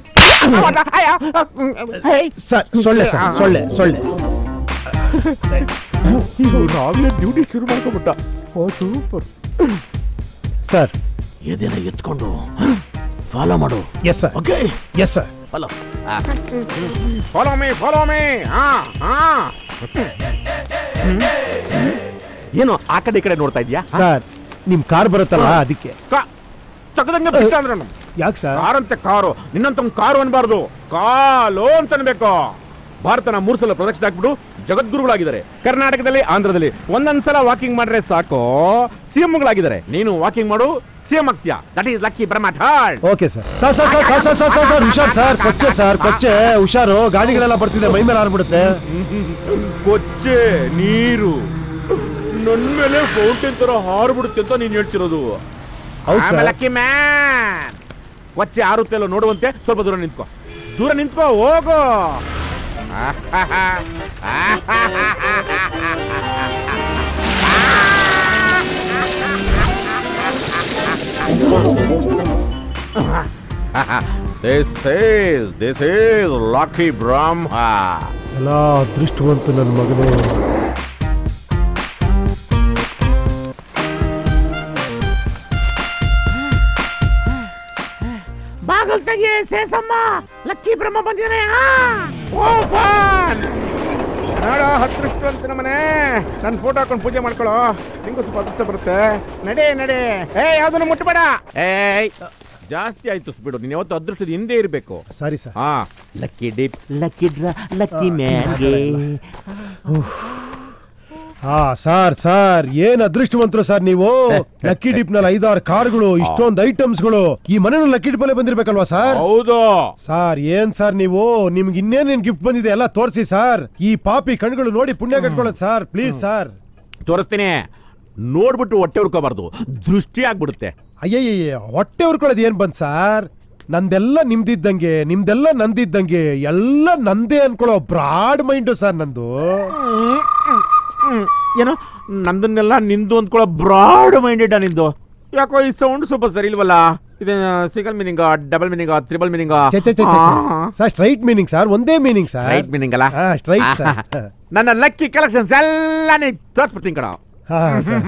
ಸರ್ ಸೊಳ್ಳೆ ಸರ್ ಸೊಳ್ಳೆ ಸೊಳ್ಳೆ ಆಗಲೇ ಡ್ಯೂಟಿ ಶುರು ಮಾಡ್ಕೊಬಿಟ್ಟ ಓ ಸೂಪರ್ ಸರ್ ಎದೆನ ಎತ್ಕೊಂಡು ಫಾಲೋ ಮಾಡು yes sir okay yes sir follow follow me follow me ಹಾ ಹಾ ಏನು ಆ ಕಡೆ ಈ ಕಡೆ ನೋಡ್ತಾ ಇದೀಯಾ ಸರ್ ನಿಮ್ ಕಾರ್ ಬರುತ್ತಲ್ಲ ಅದಕ್ಕೆ ತಗದಂಗೆ ಬಿಟ್ಟ ಅಂದ್ರೆ ಯಾಕೆ ಸರ್ ಕಾರ್ ಅಂತೆ ಕಾರು ನಿನ್ನಂತ ಕಾರು ಅನ್ಬಾರ್ದು ಕಾಲು ಅಂತ ಅನ್ಬೇಕು ಭಾರತನ ಮೂರು ಸಲ ಪ್ರದಕ್ಷಿಣೆ ಹಾಕ್ಬಿಟ್ಟು ಜಗದ್ಗುರುಗಳಾಗಿದ್ದಾರೆ ಕರ್ನಾಟಕದಲ್ಲಿ ಆಂಧ್ರದಲ್ಲಿ ಒಂದೊಂದ್ ಸಲ ವಾಕಿಂಗ್ ಮಾಡ್ರೆ ಸಾಕು ಸಿಎಂಗಳಾಗಿದ್ದಾರೆ ನೀನು ವಾಕಿಂಗ್ ಮಾಡು ಸಿಎಂ ಆಗ್ತೀಯಾ that is lucky Brahma third okay sir sir sir sir sir sir sir sir ಹುಷಾರ್ ಸರ್ ಕೊಚ್ಚೆ ಸರ್ ಕೊಚ್ಚೆ ಹುಷಾರು ಗಾಡಿಗಳೆಲ್ಲ ಬರ್ತಿದೆ ಮೈ ಮೇಲೆ ಹಾರ್ಬಿಡುತ್ತೆ ಕೊಚ್ಚೆ ನೀರು ನನ್ ಮೇಲೆ ಫೌಂಟೇನ್ ತರ ಹಾರ್ಬಿಡುತ್ತೆ ಅಂತ ನೀನ್ ಹೇಳ್ತಿರೋದು ಹೌದ್ sir. ಲಕ್ಕಿ ಮ್ಯಾನ್ ಕೊಚ್ಚೆ ಆರುತ್ತೆ ಅಲ್ಲೋ ನೋಡುವಂತೆ ಸ್ವಲ್ಪ ದೂರ ನಿಂತ್ಕೋ ದೂರ ನಿಂತ್ಕೋ ಹೋಗು this is this is lucky brahma ಎಲ್ಲ ಅದೃಷ್ಟವಂತ ನನ್ನ ಮಗನೇ ಬಾಗಲ್ ತೆಗಿ ಸೇಸಮ್ಮ ಲಕ್ಕಿ ಬ್ರಹ್ಮ ಬಂದಿದ್ದಾನೆ ಓಪನ್ ನೋಡು ಹತ್ರಷ್ಟು ಅಂತ ಮನೆ ನನ್ನ ಫೋಟೋ ಹಾಕೊಂಡು ಪೂಜೆ ಮಾಡ್ಕೊಳ್ಳೋ ನಿಂಗೂ ಸ್ವಲ್ಪ ಅದೃಷ್ಟ ಬರುತ್ತೆ ನಡೆ ನಡೆ ಏ ಯಾವ್ದನ್ನು ಮುಟ್ಟಬೇಡ ಏಯ್ ಜಾಸ್ತಿ ಆಯ್ತು ಸ್ಪೀಡು ನೀನು ಯಾವತ್ತು ಅದೃಷ್ಟದ ಹಿಂದೆ ಇರಬೇಕು ಸಾರಿ ಸರ್ ಹಾ lucky dip lucky draw lucky ಮ್ಯಾನ್ಗೆ ಹಾ ಸರ್ ಸರ್ ಏನ್ ಅದೃಷ್ಟವಂತರು ಸರ್ ನೀವು ಲಕ್ಕಿ ಡಿಪ್ ನಲ್ಲಿ ಐದಾರು ಕಾರ್ಗಳು ಇಷ್ಟೊಂದು ಐಟಮ್ಸ್ಗಳು ಈ ಮನೆ ಲಕ್ಕಿ ಡಿಪ್ ಅಲ್ಲೇ ಬಂದಿರ್ಬೇಕಲ್ವಾ ಸರ್ ಹೌದು ಸರ್ ಏನ್ ಸರ್ ನೀವು ನಿಮ್ಗೆ ಇನ್ನೇನೇನ್ ಗಿಫ್ಟ್ ಬಂದಿದೆ ಎಲ್ಲ ತೋರಿಸಿ ಸರ್ ಈ ಪಾಪಿ ಕಣ್ಗಳು ನೋಡಿ ಪುಣ್ಯ ಕಟ್ಕೊಳ್ಳೋದು ಸರ್ ಪ್ಲೀಸ್ ಸರ್ ತೋರಿಸ್ತೀನಿ ನೋಡ್ಬಿಟ್ಟು ಹೊಟ್ಟೆ ಹುಡ್ಕೋಬಾರ್ದು ದೃಷ್ಟಿ ಆಗ್ಬಿಡುತ್ತೆ ಅಯ್ಯಯ್ಯ ಹೊಟ್ಟೆ ಉರ್ಕೊಳ್ಳೋದು ಏನ್ ಬಂದ್ ಸರ್ ನಂದೆಲ್ಲ ನಿಮ್ದಿದ್ದಂಗೆ ನಿಮ್ದೆಲ್ಲ ನಂದಿದ್ದಂಗೆ ಎಲ್ಲ ನಂದೇ ಅನ್ಕೊಳ್ಳೋ ಬ್ರಾಡ್ ಮೈಂಡು ಸರ್ ನಂದು ಏನೋ ನಂದನ್ನೆಲ್ಲ ನಿಂದು ಅಂದ್ಕೊಳ್ಳೋ ಬ್ರಾಡ್ ಮೈಂಡೆಡ್ ನಿಂದು ಯಾಕೋ ಈ ಸೌಂಡ್ ಸ್ವಲ್ಪ ಸರಿ ಇಲ್ವಲ್ಲ ಇದು single meaning double meaning triple meaning ಛೆ, ಛೆ, ಛೆ, ಛೆ, ಛೆ. ಸರ್ ಸ್ಟ್ರೈಟ್ ಮೀನಿಂಗ್ ಸರ್ ಒಂದೇ ಮೀನಿಂಗ್ ಸರ್ ರೈಟ್ ಮೀನಿಂಗ್ ಅಲ್ಲ ಹಾ ಸ್ಟ್ರೈಟ್ ಸರ್ ನನ್ನ ಲಕ್ಕಿ ಕಲೆಕ್ಷನ್ಸ್ ಎಲ್ಲ ನೀ ತೋರಿಸ್ಬಿಡ್ತೀನಿ ಕಣ ಹಾ ಸರ್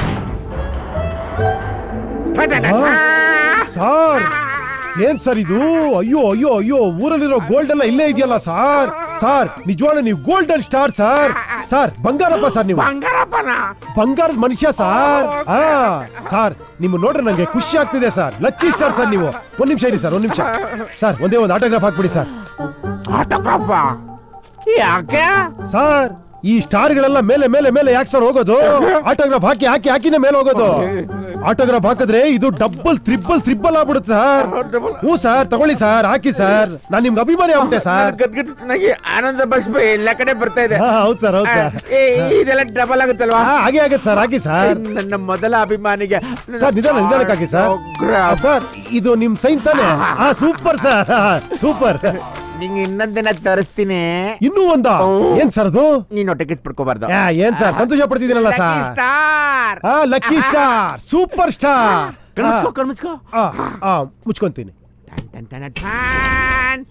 ಸರ್ ಏನ್ ಸರ್ ಇದು ಅಯ್ಯೋ ಅಯ್ಯೋ ಅಯ್ಯೋ ಊರಲ್ಲಿರೋ ಗೋಲ್ಡ್ ಎಲ್ಲ ಇಲ್ಲೇ ಇದೆಯಲ್ಲ ಸರ್ ಸರ್ ನಿಜವಾಗ್ಲೂ ನೀವು golden star sir sir Bangarappa sir ನೀವು ಬಂಗಾರದ ಮನುಷ್ಯ ಸರ್ ಹಾ ಸರ್ ನಿಮ್ಮ ನೋಡ್ರೆ ನಂಗೆ ಖುಷಿ ಆಗ್ತಿದೆ ಸರ್ ಲಕ್ಕಿ ಸ್ಟಾರ್ ಸರ್ ನೀವು ಒಂದ್ ನಿಮಿಷ ಇರಿ ಸರ್ ಒಂದ್ ನಿಮಿಷ ಸರ್ ಒಂದೇ ಒಂದು ಆಟೋಗ್ರಾಫ್ ಹಾಕ್ಬಿಡಿ ಸರ್ ಆಟೋಗ್ರಾಫ್ ಯಾಕೆ ಸರ್ ಈ ಸ್ಟಾರ್ಗಳೆಲ್ಲ ಮೇಲೆ ಮೇಲೆ ಮೇಲೆ ಯಾಕೆ ಸರ್ ಹೋಗೋದು ಆಟೋಗ್ರಾಫ್ ಹಾಕಿ ಹಾಕಿ ಹಾಕಿನೇ ಮೇಲೆ ಹೋಗೋದು ಆಟೋಗ್ರಾಫ್ ಹಾಕಿದ್ರೆ ಇದು ಡಬಲ್ ತ್ರಿಬಲ್ ತ್ರಿಬಲ್ ಆಗ್ಬಿಡುತ್ತೆ ಸರ್ ಹ್ಞೂ ಸರ್ ತಗೊಳ್ಳಿ ಸರ್ ಹಾಕಿ ಸರ್ ನಾನು ನಿಮ್ಗೆ ಅಭಿಮಾನಿ ಆಗ್ಬಿಟ್ಟೆ ಸರ್ ಗದ್ಗಟ್ಟಿನಾಗಿ ಆನಂದ ಬಸ್ ಎಲ್ಲ ಕಡೆ ಬರ್ತಾ ಇದೆ ಹಾ, ಹೌದ್ ಸರ್, ಹೌದ್ ಸರ್. ಏ, ಇದೆಲ್ಲ ಡಬಲ್ ಆಗುತ್ತಲ್ವಾ ಹಾ, ಹಾಗೆ ಆಗತ್ತೆ ಸರ್ ಹಾಕಿ ಸರ್ ನನ್ನ ಮೊದಲ ಅಭಿಮಾನಿಗೆ ಸರ್ ನಿಧಾನ ನಿಧಾನಕ್ಕೆ ಹಾಕಿ ಸರ್ Autograph. ಆ, ಸರ್ ಇದು ನಿಮ್ ಸೈನ್ ತಾನೆ ಹಾ ಸೂಪರ್ ಸರ್ ಸೂಪರ್ ನಿಂಗೆ ಇನ್ನೊಂದಿನ ತರಿಸ್ತೀನಿ ಇನ್ನೂ ಒಂದ ಏನ್ ಸರ್ ಅದು ನೀನು ಟಿಕೆಟ್ ಪಡ್ಕೋಬಾರ್ದು ಯಾ, ಏನ್ ಸರ್ ಸಂತೋಷ ಪಡ್ತಿದ್ದೀನಲ್ಲ ಸರ್ ಸ್ಟಾರ್ ಹಾ ಲಕ್ಕಿ ಸ್ಟಾರ್ ಸೂಪರ್ ಸ್ಟಾರ್ ಕಣ್ಮುಚ್ಕೋ ಕಣ್ಮುಚ್ಕೋ ಮುಚ್ಕೊಂತೀನಿ ಟನ್ ಟನ್ ಟನ್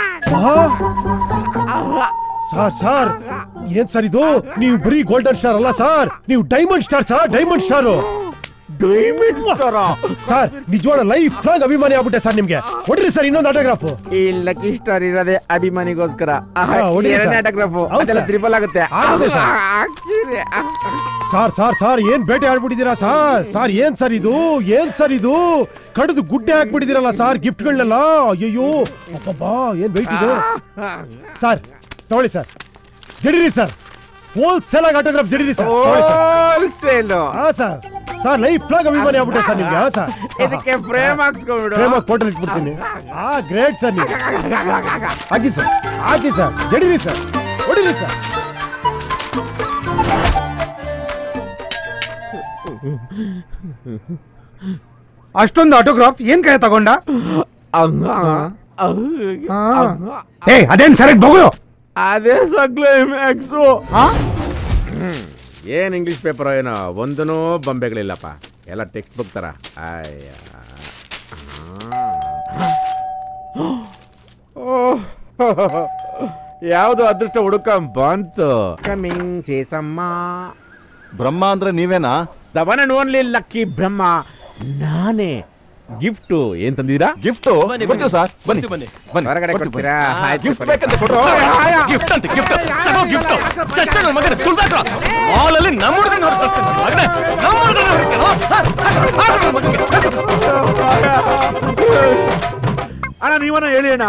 ಸರ್ ಸರ್ ಏನ್ ಸರ್ ಇದು ನೀವು ಬರೀ ಗೋಲ್ಡನ್ ಸ್ಟಾರ್ ಅಲ್ಲ ಸರ್ ನೀವು diamond star sir diamond star diamond star sir ನಿಜವಾದ ಲೈಫ್ ಲಾಂಗ್ ಅಭಿಮಾನಿ ಆಗ್ಬಿಟ್ಟೆ ಸರ್ ನಿಮ್ಗೆ ಹೊಡ್ರಿ ಸರ್ ಇನ್ನೊಂದು ಆಟೋಗ್ರಾಫ್ ಈ ಲಕ್ಕಿ ಸ್ಟಾರ್ ಇರೋದೇ ಅಭಿಮಾನಿಗೋಸ್ಕರ ಹಾ, ಹೊಡಿ ಸರ್. ಆಟೋಗ್ರಾಫ್ ಹೌದ್ ಅದೆಲ್ಲ ಸರ್. ತ್ರಿಬಲ್ ಆಗುತ್ತೆ ಆಗುತ್ತೆ ಸರ್. ಹಾಕಿರಿ. ಸಾರ್ ಸಾರ್ ಸಾರ್ ಏನ್ ಬೇಟೆ ಆಡ್ಬಿಟ್ಟಿದ್ದೀರಾ ಸರ್ ಸಾರ್ ಏನ್ ಸರ್ ಇದು ಏನ್ ಸರ್ ಇದು ಕಡಿದು ಗುಡ್ಡೆ ಹಾಕ್ಬಿಟ್ಟಿದ್ದೀರಲ್ಲ ಸರ್ ಗಿಫ್ಟ್ಗಳನ್ನೆಲ್ಲ ಅಯ್ಯಯ್ಯೋ ಅಪ್ಪಬ್ಬಾ ಏನ್ ವೆಯ್ಟ್ ಇದೆ ಸರ್ ತಗೊಳ್ಳಿ ಸರ್ ಜಡಿರಿ ಸರ್ ಹೋಲ್ಸೇಲ್ ಆಗಿ ಆಟೋಗ್ರಾಫ್ ಜಡಿರಿ ಸರ್ ತಗೊಳ್ಳಿ ಸರ್. ಹೋಲ್ಸೇಲ್ ಹಾ ಸರ್ ಸರ್ ಲೈಫ್ ಲಾಗ್ ಅಭಿಮಾನಿ ಆಗ್ಬಿಟ್ಟೆ ಸರ್ ನಿಮ್ಗೆ ಹಾ, ಸರ್ ಇದಕ್ಕೆ ಫ್ರೇಮ್ ಹಾಕ್ಸ್ಕೊಂಡ್ಬಿಡು ಫ್ರೇಮ್ ಆಗಿ ಫೋಟೋ ಇಟ್ಬಿಡ್ತೀನಿ ಆ ಗ್ರೇಟ್ ಸರ್ ನೀವು ಹಾಕಿ ಸರ್ ಹಾಕಿ ಸರ್ ಜಡಿರಿ ಸರ್ ಹೊಡಿರಿ ಸರ್ ಅಷ್ಟೊಂದು ಆಟೋಗ್ರಾಫ್ ಏನ್ ಕೈ ತಗೊಂಡ ಏ ಅದೇನ್ ಸರಿಗ್ ಬಗಳು ಅದೇ ಕ್ಲೈಮ್ಯಾಕ್ಸು ಏನ್ ಇಂಗ್ಲಿಷ್ ಪೇಪರ್ ಏನೋ ಒಂದೂ ಬೊಂಬೆಗಳಿಲ್ಲಪ್ಪ ಎಲ್ಲ ಟೆಕ್ಸ್ಟ್ ಬುಕ್ ತರ ಅಯ್ಯ ಯಾವುದು ಅದೃಷ್ಟ ಹುಡುಕ ಬಂತು ಕಮಿಂಗ್ ಸೇಸಮ್ಮ ಬ್ರಹ್ಮ ಅಂದ್ರೆ ನೀವೇನಾ the one and only lucky Brahma ನಾನೇ ಗಿಫ್ಟು ಏನ್ ತಂದಿದ್ದೀರಾ ಗಿಫ್ಟು ಬರ್ತೀವಿ ಸರ್ ಬನ್ನಿ ಬನ್ನಿ. ಬನ್ನಿ ಹೊರಗಡೆ ಕೊಡ್ತೀವಿ, ಕೊಡ್ತೀರಾ ಬನ್ನಿ. ಆಯ್ತು, ಗಿಫ್ಟ್ ಕೊಡಿ. ಬೇಕಂತ ಕೊಡ್ರು ಗಿಫ್ಟ್ ಅಂತ ಗಿಫ್ಟ್ ತಗೋ ಗಿಫ್ಟ್ ಜಸ್ಟ್ ನನ್ನ ಮಗನ ತುಳ್ದಾಕ್ರ ಮಾಲಲ್ಲಿ ನಮ್ಮ ಹುಡುಗನ ಹೊರತಸ್ತೀನಿ ಮಗನೇ ನಮ್ಮ ಹುಡುಗನ ಅಣ್ಣ ನೀವನ್ನ ಹೇಳಿ ಅಣ್ಣ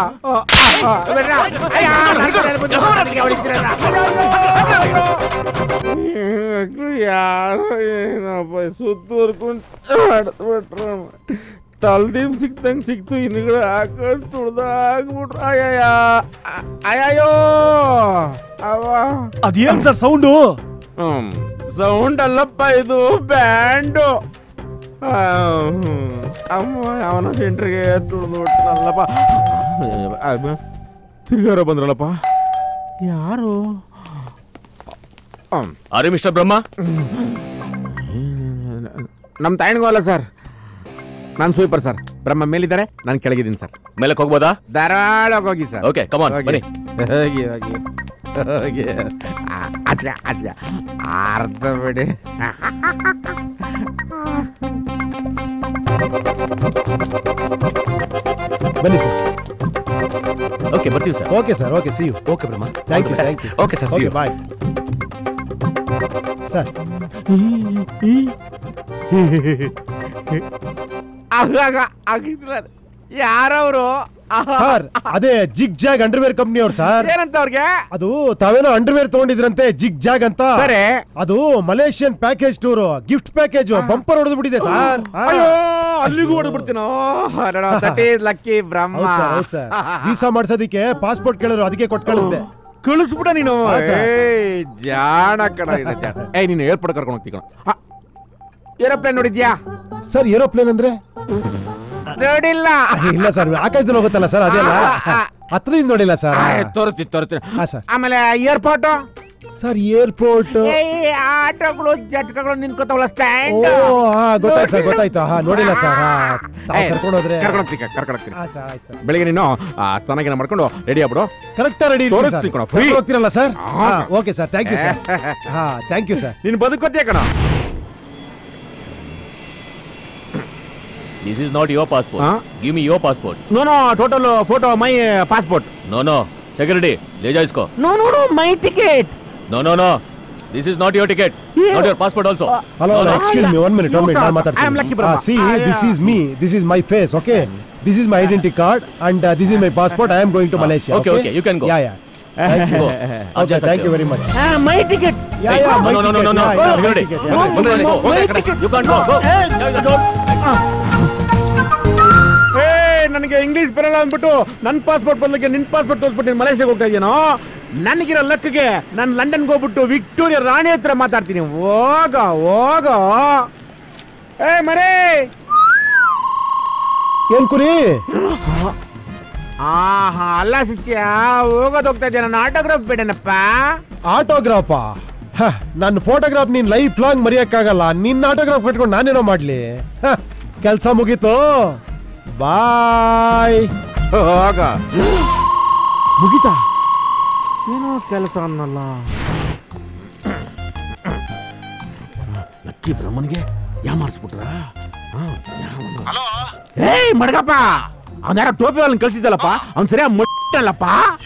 ಯಾರೋ ಏನಪ್ಪ ಸುತ್ತೂರ್ಕೊಂಡು ಹೊಡೆದ್ಬಿಟ್ರ ತಲ್ದೀಮ್ ಸಿಕ್ತಂಗೆ ಸಿಕ್ತು ಹಿಂದ್ಗಡೆ ಹಾಕೊಂಡು ತುಳ್ದಾಗ್ಬಿಟ್ರು ಅಯ್ಯಯ್ಯ ಅಯ್ಯಯ್ಯೋ ಅವ ಅದೇನ್ ಸರ್ ಸೌಂಡು ಸೌಂಡ್ ಅಲ್ಲಪ್ಪ ಇದು ಬ್ಯಾಂಡು ಅಮ್ಮ ಅವನ ಸೆಂಟ್ರಿಗೆ ತುಳಿದು ಬಿಟ್ರಲ್ಲಪ್ಪ ತಿರ್ಗಾರ ಬಂದ್ರಲ್ಲಪ್ಪ ಯಾರು ಅರೆ ಮಿಸ್ಟರ್ ಬ್ರಹ್ಮ ನಮ್ಮ ತಾಯಿನಿಗೂ ಅಲ್ಲ ಸರ್ ನಾನು ಸ್ವೀಪರ್ ಸರ್ ಬ್ರಹ್ಮ ಮೇಲಿದ್ದಾರೆ ನಾನು ಕೆಳಗಿದ್ದೀನಿ ಸರ್ ಮೇಲಕ್ಕೆ ಹೋಗ್ಬೋದಾ ಧಾರಾಳವಾಗಿ ಹೋಗಿ ಸರ್ Okay, come on, ಹೋಗಿ. ಬನ್ನಿ. ಹೋಗಿ ಹೋಗಿ ಹೋಗಿ ಆ, ಅಜ್ಜ ಅಜ್ಜ ಅರ್ಧ ಬಿಡಿ ಬನ್ನಿ ಸರ್ ಓಕೆ ಬರ್ತೀವಿ sir okay sir okay see you okay Brahma thank you thank you okay sir see you. Bye sir ಆಗಾಗ ಆಗಿದ್ರ ಯಾರವರು ಸರ್ ಅದೇ ಜಿಗ್ ಜಾಗ್ ಅಂಡರ್ವೇರ್ ಕಂಪ್ನಿ ಅವ್ರು ಸರ್ ಏನಂತ ಅವ್ರಿಗೆ ಅದು ತಾವೇನೋ ಅಂಡರ್ವೇರ್ ತಗೊಂಡಿದ್ರಂತೆ ಜಿಗ್ ಜಾಗ್ ಅಂತ ಸರಿ. ಅದು Malaysian package tour gift package bumper ಹೊಡೆದು ಬಿಟ್ಟಿದೆ ಸರ್ ಅಯ್ಯೋ ಅಲ್ಲಿಗೂ ಹೊಡೆದ್ಬಿಡ್ತೀನೋ ದಟ್ ಈಸ್ ಲಕ್ಕಿ ಬ್ರಹ್ಮ ಹೌದು ಸರ್ ಹೌದು ಸರ್ ವೀಸಾ ಮಾಡ್ಸೋದಿಕ್ಕೆ ಪಾಸ್ಪೋರ್ಟ್ ಕೇಳೋರು ಅದಕ್ಕೆ ಕೊಟ್ಟು ಕಳಿಸ್ದೆ ಕಳಿಸ್ಬಿಡ ನೀನು ಹಾ, ಸರ್. ಏಯ್, ಜಾಣ ಕಣ ಇದು ಜಾಣ. ಏಯ್ ನೀನು ಏರ್ಪೋರ್ಟ್ ಕರ್ಕೊಂಡು ಹೋಗ್ತೀವಿ ಕಣ ಏರೋಪ್ಲೇನ್ ನೋಡಿದ್ಯಾ ಸರ್ ಏರೋಪ್ಲೇನ್ ಅಂದ್ರೆ ನೋಡಿಲ್ಲ ಇಲ್ಲ ಸರ್ ಆಕಾಶದಲ್ಲಿ ಹೋಗುತ್ತಲ್ಲ ಸರ್ ಅದೆಲ್ಲ ಹತ್ರದಿಂದ ನೋಡಿಲ್ಲ ಸರ್ ತೋರಿಸ್ತೀನಿ ತೋರಿಸ್ತೀನಿ ಹಾ ಸರ್ ಆಮೇಲೆ ಏರ್ಪೋರ್ಟ್ ಸರ್ ಏರ್ಪೋರ್ಟ್ ಆಟೋಗಳು ಜಟ್ಕಗಳು ನಿಂತ್ಕೋತಾವಲ್ಲ ಓ ಸ್ಟ್ಯಾಂಡ್ ಹಾ ಗೊತ್ತಾಯ್ತು ಸರ್ ಗೊತ್ತಾಯ್ತು ಹಾ ನೋಡಿಲ್ಲ ಸರ್ ಹಾ ತಾವು ಕರ್ಕೊಂಡು ಹೋದ್ರೆ ಕರ್ಕೊಂಡು ಹೋಗ್ತೀನಿ ಕರ್ಕೊಂಡು ಹೋಗ್ತೀನಿ ಹಾ ಸರ್ ಆಯ್ತು ಸರ್ ಬೆಳಿಗ್ಗೆ ನೀನು ಆ, ಸ್ನಾನ ಮಾಡ್ಕೊಂಡು ರೆಡಿ ಆಗ್ಬಿಡು ಕರೆಕ್ಟ್ ರೆಡಿ ತೋರಿಸ್ತೀನಿ ಕಣ, free. ಹೋಗ್ತೀರಲ್ಲ sir okay sir thank you sir ಹಾ ಥ್ಯಾಂಕ್ ಯು ಸರ್ ನೀನು ಬದುಕೋತಿಯ ಕಣ this is not your passport Huh? Give me your passport no no total photo my passport no no security ले जाओ इसको no no no my ticket no no no this is not your ticket not your passport also hello excuse me one minute one minute ನಾನು I am Lucky ಮಾತಾಡ್ತೀನಿ Brahma. C Ah, this yeah. Is me this is my face okay this is my identity card and this is my passport I am going to Ah, Malaysia okay, okay, you can go. Yeah yeah thank you Go. आप जा okay सकते thank you हो. Very much my ticket yeah yeah no, no, no, no, no. Security. ಬಂದ್ರೆ go. Okay, ಕಡೆ. You can't go. Go. Yeah, you don't. ಏ ನನಗೆ English ಬರಲ್ಲ ಅಂದ್ಬಿಟ್ಟು ನನ್ನ ಪಾಸ್ಪೋರ್ಟ್ ಬದಲಿಗೆ ನಿನ್ನ ಪಾಸ್ಪೋರ್ಟ್ ತೋರಿಸ್ಬಿಟ್ಟು ನೀನು ಮಲೇಷ್ಯಾಗ ಹೋಗ್ತಾ ಇದೆಯೇನೋ ನನಗಿರೋ ಲಕ್ಗೆ ನಾನು ಲಂಡನ್ಗೆ ಹೋಗ್ಬಿಟ್ಟು ವಿಕ್ಟೋರಿಯಾ ರಾಣಿ ಹತ್ರ ಮಾತಾಡ್ತೀನಿ ಹೋಗ ಹೋಗ ಏ ಮರೇ ಏನ್ ಕುರಿ ಆಹಾ ಅಲ್ಲ ಶಿಷ್ಯ ಹೋಗೋದು ಹೋಗ್ತಾ ಇದೆಯಾ ನನ್ನ ಆಟೋಗ್ರಾಫ್ ಬೇಡನಪ್ಪ ಆಟೋಗ್ರಾಫ ನನ್ನ ಫೋಟೋಗ್ರಾಫ್ ನೀನ್ ಲೈಫ್ ಲಾಂಗ್ ಮರೆಯಕ್ಕಾಗಲ್ಲ ನಿನ್ನ ಆಟೋಗ್ರಾಫ್ ಕಟ್ಕೊಂಡು ನಾನೇನೋ ಮಾಡ್ಲಿ ಕೆಲಸ ಮುಗೀತು ಬಾಯ್ ಹೋಗ ಮುಗಿತಾ ಏನೋ ಕೆಲಸ ಅನ್ನಲ್ಲ ಲಕ್ಕಿ ಬ್ರಹ್ಮನಿಗೆ ಯಾ ಮಾಡಿಸ್ಬಿಟ್ರ ಏಯ್ ಮಡ್ಗಪ್ಪ ಅವ್ನ ಯಾರೋ ಟೋಪಿ వాళ్ళని ಕಳ್ಸಿದ್ದಲ್ಲಪ್ಪ ಅವ್ನ್ ಸರಿಯಾಗಿ ಮುಟ್ಟಲ್ಲಪ್ಪ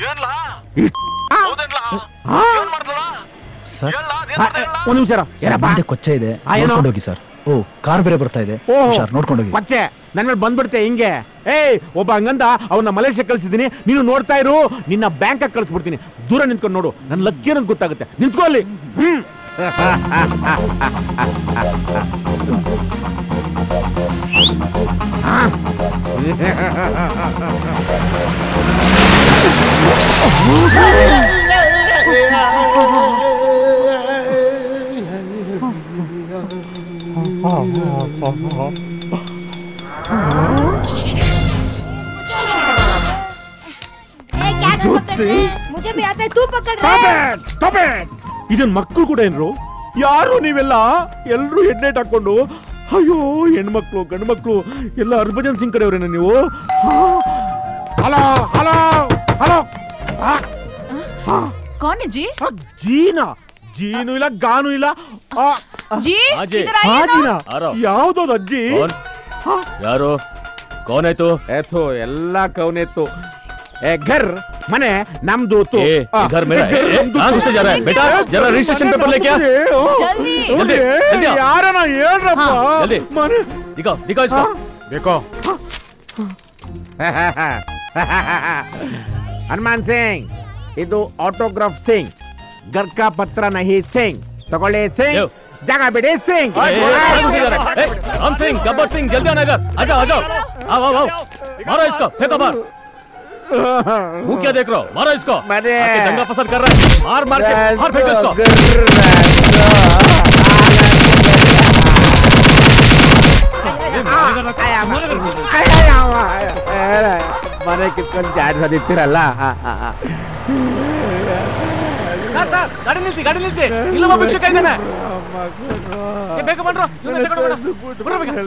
ಸರ್ ಒಂದ್ ನಿಮಿಷ ಇರು. ಸರ್ ಏನಪ್ಪ? ಮುಂದೆ ಕೊಚ್ಚೆ ಇದೆ ಆ, ಏನು? ನೋಡ್ಕೊಂಡು ಹೋಗಿ ಸರ್ ಓ ಕಾರ್ ಬೇರೆ ಬರ್ತಾ ಇದೆ ಓಹೋ. ಹುಷಾರ್ ನೋಡ್ಕೊಂಡು ಹೋಗಿ ಕೊಚ್ಚೆ ನನ್ನ ಮೇಲೆ ಬಂದ್ಬಿಡ್ತೆ ಹಿಂಗೆ ಏಯ್ ಒಬ್ಬ ಹಂಗಂದ ಅವನ್ನ ಮಲೇಷ್ಯಾ ಕಳ್ಸಿದ್ದೀನಿ ನೀನು ನೋಡ್ತಾ ಇರು ನಿನ್ನ ಬ್ಯಾಂಕ್ ಕಳ್ಸ್ಬಿಡ್ತೀನಿ ದೂರ ನಿಂತ್ಕೊಂಡು ನೋಡು ನನ್ನ ಲಕ್ಕಿ ಅನ್ನೋದು ಗೊತ್ತಾಗುತ್ತೆ ನಿಂತ್ಕೊ ಅಲ್ಲಿ ಹ್ಮ್ ए, क्या कर पकड़ रहे हैं? मुझे भी आता है तू पकड़ रहा है ಇದನ್ ಮಕ್ಕಳು ಕೂಡ ಏನ್ರು ಯಾರು ನೀವೆಲ್ಲ ಎಲ್ರು ಹೆಡ್ಲೈಟ್ ಹಾಕೊಂಡು ಅಯ್ಯೋ ಹೆಣ್ಮಕ್ಳು ಗಂಡು ಮಕ್ಳು ಎಲ್ಲ ಹರ್ಭಜನ್ ಸಿಂಗ್ ಕಡೆಯವ್ರೇನ ನೀವು ಹಲೋ ಹಲೋ ಹಲೋ कौन है जी ಜೀನಾ ಜೀನು ಇಲ್ಲ ಗಾನು ಇಲ್ಲ ಆ, जी ಅಜ್ಜಿ. इधर आइए ಆ ಜೀನಾ? ना ಆರೋ. ಯಾವ್ದದು ಅಜ್ಜಿ ಯಾರು ಕೌನ್ ಆಯ್ತು ಏಥೋ ಎಲ್ಲ ಕವನೆತ್ತು ಏ ಘರ್ ಮನೆ ನಮ್ದು ತು. ए, ಆ, घर मेरा ಏ, ಘರ್ है। ए, ನಮ್ದು कहाँ ತು. घुसे जा रहा है? बेटा, जरा registration paper लेके आ। जल्दी। जल्दी, जल्दी आओ। ಯಾರನ ಹೇಳ್ರಪ್ಪ हाँ, जल्दी। ಮನೆ दिखाओ दिखाओ इसको देखो ಹನುಮಾನ್ ಸಿಂಗ್ ಇದು ಆಟೋಗ್ರಾಫ್ ಸಿಂಗ್ ಗರ್ಕಾ ಪತ್ರ ನಹಿ ಸಿಂಗ್ ತಗೊಳ್ಳಿ ಸಿಂಗ್ देव। ಜಾಗ ಬಿಡಿ ಸಿಂಗ್ ए, ए, कहाँ घुसे जा रहा है? ए, राम सिंह गब्बर सिंह जल्दी आना इधर आ जाओ आ जाओ आओ आओ आओ मारो इसको फेंको बाहर मुंह क्या देख रहे हो मारो इसको मरे। आके दंगा फसाद कर रहा है मार मार के मार फेंको इसको ಮನೆ ಕಿತ್ಕೊಂಡು ಜಾಡ್ ಸದಿತ್ತಿರಲ್ಲ ಸರ್ ಸರ್ ಗಾಡಿ ನಿಲ್ಸಿ ಗಾಡಿ ನಿಲ್ಸಿ ಇಲ್ಲೊಬ್ಬ ಭಿಕ್ಷುಕ ಇದ್ದಾನೆ ಏ, ಬೇಗ ಬನ್ರೋ ಇವ್ನ ತಗೊಂಡು ಬರೋ ಬರೋ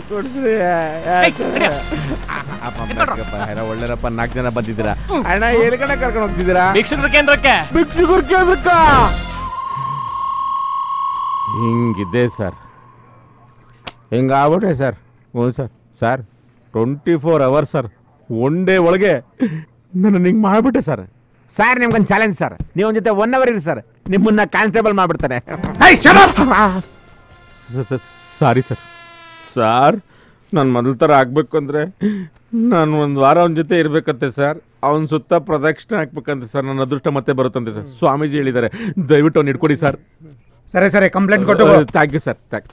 ಬೇಗ ಒಳ್ಳೆರಪ್ಪ ನಾಲ್ಕು ಜನ ಬಂದಿದ್ದೀರಾ ಅಣ್ಣ ಎಲ್ಲಿ ಕಡೆ ಕರ್ಕೊಂಡು ಹೋಗ್ತಿದ್ದೀರಾ ಭಿಕ್ಷುಕರ ಕೇಂದ್ರಕ್ಕೆ ಭಿಕ್ಷುಕರ ಕೇಂದ್ರಕ್ಕ ಹಿಂಗಿದೆ ಸರ್ ಹಿಂಗಾಗ್ಬಿಟ್ರೆ ಸರ್ ಹ್ಞೂ sir sir twenty four hours sir one day ಒಳಗೆ ನನ್ನ ಹಿಂಗೆ ಮಾಡಿಬಿಟ್ಟೆ ಸರ್ ಸರ್ ನಿಮ್ಗೊಂದು ಚಾಲೆಂಜ್ ಸರ್ ನೀವು ಜೊತೆ ಒನ್ ಅವರ್ ಇರಿ ಸರ್ ನಿಮ್ಮನ್ನ ಕಾನ್ಸ್ಟೇಬಲ್ ಮಾಡ್ಬಿಡ್ತಾನೆ ಸಾರಿ ಸರ್ ಸಾರ್ ನಾನು ಮೊದಲ ಥರ ಆಗಬೇಕು ಅಂದರೆ ನಾನು ಒಂದು ವಾರ ಅವನ ಜೊತೆ ಇರಬೇಕಂತೆ ಸರ್ ಅವನ ಸುತ್ತ ಪ್ರದಕ್ಷಿಣೆ ಹಾಕ್ಬೇಕಂತೆ ಸರ್ ನನ್ನ ಅದೃಷ್ಟ ಮತ್ತೆ ಬರುತ್ತಂತೆ ಸರ್ ಸ್ವಾಮೀಜಿ ಹೇಳಿದ್ದಾರೆ ದಯವಿಟ್ಟು ಅವ್ನು ಇಟ್ಕೊಡಿ ಸರ್ ಸರಿ ಸರಿ ಕಂಪ್ಲೇಂಟ್ ಕೊಟ್ಟು thank you sir thank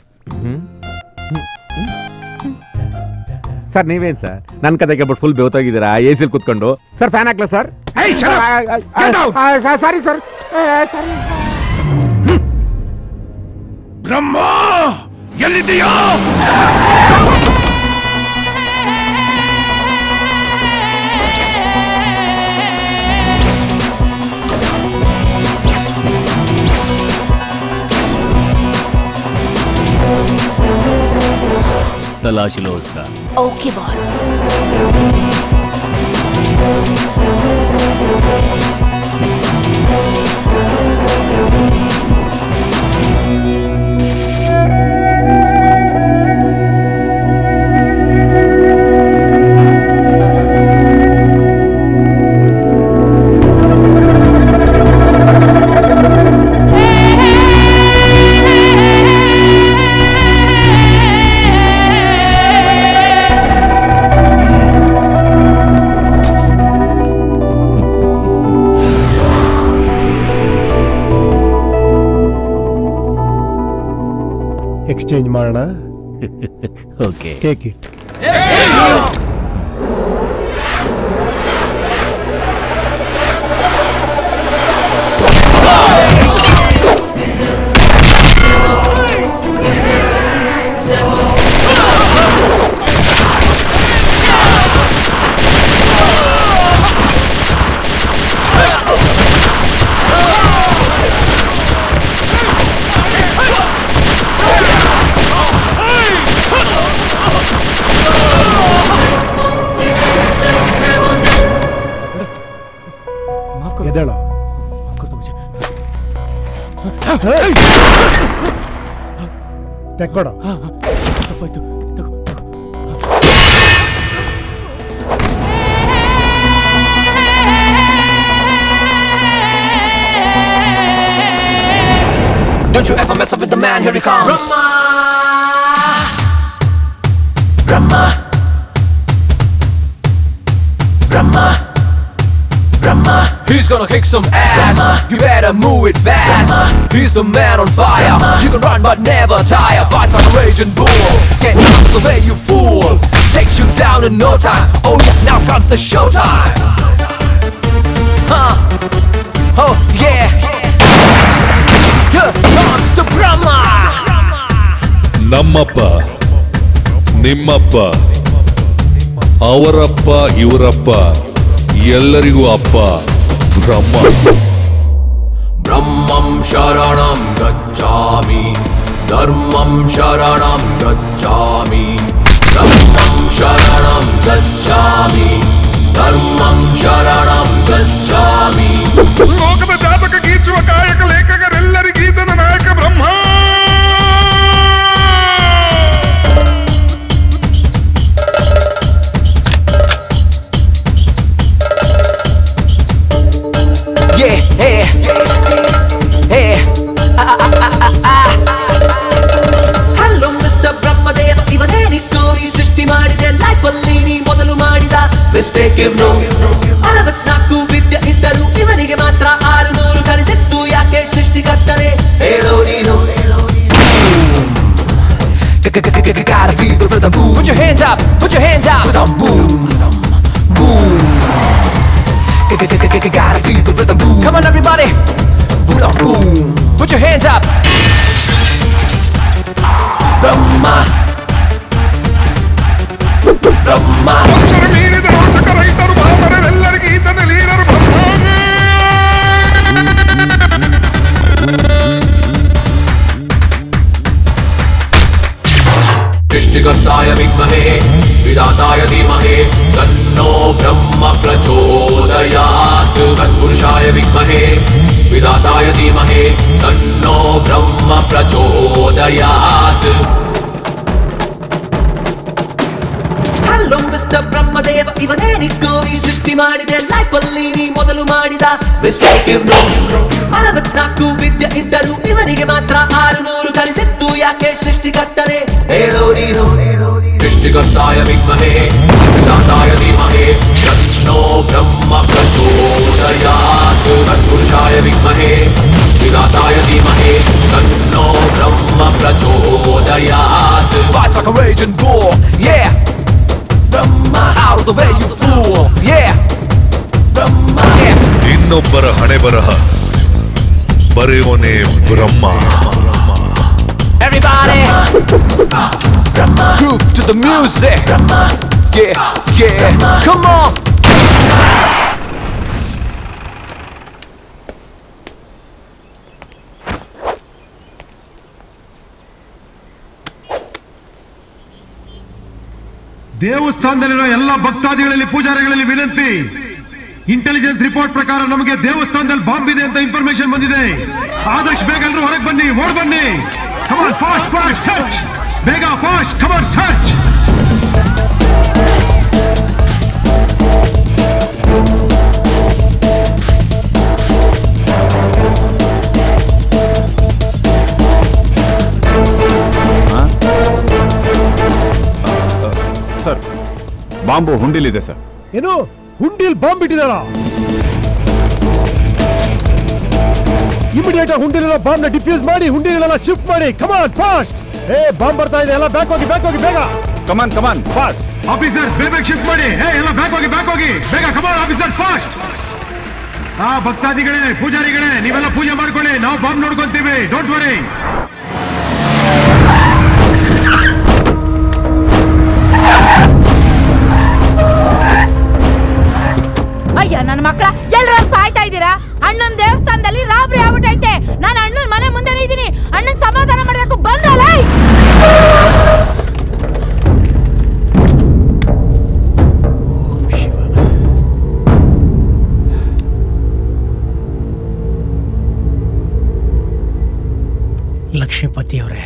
sir ನೀವೇನು ಸರ್ ನನ್ನ ಕತೆ ಕೇಳ್ಬಿಟ್ಟು ಫುಲ್ ಬೇವತ್ತಾಗಿದ್ದೀರಾ ಎ ಸಿಲ್ ಕೂತ್ಕೊಂಡು ಸರ್ ಫ್ಯಾನ್ ಹಾಕ್ಲಾ sir sorry sir sorry Brahma ಎಲ್ಲಿದೆಯಾ तलाश लो उसका ओके बॉस ಎಕ್ಸ್ಚೇಂಜ್ ಮಾಡೋಣ ಓಕೆ ಟೇಕ್ ಇಟ್ ಎದ್ದೇಳ ತೆಕ್ಕೊಡ Don't you ever mess up with the man, here he comes. Brahma. Brahma. Brahma. He's gonna kick some ass. You better move it fast. He's the man on fire. You can run but never tire. Fights like a raging bull. Get out of the way, you fool. Takes you down in no time. Oh yeah, now comes the showtime. Huh? Oh yeah. Here comes the Brahma. ನಮ್ಮಪ್ಪ ನಿಮ್ಮಪ್ಪ ಅವರಪ್ಪ ಇವರಪ್ಪ ಎಲ್ಲರಿಗೂ ಅಪ್ಪ ಬ್ರಹ್ಮ ब्रह्मं शरणं गच्छामि धर्मं शरणं गच्छामि ब्रह्मं शरणं गच्छामि धर्मं शरणं गच्छामि ಲೋಕದ ಜಾತಕ ಗೀಚುವ ಕಾಯಕ ಲೇಖಕರೆಲ್ಲರಿಗೂ ಈತನ ನಾಯಕ Brahma Yeah, yeah, yeah. Hello mister Brahmadeva ಇವನೇನಿ ಕೋರಿ ಸೃಷ್ಟಿ ಮಾಡಿದೆ ಲೈಫ್ ಅಲ್ಲಿ ನೀ ಮೊದಲು ಮಾಡಿದ ಮಿಸ್ಟೇಕ್ ಇವ್ನು ಅರವತ್ನಾಲ್ಕು ವಿದ್ಯೆ ಇದ್ದರು ಇವನಿಗೆ ಮಾತ್ರ ಆರು ನೂರು ಕಲಿಸಿತ್ತು ಯಾಕೆ ಸೃಷ್ಟಿಕರ್ತನೆ ಹೇಳೋ ನೀನು Gotta feel the rhythm, boom. Put your hands up, put your hands up. Rhythm, boom, boom. Gotta feel the rhythm, boom. Come on, everybody. Rhythm, boom. Put your hands up. Brahma. Brahma. ಮೀರಿದ ರೋಚಕ ರೈತರು ಬಾಬರರೆಲ್ಲರಿಗೂ ಈತನ leader ಬ್ರಹ್ಮ सृष्टिकर्ताय विद्महे विधाताय धीमहे तन्नो ब्रह्म प्रचोदयात् तत्पुरुषाय विद्महे विधाताय धीमहे तन्नो ब्रह्म प्रचोदयात् ಹಲೋ ಮಿಸ್ಟರ್ ಬ್ರಹ್ಮದೇವ ಇವನೇನಿ ಕೋರಿ ಸೃಷ್ಟಿ ಮಾಡಿದೆ ಲೈಫ್ ಅಲ್ಲಿ ನೀ ಮೊದಲು ಮಾಡಿದ ಮಿಸ್ಟೇಕ್ ಇವ್ನು ಅರವತ್ನಾಲ್ಕು ವಿದ್ಯೆ ಇದ್ದರು ಇವನಿಗೆ ಮಾತ್ರ ಆರು ನೂರು ಕಲಿಸಿತ್ತು ಯಾಕೆ ಸೃಷ್ಟಿಕರ್ತನೆ ಹೇಳೋ ನೀನು सृष्टिकर्ताय विद्महे विधाताय धीमहे तन्नो ब्रह्म प्रचोदयात् तत्पुरुषाय विद्महे विधाताय धीमहे तन्नो ब्रह्म प्रचोदयात् Fights like a raging bull, yeah Brahma out of the way you fool, yeah Brahma, yeah ಇನ್ನೊಬ್ಬರ ಹಣೆ ಬರಹ ಬರೆಯೋನೆ ಬ್ರಹ್ಮ Everybody Groove to the music Yeah, yeah Come on ದೇವಸ್ಥಾನದಲ್ಲಿರೋ ಎಲ್ಲ ಭಕ್ತಾದಿಗಳಲ್ಲಿ ಪೂಜಾರಿಗಳಲ್ಲಿ ವಿನಂತಿ ಇಂಟೆಲಿಜೆನ್ಸ್ ರಿಪೋರ್ಟ್ ಪ್ರಕಾರ ನಮಗೆ ದೇವಸ್ಥಾನದಲ್ಲಿ ಬಾಂಬ್ ಇದೆ ಅಂತ ಇನ್ಫಾರ್ಮೇಶನ್ ಬಂದಿದೆ ಆದಷ್ಟು ಬೇಗ ಎಲ್ಲರೂ ಹೊರಗೆ ಬನ್ನಿ ಓಡ್ ಬನ್ನಿ ಕಮಾನ್ ಫಾಸ್ಟ್ ಫಾಸ್ಟ್ ಟಚ್ ಬೇಗ fast come on touch sir bomb ಹುಂಡಿಲಿದೆ ಸರ್ ಏನು ಹುಂಡಿಲ್ ಬಾಂಬ್ ಇಟ್ಟಿದಾರ ಇಮಿಡಿಯೇಟ್ ಹುಂಡಿಲೆಲ್ಲ ಬಾಂಬ್ ನ ಡಿಫ್ಯೂಸ್ ಮಾಡಿ ಹುಂಡಿಲೆಲ್ಲ ಶಿಫ್ಟ್ ಮಾಡಿ ಕಮಾನ್ ಫಾಸ್ಟ್ ಏ ಬಾಂಬ್ ಬರ್ತಾ ಇದೆ ಎಲ್ಲ ಬ್ಯಾಕ್ ಹೋಗಿ ಬ್ಯಾಕ್ ಹೋಗಿ ಬೇಗ ಕಮಾನ್ ಕಮಾನ್ ಫಾಸ್ಟ್ ಆಫೀಸರ್ ಬೇಗ ಶಿಫ್ಟ್ ಮಾಡಿ ಏ ಎಲ್ಲ ಬ್ಯಾಕ್ ಹೋಗಿ ಬ್ಯಾಕ್ ಹೋಗಿ ಬೇಗ ಕಮಾನ್ ಆಫೀಸರ್ ಫಾಸ್ಟ್ ಆ ಭಕ್ತಾದಿಗಳೇ ಪೂಜಾರಿಗಳೇ ನೀವೆಲ್ಲ ಪೂಜೆ ಮಾಡ್ಕೊಳ್ಳಿ ನಾವು ಬಾಂಬ್ ನೋಡ್ಕೊಂತೀವಿ ಡೋಂಟ್ ವರಿ ಅಯ್ಯ ನನ್ನ ಮಕ್ಕಳ ಎಲ್ಲರೂ ಸಾಯ್ತಾ ಇದ್ದೀರಾ ಅಣ್ಣನ್ ದೇವಸ್ಥಾನದಲ್ಲಿ ರಾಬ್ರಿ ಆಗ್ಬಿಟ್ಟೈತೆ ನಾನು ಅಣ್ಣನ ಮನೆ ಮುಂದೆ ಇದ್ದೀನಿ ಅಣ್ಣನ್ ಸಮಾಧಾನ ಮಾಡ್ಬೇಕು ಬಂದ್ರಲ್ಲ ಲಕ್ಷ್ಮೀಪತಿಯವರೇ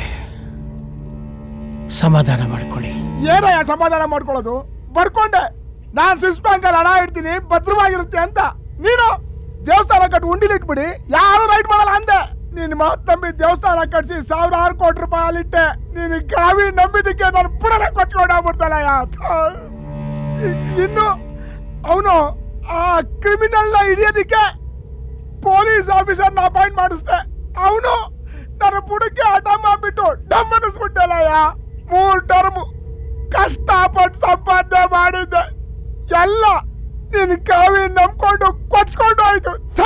ಸಮಾಧಾನ ಮಾಡ್ಕೊಳ್ಳಿ ಏನಯ್ಯ ಸಮಾಧಾನ ಮಾಡ್ಕೊಳ್ಳೋದು ಬರ್ಕೊಂಡೆ ನಾನ್ ಸ್ವಿಸ್ ಬ್ಯಾಂಕ್ ಅಲ್ಲಿ ಹಣ ಇಡ್ತೀನಿ ಭದ್ರವಾಗಿರುತ್ತೆ ಅಂತ ನೀನು ದೇವಸ್ಥಾನ ಕಟ್ಟಿ ಉಂಡಿಲಿಟ್ಬಿಡಿ ಯಾರು ರೈಟ್ ಮಾಡಲ್ಲ ಅಂದೆ ನಿನ್ ಮಾತ್ ನಂಬಿ ದೇವಸ್ಥಾನ ಕಟ್ಸಿ ಸಾವಿರಾರು ಕೋಟಿ ರೂಪಾಯಿ ಅಲ್ಲಿಟ್ಟೆ ನೀನು ಗಾವಿ ನಂಬಿದಕ್ಕೆ ನಾನು ಪುನಃ ಕೊಟ್ಕೊಂಡಾಗ್ಬಿಡ್ತಲ್ಲ ಇನ್ನು ಅವನು ಆ ಕ್ರಿಮಿನಲ್ ನ ಹಿಡಿಯೋದಿಕ್ಕೆ ಪೊಲೀಸ್ ಆಫೀಸರ್ ನ ಅಪಾಯಿಂಟ್ ಮಾಡಿಸ್ದೆ ಅವನು ನನ್ನ ಬುಡಕ್ಕೆ ಹಠ ಮಾಡ್ಬಿಟ್ಟು ಡಮ್ ಅನ್ನಿಸ್ಬಿಟ್ಟಲ್ಲಯ್ಯ ಮೂರ್ ಟರ್ಮ್ ಕಷ್ಟಪಟ್ಟು ಸಂಪಾದನೆ ಮಾಡಿದ್ದೆ ಎಲ್ಲ ನಿನ್ ಕಾವಿ ನಂಬ್ಕೊಂಡು ಕೊಚ್ಕೊಂಡು ಆಯ್ತು ಛೆ!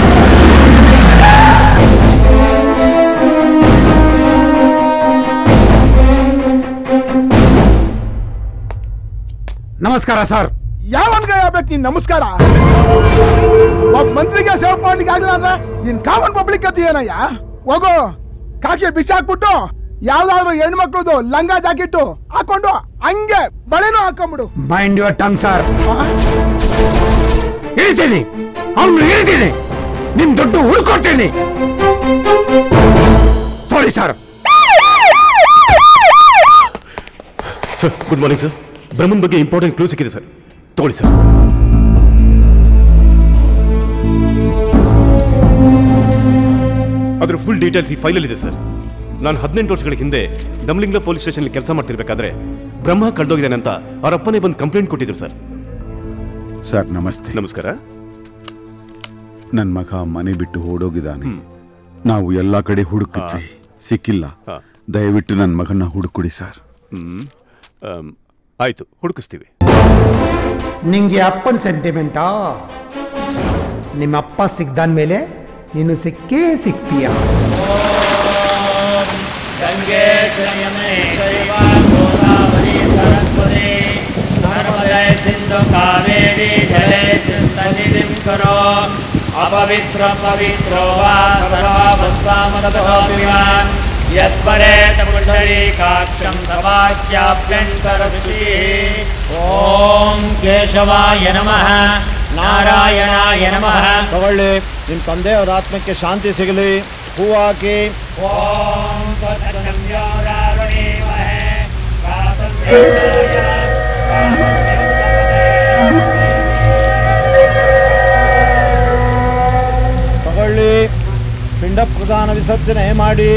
ನಮಸ್ಕಾರ ಸರ್ ಯಾವನ್ಗ ಹೇಳ್ಬೇಕು ನೀನ್ ನಮಸ್ಕಾರ ಒಬ್ಬ ಮಂತ್ರಿಗೆ ಸೇವ್ ಮಾಡ್ಲಿಕ್ಕೆ ಆಗಿಲ್ಲ ಅಂದ್ರೆ ನೀನ್ ಕಾಮನ್ ಪಬ್ಲಿಕ್ ಕತಿ ಏನಯ್ಯ ಹೋಗು ಕಾಕಿ ಬಿಚ್ಚಾಕ್ಬಿಟ್ಟು ಯಾವ್ದಾದ್ರು ಹೆಣ್ಮಕ್ಳದು ಲಂಗ ಜಾಕೆಟ್ ಹಾಕೊಂಡು ಹಂಗೆ ಬಳೆನೂ ಹಾಕೊಂಬಿಡು ಮೈಂಡ್ ಯುವರ್ ಟಂಗ್ ಸರ್ ಹಿಡಿತೀನಿ ಅವನು ಹಿಡಿತೀನಿ ನಿಮ್ ದುಡ್ಡು ಹುಡ್ಕೊಡ್ತೀನಿ sorry sir sir good morning sir ಬ್ರಹ್ಮನ್ ಬಗ್ಗೆ ಇಂಪಾರ್ಟೆಂಟ್ ಕ್ಲೂ ಸಿಕ್ಕಿದೆ ಸರ್ ತಗೊಳ್ಳಿ ಸರ್ ಅದರ ಫುಲ್ ಡೀಟೇಲ್ಸ್ ಈ ಫೈಲಲ್ಲಿ ಇದೆ ಸರ್ ನಾನು ಹದಿನೆಂಟು ವರ್ಷಗಳ ಹಿಂದೆ ದಮ್ಲಿಂಗ್ಲ ಪೊಲೀಸ್ ಸ್ಟೇಷನ್ ಕೆಲಸ ಮಾಡ್ತಿರ್ಬೇಕಾದ್ರೆ ಬ್ರಹ್ಮ ಕಳ್ದೋಗಿದ್ದಾನೆ ಅಂತ ಅವ್ರ ಅಪ್ಪನೇ ಬಂದು ಕಂಪ್ಲೇಂಟ್ ಕೊಟ್ಟಿದ್ರು ಸರ್ ಸರ್ ನಮಸ್ತೆ ನಮಸ್ಕಾರ ನನ್ನ ಮಗ ಮನೆ ಬಿಟ್ಟು ಓಡೋಗಿದ್ದಾನೆ ನಾವು ಎಲ್ಲ ಕಡೆ ಹುಡುಕಿದ್ವಿ ಸಿಕ್ಕಿಲ್ಲ ದಯವಿಟ್ಟು ನನ್ನ ಮಗನ ಹುಡುಕೊಡಿ ಸರ್ ಹ್ಮ್ ಆಮ್, ಆಯ್ತು ಹುಡುಕಿಸ್ತೀವಿ ನಿಂಗೆ ಅಪ್ಪನ ಸೆಂಟಿಮೆಂಟಾ ನಿಮ್ಮ ಅಪ್ಪ ಸಿಗ್ದಾದ್ಮೇಲೆ ನೀನು ಸಿಕ್ಕೇ ಸಿಗ್ತೀಯ ಗಂಗೆ ಯಮುನೆ ಚೈವ ಗೋದಾವರಿ ಸರಸ್ವತಿ ನರ್ಮದೆ ಸಿಂಧು ಕಾವೇರಿ ಜಲೆ ಸಿಂಧನಿಧಿಂ ಕರೋ ಅಪವಿತ್ರ ಪವಿತ್ರೋ ವಾ ಸರ್ವಾವಸ್ಥಾಮತಃ ಪಿಬಾನ್ ಯಸ್ಪರೇತ ಪುಂಡರೀಕಾಕ್ಷಂ ತವಾಚ್ಯಾಭ್ಯಂತರಶ್ರೀ ಓಂ ಕೇಶವಾಯ ನಮಃ ನಾರಾಯಣಾಯ ನಮಃ ತಗೊಳ್ಳಿ ನಿಮ್ಮ ತಂದೆಯವರ ಆತ್ಮಕ್ಕೆ ಶಾಂತಿ ಸಿಗಲಿ ಹೂ ಹಾಕಿ ಓಂ ತಗೊಳ್ಳಿ ಪಿಂಡ ಪ್ರದಾನ ವಿಸರ್ಜನೆ ಮಾಡಿ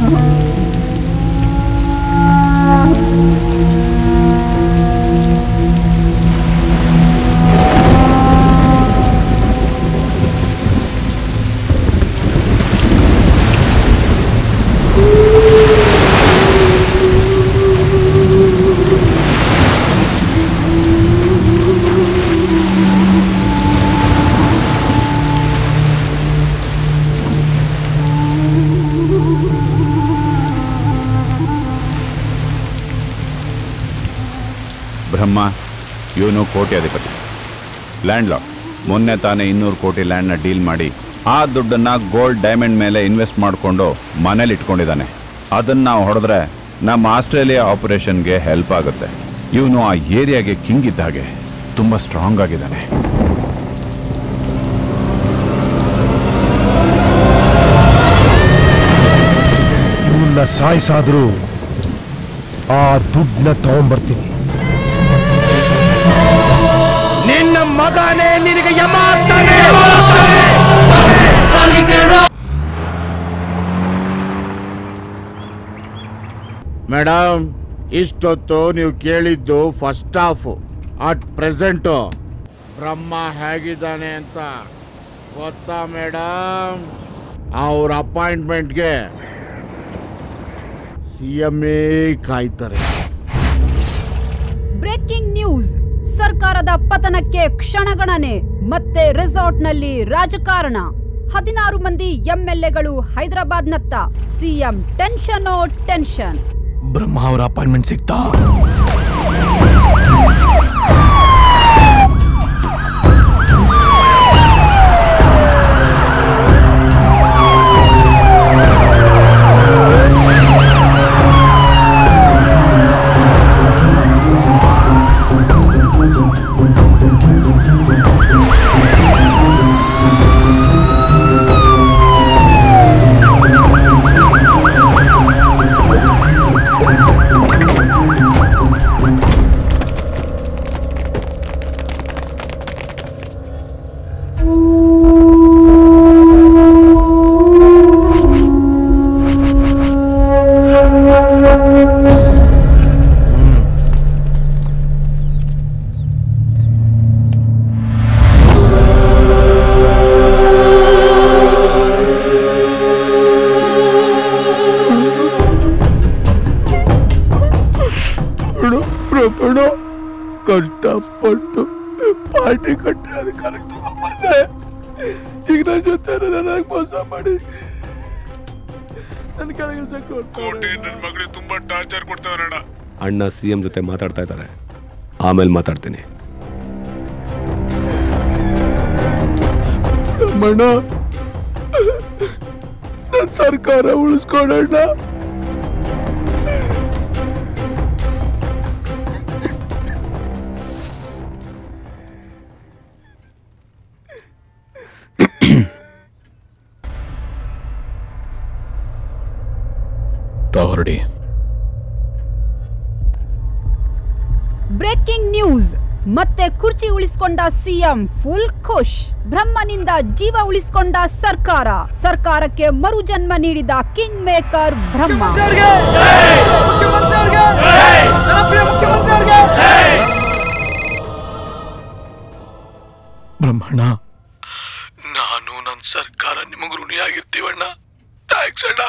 ಬ್ರಹ್ಮ ಇವನು ಕೋಟ್ಯಾಧಿಪತಿ ಲ್ಯಾಂಡ್ ಲಾಕ್ ಮೊನ್ನೆ ತಾನೇ ಇನ್ನೂರು ಕೋಟಿ ಲ್ಯಾಂಡ್ನ ಡೀಲ್ ಮಾಡಿ ಆ ದುಡ್ಡನ್ನ ಗೋಲ್ಡ್ ಡೈಮಂಡ್ ಮೇಲೆ ಇನ್ವೆಸ್ಟ್ ಮಾಡಿಕೊಂಡು ಮನೇಲಿ ಇಟ್ಕೊಂಡಿದ್ದಾನೆ ಅದನ್ನ ನಾವು ಹೊಡೆದ್ರೆ ನಮ್ಮ ಆಸ್ಟ್ರೇಲಿಯಾ ಆಪರೇಷನ್ಗೆ ಹೆಲ್ಪ್ ಆಗುತ್ತೆ ಇವನು ಆ ಏರಿಯಾಗೆ ಕಿಂಗ್ ಇದ್ದ ಹಾಗೆ ತುಂಬ ಸ್ಟ್ರಾಂಗ್ ಆಗಿದ್ದಾನೆ ಇವನ್ನ ಸಾಯಿಸಾದ್ರೂ ಆ ದುಡ್ಡನ್ನ ತಗೊಂಡ್ಬರ್ತೀನಿ ನಿನ್ನ ಮಗನೇ ನಿನಗೆ ಯಮ ಮೇಡಮ್ ಇಷ್ಟೊತ್ತು ನೀವು ಕೇಳಿದ್ದು first half at present Brahma ಹೇಗಿದ್ದಾನೆ ಅಂತ ಗೊತ್ತಾ ಮೇಡಮ್ ಅವ್ರ ಅಪಾಯಿಂಟ್ಮೆಂಟ್ಗೆ ಸಿ ಎಮ್ ಎ ಕಾಯ್ತಾರೆ ಬ್ರೇಕಿಂಗ್ ನ್ಯೂಸ್ ಸರ್ಕಾರದ ಪತನಕ್ಕೆ ಕ್ಷಣಗಣನೆ ಮತ್ತೆ ರೆಸಾರ್ಟ್ನಲ್ಲಿ ರಾಜಕಾರಣ ಹದಿನಾರು ಮಂದಿ ಎಂಎಲ್ಎಗಳು ಹೈದರಾಬಾದ್ನತ್ತ ಸಿಎಂ ಟೆನ್ಷನ್ ಟೆನ್ಷನ್ ಬ್ರಹ್ಮ ಅವರ ಅಪಾಯಿಂಟ್ಮೆಂಟ್ ಸಿಗ್ತಾ ಪಾರ್ಟಿ ಕೊಟ್ಟು ಅದು ಕರೆಕ್ಟ್ ತಗೊಂಡ್ಬಂದೆ ಈಗ ನನ್ನ ಜೊತೆ ನನಗೆ ಮೋಸ ಮಾಡಿ ನನ್ನ ಕೆಳಗೆ ಕೋಟೆ ನನ್ನ ಮಗಳಿಗೆ ತುಂಬಾ ಟಾರ್ಚರ್ ಕೊಡ್ತಾವ್ರಣ್ಣ ಅಣ್ಣ ಸಿ ಎಂ ಜೊತೆ ಮಾತಾಡ್ತಾ ಇದ್ದಾರೆ ಆಮೇಲೆ ಮಾತಾಡ್ತೀನಿ ಬ್ರಹ್ಮಣ್ಣ ನನ್ನ ಸರ್ಕಾರ ಉಳಿಸ್ಕೊಡಣ್ಣ ಹೊರಡಿ ಬ್ರೇಕಿಂಗ್ ನ್ಯೂಸ್ ಮತ್ತೆ ಕುರ್ಚಿ ಉಳಿಸ್ಕೊಂಡ ಸಿಎಂ ಫುಲ್ ಖುಷ್ ಬ್ರಹ್ಮನಿಂದ ಜೀವ ಉಳಿಸ್ಕೊಂಡ ಸರ್ಕಾರ ಸರ್ಕಾರಕ್ಕೆ ಮರುಜನ್ಮ ನೀಡಿದ ಕಿಂಗ್ ಮೇಕರ್ ಬ್ರಹ್ಮ ಬ್ರಹ್ಮಣ್ಣ ನಾನು ನನ್ನ ಸರ್ಕಾರ ನಿಮಗೆ ಋಣಿಯಾಗಿರ್ತೀವಣ್ಣ ಥ್ಯಾಂಕ್ಸ್ ಅಣ್ಣ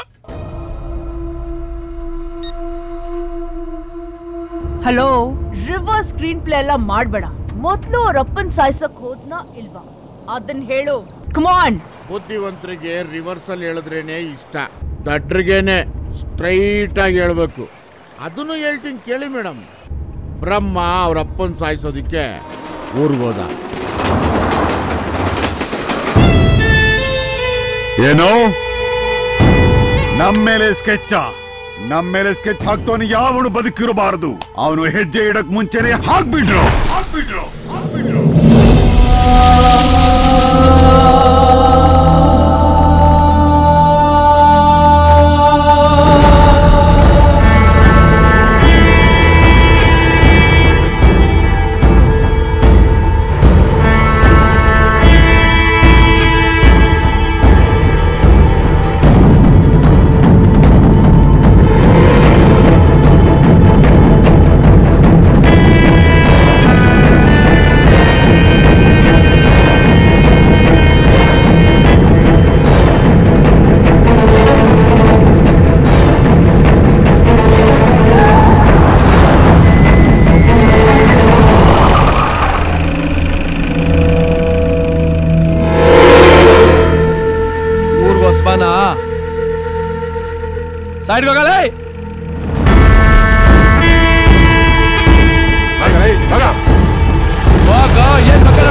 ಹಲೋ ರಿವರ್ಸ್ ಸ್ಕ್ರೀನ್ ಪ್ಲೇ ಎಲ್ಲ ಮಾಡ್ಬೇಡ ಮೊದ್ಲು ಅವ್ರ ಅಪ್ಪನ್ ಸಾಯ್ಸಕ್ ಹೋದ್ನಾ ಇಲ್ವಾ ಅದನ್ನ ಹೇಳು ಕಮಾನ್ ಬುದ್ಧಿವಂತರಿಗೆ ರಿವರ್ಸಲ್ ಹೇಳಿದ್ರೇನೆ ಇಷ್ಟ ದಡ್ರಿಗೇನೆ ಸ್ಟ್ರೈಟ್ ಆಗಿ ಹೇಳ್ಬೇಕು ಅದನ್ನು ಹೇಳ್ತೀನಿ ಕೇಳಿ ಮೇಡಮ್ ಬ್ರಹ್ಮ ಅವ್ರ ಅಪ್ಪನ್ ಸಾಯಿಸೋದಿಕ್ಕೆ ಊರ್ಗೋದ ಏನೋ ನಮ್ಮ ಮೇಲೆ ಸ್ಕೆಚ್ಚ ನಮ್ಮ ಮೇಲೆ ಸ್ಕೆಚ್ ಹಾಕ್ತವನು ಯಾವನು ಬದುಕಿರಬಾರದು ಅವನು ಹೆಜ್ಜೆ ಇಡಕ್ ಮುಂಚೆನೆ ಹಾಕ್ಬಿಟ್ರು ಹಾಕ್ಬಿಟ್ರು ಊರ್ಗೋಸ್ಬಾನಾ ಸೈಡ್ ಹೋಗಲ್ಲ ಏನ್ ಮಕ್ಕಳ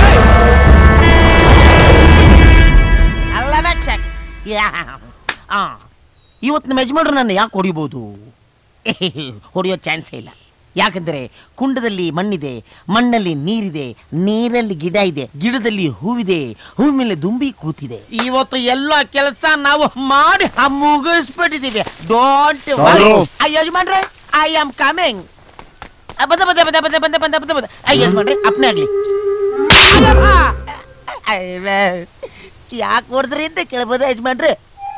ಅಲ್ಲವೇ ಚೆಕ್ ಆ ಇವತ್ತು ನಮ್ಮ ಯಜಮಾನ್ರು ನನ್ನ ಯಾಕೆ ಹೊಡಿಬೋದು ಹೊಡೆಯೋ ಚಾನ್ಸೇ ಇಲ್ಲ ಯಾಕಂದರೆ ಕುಂಡದಲ್ಲಿ ಮಣ್ಣಿದೆ ಮಣ್ಣಲ್ಲಿ ನೀರಿದೆ ನೀರಲ್ಲಿ ಗಿಡ ಇದೆ ಗಿಡದಲ್ಲಿ ಹೂವಿದೆ ಹೂವಿನ ಮೇಲೆ ದುಂಬಿ ಕೂತಿದೆ ಇವತ್ತು ಎಲ್ಲ ಕೆಲಸ ನಾವು ಮಾಡಿ ಹ- ಮುಗಿಸ್ಬಿಟ್ಟಿದ್ದೀವಿ ಡೋಂಟ್ ಸಾಲು. ಯಜಮಾನ್ರೆ ಐ ಆಮ್ ಕಮಿಂಗ್ ಬಂದ ಬಂದ ಬಂದ ಬಂದ ಬಂದ ಬಂದ ಬಂದ ಬಂದ ಅಯ್ಯ ಯಜಮಾನ್ರೆ ಅಪ್ನೆ ಆಗ್ಲಿ ಯಾಕೆ ಹೊಡೆದ್ರಿ ಅಂತ ಕೇಳ್ಬೋದ ಯಜಮಾನ್ರೆ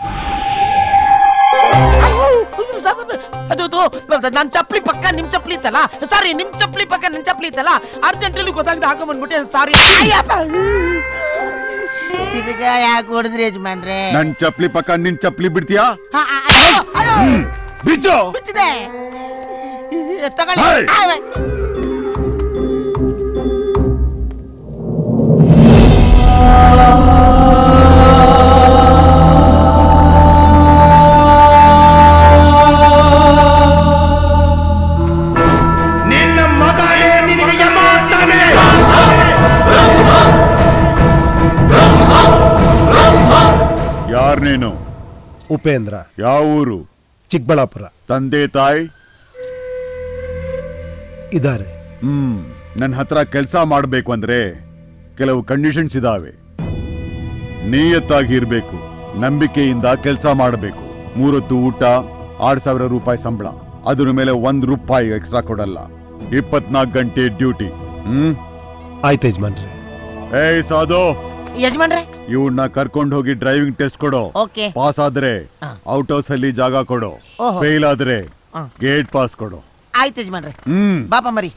ಅದು ನನ್ನ ಚಪ್ಪಲಿ ಪಕ್ಕ ನಿಮ್ ಚಪ್ಪಲಿ ಇತ್ತಲ್ಲ ಸಾರಿ ನಿಮ್ ಚಪ್ಪಲಿ ಪಕ್ಕ ನನ್ ಚಪ್ಪಲಿ ಇತ್ತಲ್ಲ ಅರ್ಜೆಂಟಲ್ಲಿ ಗೊತ್ತಾಗದೆ ಹಾಕೊಂಡ್ಬಂದ್ಬಿಟ್ಟೆ ಸಾರಿ ತಿರ್ಗಾ ಯಾಕೆ ಹೊಡೆದ್ರಿ ಯಜಮಾನ್ರೆ ನನ್ ಚಪ್ಲಿ ಪಕ್ಕ ನಿನ್ ಚಪ್ಲಿ ಬಿಡ್ತೀಯಾ ಆ, ಆ, ಅಯ್ಯೋ, ಅಯ್ಯೋ. ಬಿಚ್ಚು ಬಿಚ್ಚಿದೆ ತಗೊಳ್ಳಿ ಹೇಯ್! ಆವೆ. ನಿನ್ನ ಮಗನೇ ನಿನಗೆ ಮಾಡ್ತಾನೆ ಯಾರ್ ನೀನು ಉಪೇಂದ್ರ ಯಾವ ಊರು ಚಿಕ್ಕಬಳ್ಳಾಪುರ ತಂದೆ ತಾಯಿ ಇದ್ದಾರೆ ಹ್ಮ್ ನನ್ನ ಹತ್ರ ಕೆಲಸ ಮಾಡಬೇಕು ಅಂದ್ರೆ ಕೆಲವು ಕಂಡೀಷನ್ಸ್ ಇದಾವೆ ನಿಯತ್ತಾಗಿ ಇರ್ಬೇಕು ನಂಬಿಕೆಯಿಂದ ಕೆಲಸ ಮಾಡಬೇಕು ಮೂರೊತ್ತು ಊಟ ಆರು ಸಾವಿರ ರೂಪಾಯಿ ಸಂಬಳ ಅದ್ರ ಮೇಲೆ ಒಂದ್ ರೂಪಾಯಿ ಎಕ್ಸ್ಟ್ರಾ ಕೊಡಲ್ಲ ಇಪ್ಪತ್ನಾಲ್ಕು ಗಂಟೆ ಡ್ಯೂಟಿ ಹ್ಮ್ ಆಯ್ತು ಯಜಮಾನ್ರೆ ಏಯ್ ಸಾಧು ಯಜಮಾನ್ರೆ ಇವನ್ನ ಕರ್ಕೊಂಡು ಹೋಗಿ ಡ್ರೈವಿಂಗ್ ಟೆಸ್ಟ್ ಕೊಡು ಓಕೆ ಪಾಸ್ ಆದ್ರೆ ಔಟ್ ಹೌಸ್ ಅಲ್ಲಿ ಜಾಗ ಕೊಡು ಓಹೋ. ಫೇಲ್ ಆದ್ರೆ ಹಾ. ಗೇಟ್ ಪಾಸ್ ಕೊಡು ಆಯ್ತು ಯಜಮಾನ್ರೆ ಹ್ಮ್ ಬಾಪ ಮರಿ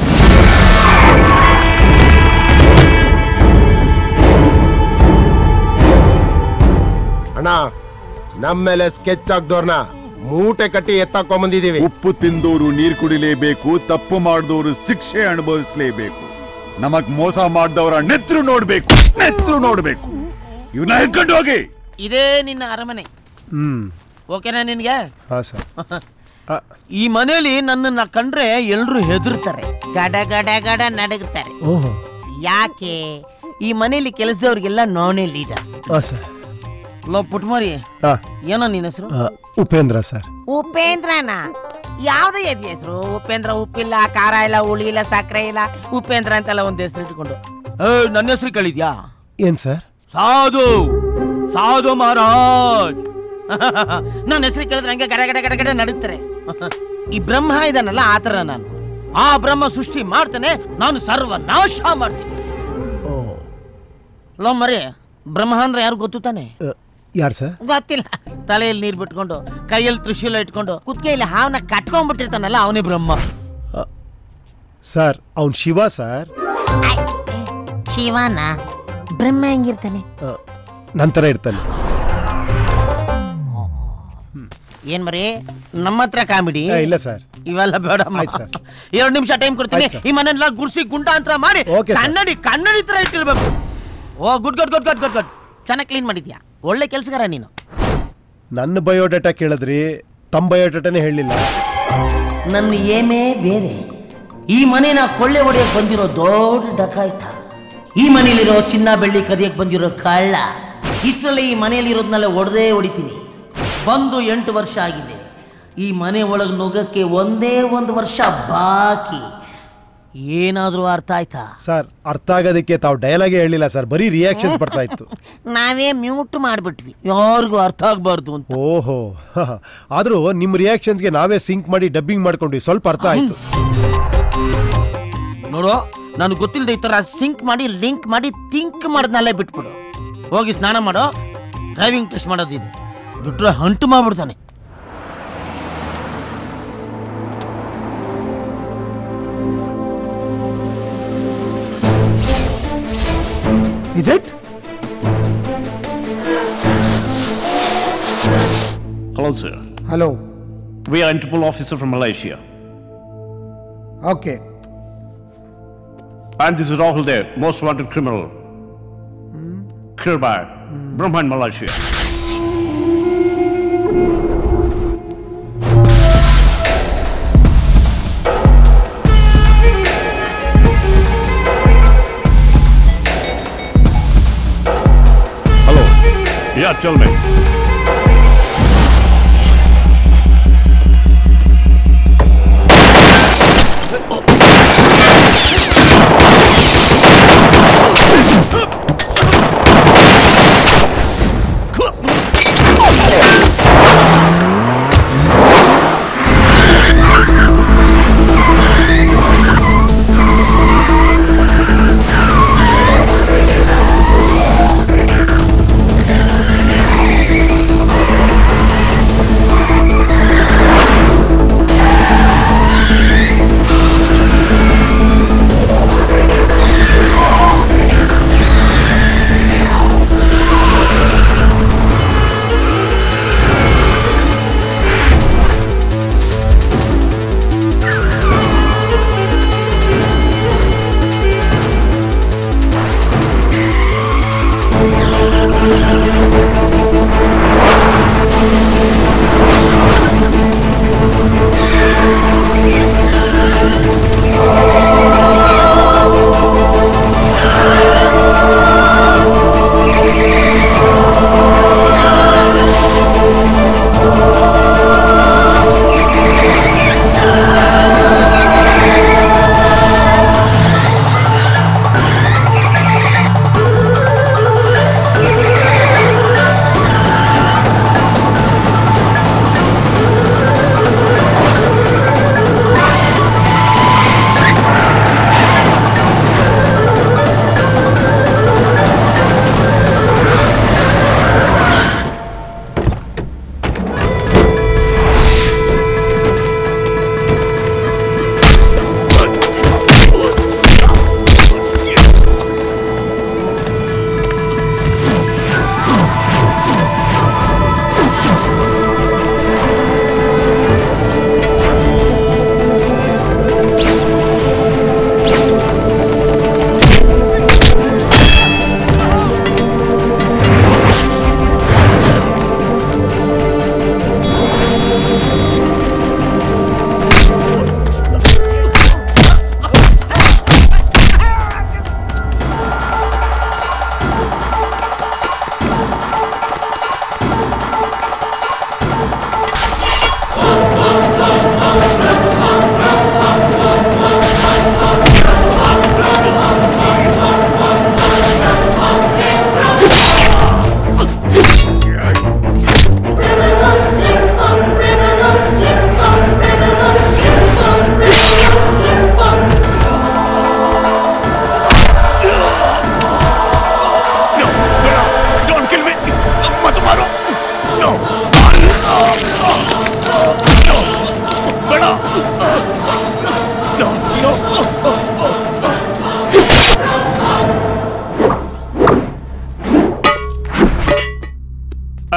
ಅಣ್ಣ ನಮ್ಮ ಮೇಲೆ ಸ್ಕೆಚ್ ಹಾಕ್ದವ್ರನ್ನ ಮೂಟೆ ಕಟ್ಟಿ ಎತ್ತಾಕೊಂಡ್ ಬಂದಿದೀವಿ ಉಪ್ಪು ತಿಂದೋರು ನೀರು ಕುಡಿಲೇಬೇಕು ತಪ್ಪು ಮಾಡಿದವರು ಶಿಕ್ಷೆ ಅನುಭವಿಸಲೇಬೇಕು ನಮಗ್ ಮೋಸ ಮಾಡ್ದವ್ರ ನೆತ್ರು ನೋಡ್ಬೇಕು ನೆತ್ರು ನೋಡ್ಬೇಕು ಇವನ್ನ ಎತ್ಕೊಂಡು ಹೋಗಿ ಇದೇ ನಿನ್ನ ಅರಮನೆ ಹ್ಮ್ ಓಕೆನಾ ನಿನ್ಗೆ ಹಾ ಸರ್ ಈ ಮನೇಲಿ ನನ್ನನ್ನ ಕಂಡ್ರೆ ಎಲ್ರು ಹೆದರ್ತಾರೆ ಗಡ ಗಡ ಗಡ ನಡಗ್ತಾರೆ ಓಹೋ ಯಾಕೆ ಈ ಮನೇಲಿ ಕೆಲಸದವ್ರಿಗೆಲ್ಲ ನಾನೇ ಲೀಡರ್ ಹಾ ಸರ್ ಲೋ ಪುಟ್ಮರಿ ಹಾ ಏನೋ ನಿನ್ನ ಹೆಸರು ಆ, ಉಪೇಂದ್ರ ಸರ್ ಉಪೇಂದ್ರನ ಯಾವ್ದೇ ಎದ್ ಹೆಸರು ಉಪೇಂದ್ರ ಉಪ್ಪಿಲ್ಲ ಖಾರ ಇಲ್ಲ ಹುಳಿ ಇಲ್ಲ ಸಕ್ಕರೆ ಇಲ್ಲ ಉಪೇಂದ್ರ ಅಂತೆಲ್ಲ ಒಂದು ಹೆಸರು ಇಟ್ಕೊಂಡು ಏ ನನ್ನ ಹೆಸರು ಕೇಳಿದ್ಯಾ ಏನ್ ಸರ್ ಸಾಧು ಸಾಧು ಮಹಾರಾಜ್ ನನ್ನ ಹೆಸರು ಕೇಳಿದ್ರೆ ಹಂಗೆ ಗಡ ಗಡ ಗಡ ಗಡ ನಡುತ್ತಾರೆ ಈ ಬ್ರಹ್ಮ ಇದಾನಲ್ಲ ಆ ಥರ ನಾನು ಆ ಬ್ರಹ್ಮ ಸೃಷ್ಟಿ ಮಾಡ್ತಾನೆ ನಾನು ಸರ್ವನಾಶ ಮಾಡ್ತೀನಿ ಲೋ ಮರಿ ಬ್ರಹ್ಮ ಅಂದ್ರೆ ಯಾರು ಗೊತ್ತು ತಾನೆ ಯಾರು ಸರ್ ಗೊತ್ತಿಲ್ಲ ತಲೆಯಲ್ಲಿ ನೀರು ಬಿಟ್ಕೊಂಡು ಕೈಯಲ್ಲಿ ತ್ರಿಶೂಲ ಇಟ್ಕೊಂಡು ಕುತ್ತಿಗೆಯಲ್ಲಿ ಹಾವನ್ನ ಕಟ್ಕೊಂಡ್ಬಿಟ್ಟಿರ್ತಾನಲ್ಲ ಅವನೇ ಬ್ರಹ್ಮ ಸರ್ ಅವ್ನ್ ಶಿವ ಸರ್ ಶಿವನ ಬ್ರಹ್ಮ ಹೆಂಗಿರ್ತಾನೆ ಆ, ನಂತರ ಇರ್ತಾನೆ ಏನ್ ಮರಿ ನಮ್ಮ ಹತ್ರ ಕಾಮಿಡಿ ಆ, ಇಲ್ಲ ಸರ್ ಇವೆಲ್ಲ ಬೇಡ ಎರಡು ನಿಮಿಷ ಟೈಮ್ ಕೊಡ್ತೀನಿ ಆಯ್ತು ಸರ್. ಈ ಮನೆಲ್ಲ ಗುಡ್ಸಿ ಗುಂಡಾಂತರ ಮಾಡಿ Okay, sir. ಕನ್ನಡಿ ಕನ್ನಡಿ ತರ ಇಟ್ಟಿರ್ಬೇಕು ಓ good good good good good good ಚೆನ್ನಾಗಿ ಕ್ಲೀನ್ ಮಾಡಿದ್ಯಾ ಒಳ್ಳೆ ಕೆಲ್ಸಗಾರ ನೀನು ನನ್ನ ಬಯೋಡೇಟಾ ಕೇಳಿದ್ರಿ ತಮ್ಮ ಬಯೋಡೇಟಾನೇ ಹೇಳಿಲ್ಲ ನನ್ನ ಏಮೇ ಬೇರೆ ಈ ಮನೇನ ಕೊಳ್ಳೆ ಹೊಡೆಯಕ್ ಬಂದಿರೋ ದೊಡ್ಡ ಡಕಾಯ್ತ ಈ ಮನೇಲಿರೋ ಚಿನ್ನ ಬೆಳ್ಳಿ ಕದಿಯಕ್ ಬಂದಿರೋ ಕಳ್ಳ ಇಷ್ಟರಲ್ಲಿ ಈ ಮನೆಯಲ್ಲಿರೋದ್ನೆಲ್ಲ ಒಡೆದೇ ಹೊಡಿತೀನಿ ಬಂದು ಎಂಟು ವರ್ಷ ಆಗಿದೆ ಈ ಮನೆ ಒಳಗೆ ನುಗ್ಗಕ್ಕೆ ಒಂದೇ ಒಂದು ವರ್ಷ ಬಾಕಿ ಏನಾದ್ರೂ ಅರ್ಥ ಆಯ್ತಾ ಸರ್ ಅರ್ಥ ಆಗೋದಕ್ಕೆ ತಾವು ಡೈಲಾಗೇ ಹೇಳಿಲ್ಲ ಸರ್ ಬರೀ ರಿಯಾಕ್ಷನ್ಸ್ ಬರ್ತಾ ಇತ್ತು ನಾವೇ ಮ್ಯೂಟ್ ಮಾಡ್ಬಿಟ್ವಿ ಯಾರಿಗೂ ಅರ್ಥ ಆಗ್ಬಾರ್ದು ಅಂತ ಓಹೋ ಆದ್ರೂ ನಿಮ್ಮ ರಿಯಾಕ್ಷನ್ಸ್ಗೆ ನಾವೇ ಸಿಂಕ್ ಮಾಡಿ ಡಬ್ಬಿಂಗ್ ಮಾಡ್ಕೊಂಡ್ವಿ ಸ್ವಲ್ಪ ಅರ್ಥ ಆಯ್ತು ನೋಡು ನಾನು ಗೊತ್ತಿಲ್ಲದೆ ಈ ತರ ಸಿಂಕ್ ಮಾಡಿ ಲಿಂಕ್ ಮಾಡಿ ಥಿಂಕ್ ಮಾಡೋದ್ನಲ್ಲೇ ಬಿಟ್ಬಿಡು ಹೋಗಿ ಸ್ನಾನ ಮಾಡೋ ಡ್ರೈವಿಂಗ್ ಟೆಸ್ಟ್ ಮಾಡೋದಿದೆ ಬಿಟ್ರೆ ಹಂಟು ಮಾಡ್ಬಿಡ್ತಾನೆ Is it? Hello, sir. Hello. We are Interpol officer from Malaysia. Okay. And this is Rahul there, most wanted criminal. Kirbai, Brahman, Malaysia. Hello. Yeah, tell me.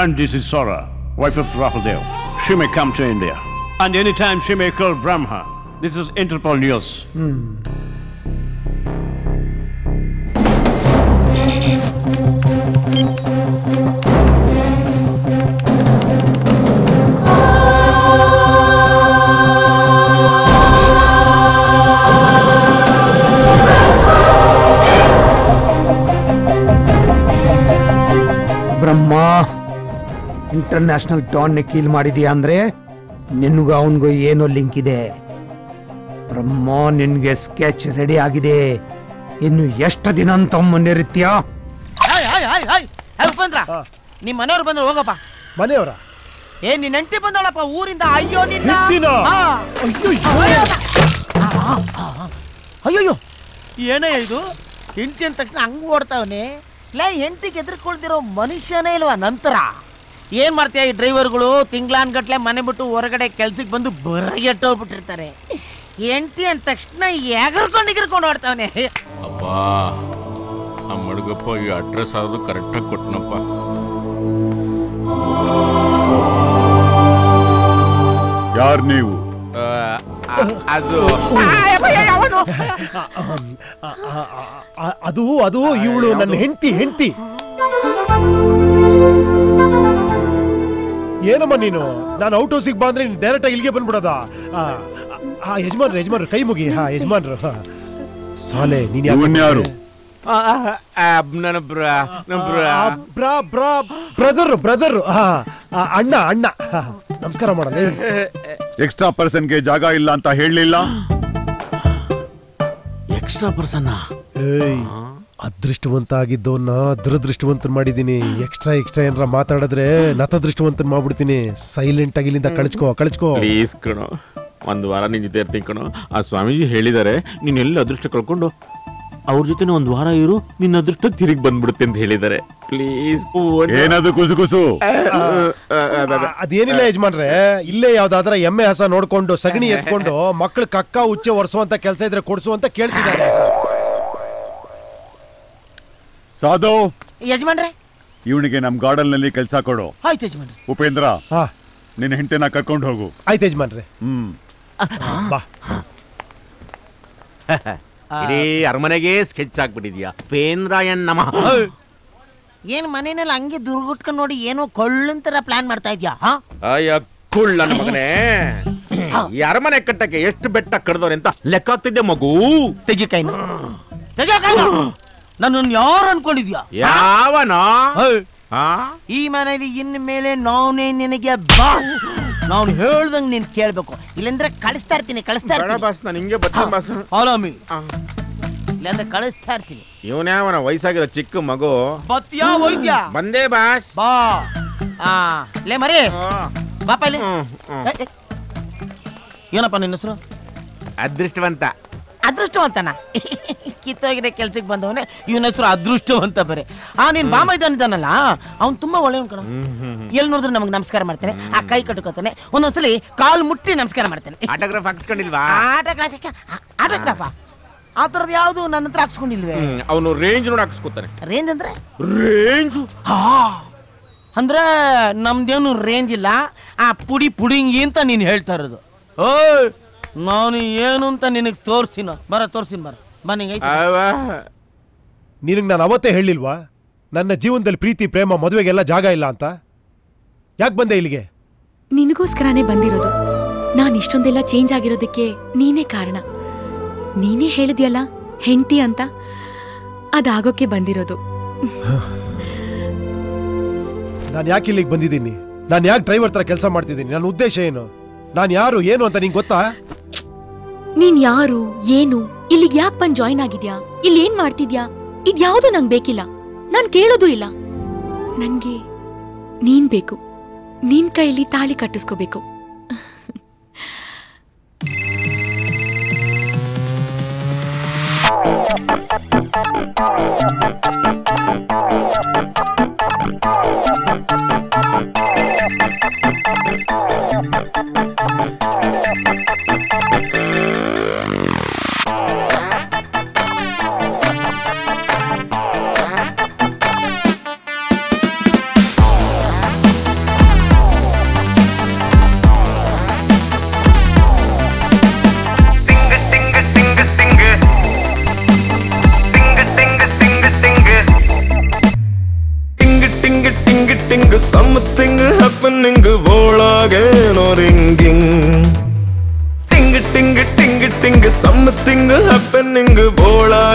And this is Sora, wife of Rahul Dev. She may come to India. And anytime she may call Brahma. This is Interpol News. Brahma international don kill ಮಾಡಿದ್ಯಾ ಅಂದ್ರೆ ನಿನ್ಗೂ ಅವನಿಗೂ ಏನೋ link ಇದೆ ಬ್ರಹ್ಮ ನಿನ್ಗೆ sketch ready ಆಗಿದೆ ಇನ್ನು ಎಷ್ಟು ದಿನ ಅಂತ ಮುನ್ನೇರಿತ್ಯಾ hi hi hi hi hi Upendra ನಿಮ್ಮ ಮನೆಯವ್ರು ಬಂದ್ರು ಹೋಗಪ್ಪ ಮನೆಯವರ ಏ ನಿನ್ನ ಹೆಂಡತಿ ಬಂದಳಪ್ಪ ಊರಿಂದ ಅಯ್ಯೋ ನಿನ್ನ ಹೆಂಡ್ತಿನಾ? ಆ. ಅಯ್ಯಯ್ಯೋ ಏನೇ ಇದು ಹೆಂಡತಿ ಅಂದ ತಕ್ಷಣ ಹಂಗ್ ಓಡ್ತಾವನೆ ಲೇ ಹೆಂಡತಿಗೆ ಎದುರ್ಕೊಳ್ತಿರೋ ಮನುಷ್ಯನೇ ಇಲ್ವಾ ನಂತರ ಏನ್ ಮಾಡ್ತೀಯ ಈ ಡ್ರೈವರ್ಗಳು ತಿಂಗ್ಳಾನ್ಗಟ್ಲೆ ಮನೆ ಬಿಟ್ಟು ಹೊರಗಡೆ ಕೆಲ್ಸಕ್ಕೆ ಬಂದು ಬರಗೆಟ್ಟೋಗ್ಬಿಟ್ಟಿರ್ತಾರೆ ಹೆಂಡತಿ ಅಂದ ತಕ್ಷಣ ಎಗರ್ಕೊಂಡು ಎಗರ್ಕೊಂಡು ಓಡ್ತಾವನೆ ಅಪ್ಪ ಆ ಮಡ್ಗಪ್ಪ ಈ ಅಡ್ರೆಸ್ ಆದ್ರೂ ಕರೆಕ್ಟಾಗಿ ಕೊಟ್ಟನಪ್ಪ ಯಾರ್ ನೀವು ಅದು ಅದು ಅದು ಇವಳು ನನ್ನ ಹೆಂಡತಿ ಹೆಂಡತಿ ಏನಮ್ಮ ನೀನು ನಾನು ಔಟ್ ಹೌಸಿಗೆ ಬಾ ಅಂದ್ರೆ ಡೈರೆಕ್ಟ್ ಆಗಿ ಇಲ್ಲಿಗೆ ಬಂದ್ಬಿಡೋದ ಹಾ ಯಜಮಾನ್ರು ಯಜಮಾನ್ರು ಕೈ ಮುಗಿ ಹಾ ಯಜಮಾನ್ರು ಹಾ. ಸಾಲೆ ನೀನ್ ಯಾಕೆ ಇವ್ನ್ಯಾರು? ನನ್ನ ಬ್ರ ನನ್ನ ಬ್ರ ಬ್ರಾ ಬ್ರಾ ಬ್ರದರ್ ಬ್ರದರ್ ಹಾ ಆ, ಅಣ್ಣ ಅಣ್ಣ ಹಾ, ನಮಸ್ಕಾರ ಮಾಡಲ್ಲ ಎಕ್ಸ್ಟ್ರಾ ಪರ್ಸನ್ಗೆ ಜಾಗ ಇಲ್ಲ ಅಂತ ಹೇಳಲಿಲ್ಲ ಎಕ್ಸ್ಟ್ರಾ ಪರ್ಸನ್ ಏಯ್ ಅದೃಷ್ಟವಂತ ಆಗಿದ್ದವನ್ನ ದುರದೃಷ್ಟವಂತನ್ ಮಾಡಿದೀನಿ ಎಕ್ಸ್ಟ್ರಾ ಎಕ್ಸ್ಟ್ರಾ ಏನಾರ ಮಾತಾಡಿದ್ರೆ ನತದೃಷ್ಟವಂತನ್ ಮಾಡ್ಬಿಡ್ತೀನಿ ಸೈಲೆಂಟ್ ಆಗಿ ಇಲ್ಲಿಂದ ಕಳಿಸ್ಕೋ ಕಳಿಸ್ಕೋ ಪ್ಲೀಸ್ ಕಣೋ ಒಂದು ವಾರ ನಿನ್ ಜೊತೆ ಇರ್ತೀನಿ ಕಣೋ ಆ ಸ್ವಾಮೀಜಿ ಹೇಳಿದ್ದಾರೆ ನೀನ್ ಎಲ್ಲ ಅದೃಷ್ಟ ಕಳ್ಕೊಂಡು ಅವ್ರ ಜೊತೆ ಒಂದು ವಾರ ಇರು ನಿನ್ನ ಅದೃಷ್ಟ ತಿರುಗಿ ಬಂದ್ಬಿಡುತ್ತೆ ಅಂತ ಹೇಳಿದ್ದಾರೆ ಪ್ಲೀಸ್ ಏನದು ಕುಸು ಕುಸು ಆ, ಅದೇನಿಲ್ಲ ಯಜಮಾನ್ರೆ ಇಲ್ಲೇ ಯಾವ್ದಾದ್ರ ಎಮ್ಮೆ ಹಸ ನೋಡ್ಕೊಂಡು ಸಗಣಿ ಎತ್ಕೊಂಡು ಮಕ್ಳು ಕಕ್ಕ ಉಚ್ಚೆ ಒರೆಸುವಂತ ಕೆಲಸ ಇದ್ರೆ ಕೊಡ್ಸು ಅಂತ ಕೇಳ್ತಿದ್ದಾರೆ ಸಾಧು ಯಜಮಾನ್ರೆ ಇವನಿಗೆ ನಮ್ ಗಾರ್ಡನ್ ನಲ್ಲಿ ಕೆಲಸ ಕೊಡು ಆಯ್ತು ಯಜಮಾನ್ರೆ ಉಪೇಂದ್ರ ನಿನ್ನ ಹೆಂಡತಿನ ಕರ್ಕೊಂಡು ಹೋಗು ಆಯ್ತು ಯಜಮಾನ್ರೆ ಹ್ಮ್ ಬಾ ಇಡೀ ಅರಮನೆಗೆ ಸ್ಕೆಚ್ ಆಗ್ಬಿಟ್ಟಿದ್ಯಾ ಪೇಂದ್ರಾಯನ್ ನಮಃ ಏನ್ ಮನೆಯಲ್ಲಿ ಹಂಗೆ ದುರ್ಗುಟ್ಕೊಂಡು ನೋಡಿ ಏನೋ ಕೊಳ್ಳಂತರ ಪ್ಲಾನ್ ಮಾಡ್ತಾ ಇದ್ಯಾ ಹಾ ಅಯ್ಯ ಕುಳ್ಳ ನನ್ನ ಮಗನೇ ಈ ಅರಮನೆ ಕಟ್ಟಕ್ಕೆ ಎಷ್ಟು ಬೆಟ್ಟ ಕಡ್ದವ್ರೆ ಅಂತ ಲೆಕ್ಕ ಆಗ್ತಿದ್ದೆ ಮಗು ತೆಗಿ ಕೈನ ತೆಗಿ ಕೈನ ನನ್ನನ್ನು ಯಾರು ಅನ್ಕೊಂಡಿದ್ಯಾ ಯಾವನ ಈ ಮನೆಯಲ್ಲಿ ಇನ್ ಮೇಲೆ ನಾನೇ ನಿನಗೆ ಬಾಸ್ ನಾನು ಹೇಳ್ದಂಗ್ ನೀನ್ ಕೇಳ್ಬೇಕು ಇಲ್ಲಂದ್ರೆ ಕಳಿಸ್ತಾ ಇರ್ತೀನಿ ಕಳಿಸ್ತಾ ಬೇಡ ಇರ್ತೀನಿ ಬಾಸ್ ನಾನು ಹಿಂಗೆ ಬರ್ತೀನಿ ಬಾಸ್ ಫಾಲೋ ಮೀ ಇಲ್ಲಾಂದ್ರೆ ಕಳಿಸ್ತಾ ಇರ್ತೀನಿ ಇವನ್ಯಾವನ ವಯಸ್ಸಾಗಿರೋ ಚಿಕ್ಕ ಮಗು ಬತ್ಯಾ ಹೋಯ್ತ್ಯಾ ಬಂದೇ ಬಾಸ್ ಬಾ ಆ ಲೇ ಮರಿ ಬಾಪ ಇಲ್ಲಿ ಏ, ಏ. ಏನಪ್ಪ ನಿನ್ನ ಹೆಸರು ಅದೃಷ್ಟವಂತ ಅದೃಷ್ಟವಂತನ ಕಿತ್ತೋಗಿರೋ ಕೆಲ್ಸಕ್ಕೆ ಬಂದವನೇ ಇವನ ಹೆಸರು ಅದೃಷ್ಟವಂತ ಬೇರೆ ಆ ನೀನ್ ಬಾಮ ಇದ್ದಾನಿದ್ದಾನಲ್ಲ ಅವ್ನು ತುಂಬಾ ಒಳ್ಳೆಯವನ್ ಕಣ ಎಲ್ಲಿ ನೋಡಿದ್ರೆ ನಮಗೆ ನಮಸ್ಕಾರ ಮಾಡ್ತಾನೆ ಆ ಕೈ ಕಟ್ಕೋತಾನೆ ಒಂದೊಂದ್ಸಲಿ ಕಾಲ್ ಮುಟ್ಟಿ ನಮಸ್ಕಾರ ಮಾಡ್ತಾನೆ ಆಟೋಗ್ರಾಫ್ ಹಾಕ್ಸ್ಕೊಂಡಿಲ್ವಾ ಆಟೋಗ್ರಾಫ್ ಆಟೋಗ್ರಾಫ ಆ ಥರದ್ದು ಯಾವುದು ನನ್ನ ಹತ್ರ ಹಾಕ್ಸ್ಕೊಂಡಿಲ್ವೇ ಅವನು ರೇಂಜ್ ನೋಡಿ ಹಾಕ್ಸ್ಕೊತಾನೆ ರೇಂಜ್ ಅಂದ್ರೆ ರೇಂಜು ಹಾ ಅಂದ್ರೆ ನಮ್ದೇನು ರೇಂಜ್ ಇಲ್ಲ ಆ ಪುಡಿ ಪುಡಿಂಗಿ ಅಂತ ನೀನು ಹೇಳ್ತಾ ಇರೋದು ಓಯ್ ನಾನು ಏನು ಅಂತ ನಿನಗೆ ತೋರ್ಸಿನ ಬರ ತೋರ್ಸಿನ ಬರ ಬನ್ನಿ ನಿನಗೆ ನಾನು ಅವತ್ತೇ ಹೇಳಿಲ್ವಾ ನನ್ನ ಜೀವನದಲ್ಲಿ ಪ್ರೀತಿ ಪ್ರೇಮ ಮದುವೆಗೆಲ್ಲ ಜಾಗ ಇಲ್ಲ ಅಂತ ಯಾಕೆ ಬಂದೆ ಇಲ್ಲಿಗೆ ನಿನಗೋಸ್ಕರನೇ ಬಂದಿರೋದು ನಾನು ಇಷ್ಟೊಂದೆಲ್ಲ ಚೇಂಜ್ ಆಗಿರೋದಕ್ಕೆ ನೀನೇ ಕಾರಣ ನೀನೇ ಹೇಳಿದ್ಯಲ್ಲ ಹೆಂಡತಿ ಅಂತ ಅದಾಗೋಕ್ಕೆ ಬಂದಿರೋದು ನಾನು ಯಾಕೆ ಇಲ್ಲಿಗೆ ಬಂದಿದ್ದೀನಿ ನಾನು ಯಾಕೆ ಡ್ರೈವರ್ ತರ ಕೆಲಸ ಮಾಡ್ತಿದ್ದೀನಿ ನನ್ನ ಉದ್ದೇಶ ಏನು ನಾನು ಯಾರು ಏನು ಅಂತ ನಿಂಗೆ ಗೊತ್ತಾ ನೀನ್ ಯಾರು ಏನು ಇಲ್ಲಿಗೆ ಯಾಕೆ ಬಂದ್ ಜಾಯಿನ್ ಆಗಿದ್ಯಾ ಇಲ್ಲಿ ಏನ್ ಮಾಡ್ತಿದ್ಯಾ ಇದ್ಯಾವುದು ನಂಗೆ ಬೇಕಿಲ್ಲ ನಾನ್ ಕೇಳೋದು ಇಲ್ಲ ನನ್ಗೆ ನೀನ್ ಬೇಕು ನಿನ್ ಕೈಲಿ ತಾಳಿ ಕಟ್ಟಿಸ್ಕೋಬೇಕು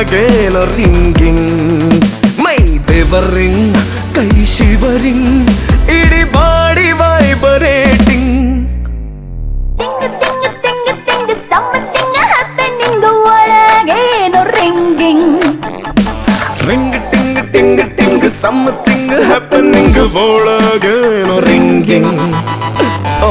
ಒಳಗೇನೋ ರಿಂಗಿಂಗ್ ಮೈ ಬೆವರಿಂಗ್ ಕೈ ಶಿವರಿಂಗ್ ಇಡೀ ಬಾಡಿ ವೈಬರೇಟಿಂಗ್ ಒಳಗೇನೋ ringing ring ting ting ting something happening ಒಳಗೇನೋ ರಿಂಗಿಂಗ್ ಓ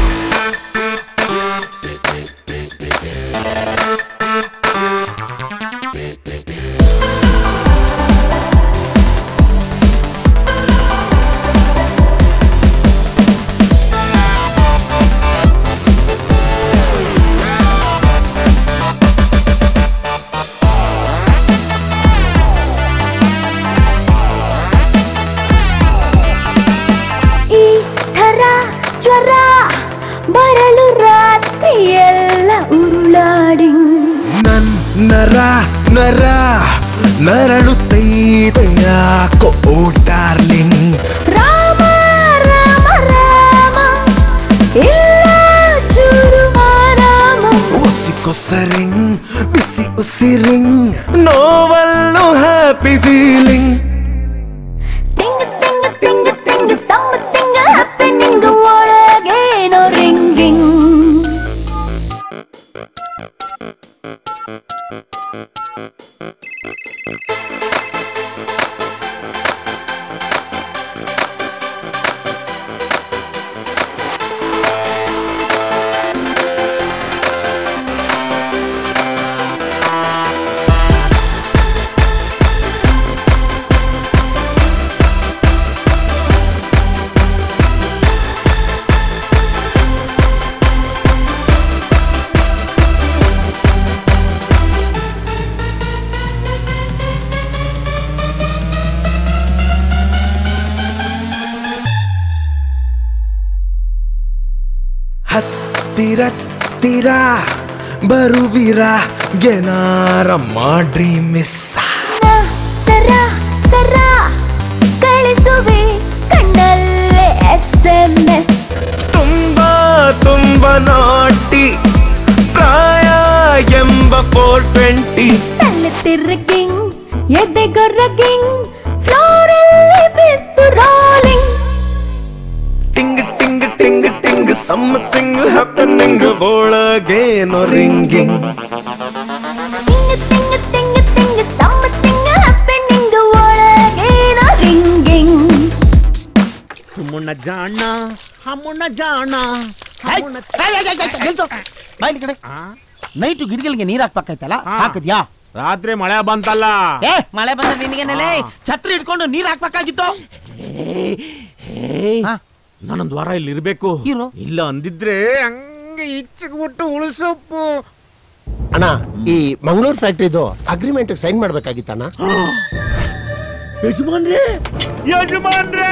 ಈ ಥರ ಜ್ವರ ಬರಲು ರಾತ್ರಿ ಎಲ್ಲ ಉರುಳಾಡಿಂಗ್ ನನ್ ನರ ನರ ನರಳುತ್ತೈದೆ ಯಾಕೋ ಓ ಡಾರ್ಲಿಂಗ್ ರಾಮ ರಾಮ ರಾಮ ಇಲ್ಲ ಚೂರು ಮಾರಾಮ ಒಸಿ ಕೊಸರಿಂಗ್ ಬಿಸಿ ಉಸಿರಿಂಗ್ ನೋವಲ್ಲೂ happy feeling ting ting ting ting something happening ಒಳಗೇನೋ ರಿಂಗಿಂಗ್ ಹತ್ತಿರ ಹತ್ತಿರ ಬರುವಿರ ಗೆನಾರ ಮಾಡ್ರಿ ಮಿಸ್ ಸರ ಸರ ಕಳಿಸುವೆ ಕಣ್ಣಲ್ಲೇ ಎಸ್ ಎಂ ಎಸ್ ತುಂಬಾ ತುಂಬಾ ನಾಟಿ ಪ್ರಾಯ ಎಂಬ ಫೋರ್ ಟ್ವೆಂಟಿ ತಲೆ ತಿರುಗಿಂಗ್ ಎದೆ ಗೊರಗಿಂಗ್ ಫ್ಲೋರಲ್ಲಿ ಬಿದ್ದು rolling ting ting ting ting something happening ಒಳಗೇನೋ ringing ting ting ting something happening ಒಳಗೇನೋ ರಿಂಗಿಂಗ್ ಮುಣ್ಣ ಜಾಣ ಹಮ್ಮುಣ್ಣ ಜಾಣ ಬಾಯ್ಲಿ ಕಡೆ ನೈಟು ಗಿಡಗಳಿಗೆ ನೀರ್ ಹಾಕ್ಬೇಕಾಯ್ತಲ್ಲ ಹಾಕಿದ್ಯಾ ರಾತ್ರಿ ಮಳೆ ಬಂತಲ್ಲ ಏ ಮಳೆ ಬಂದ್ರೆ ನಿನಗೇನಲೇ ಛತ್ರಿ ಇಟ್ಕೊಂಡು ನೀರ್ ಹಾಕ್ಬೇಕಾಗಿತ್ತು ನಾನೊಂದ್ ವಾರ ಇಲ್ಲಿ ಇರ್ಬೇಕು ಇರು ಇಲ್ಲ ಅಂದಿದ್ರೆ ಹಂಗೆ ಇಚ್ಚಿಗ್ಬಿಟ್ಟು ಉಳಿಸಪ್ಪು ಅಣ್ಣ ಈ ಮಂಗಳೂರು ಫ್ಯಾಕ್ಟ್ರಿದು ಅಗ್ರಿಮೆಂಟ್ ಸೈನ್ ಮಾಡ್ಬೇಕಾಗಿತ್ತಣ್ಣ ಯಜಮಾನ್ರೆ ಯಜಮಾನ್ರೆ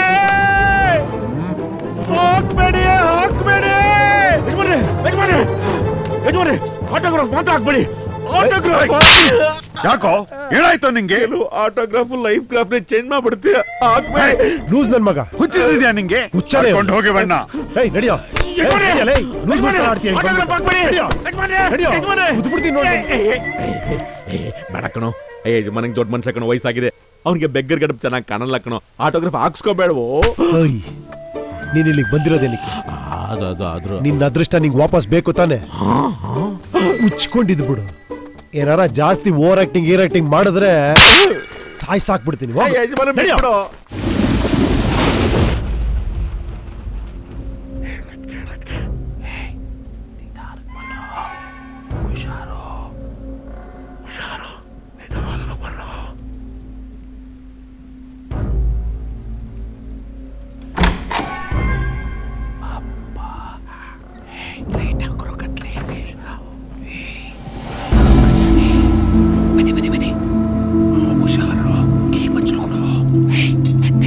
ಹಾಕ್ಬೇಡಿ ಹಾಕ್ಬೇಡಿ ಯಜಮಾನ್ರೆ ಯಜಮಾನ್ರೆ ಯಜಮಾನ್ರೆ ಆಟೋಗ್ರಾಫ್ ಮಾತ್ರ ಹಾಕ್ಬೇಡಿ ಆಟೋಗ್ರಾಫ್ ಯಾಕೋ ಏನಾಯ್ತು ನಿಂಗೆ ಆಟೋಗ್ರಾಫ್ ಲೈಫ್ ಗ್ರಾಫ್ ಚೇಂಜ್ ಮಾಡ್ಬಿಡ್ತೀಯ ಹಾಕ್ಬೇಡಿ ಲೂಸ್ ನನ್ ಮಗ ಹುಚ್ಚಿದ್ಯಾ ನಿಂಗೆ ಹುಚ್ಚರೇ ಕರ್ಕೊಂಡ್ ಹೋಗಿ ಬಣ್ಣ ಏಯ್ ನಡಿಯೋ ಯಜಮಾನ್ರೆ, ಲೂಸ್ ಯಜಮಾನ್ರೆ, ಆಡ್ತೀಯ autograph ಹಾಕ್ಬೇಡಿ. ಯಜಮಾನ್ರೆ, ಯಜಮಾನ್ರೆ. ಉದ್ಬಿಡ್ತೀನಿ ನೋಡಿ ಬೇಡ ಕಣೋ ಏ ಯಜಮಾನಿಗೆ ದೊಡ್ಡ ಮನುಷ್ಯ ಕಣೋ ವಯಸ್ಸಾಗಿದೆ ಅವ್ನಿಗೆ ಬೆಗ್ಗರ್ ಗಡಪ್ ಚೆನ್ನಾಗಿ ಕಾಣಲ್ಲ ಕಣೋ ಆಟೋಗ್ರಾಫ್ ಹಾಕ್ಸ್ಕೋಬೇಡವೋ ಓಯ್ ನೀನ್ ಇಲ್ಲಿಗೆ ಬಂದಿರೋದೇನಕ್ಕೆ ಅದು ಆದ್ರೂ ನಿನ್ನ ಅದೃಷ್ಟ ನಿಂಗೆ ವಾಪಸ್ ಬೇಕು ತಾನೆ ಉಚ್ಕೊಂಡಿದ್ ಬಿಡು ಏನಾರ ಜಾಸ್ತಿ ಓವರ್ ಆಕ್ಟಿಂಗ್ ಏರ್ ಆಕ್ಟಿಂಗ್ ಮಾಡಿದ್ರೆ ಸಾಯ್ ಸಾಕ್ಬಿಡ್ತೀನಿ ಹೋಗು. ಯಜಮಾನ ನಡಿಯೋ. ಬಿಟ್ಬಿಡು. ಬನ್ನಿ ಬನ್ನಿ ಬನ್ನಿ ಹುಷಾರು ಕೀ ಬಚ್ಚಲು ಕೊಡು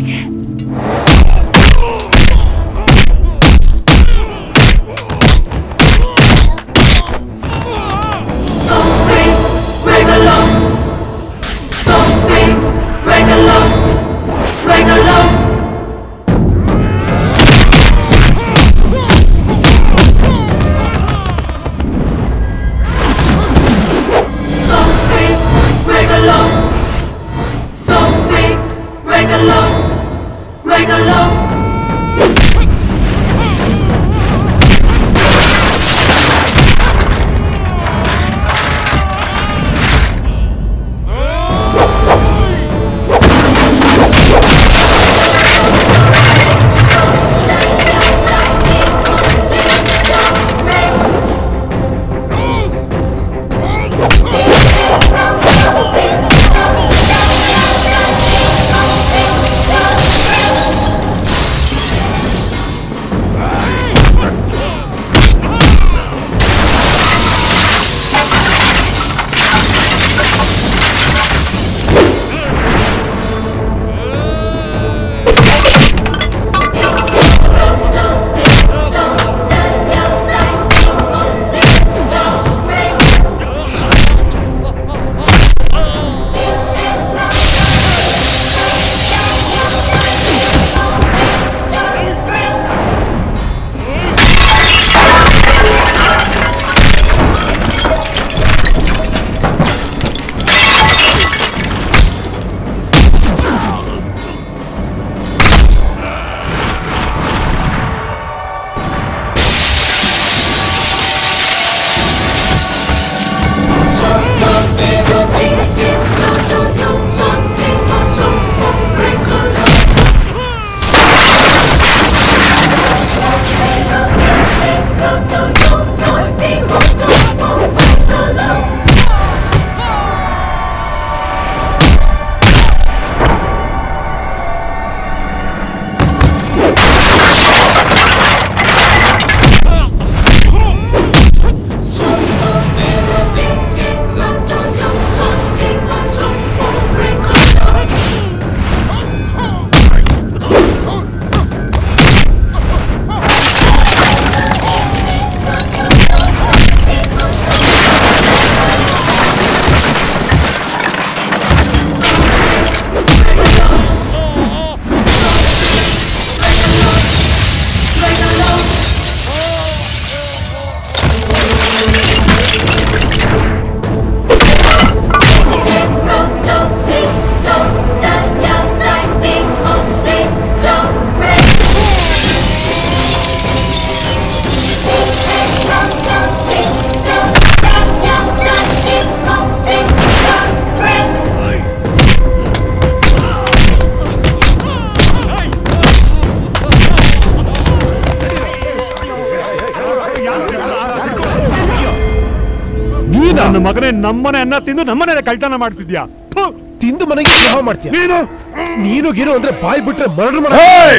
ನನ್ನ ಮಗನೇ ನಮ್ಮನೆ ಅನ್ನ ತಿಂದು ನಮ್ಮನೆ ಕಳ್ತನ ಮಾಡ್ತಿದ್ಯಾ ತಿಂದು ಮನೆಗೆ ದ್ರೋಹ ಮಾಡ್ತೀಯ ನೀನು ನೀನು ಗಿರು ಅಂದ್ರೆ ಬಾಯ್ ಬಿಟ್ರೆ ಮರಣ ಮಾಡ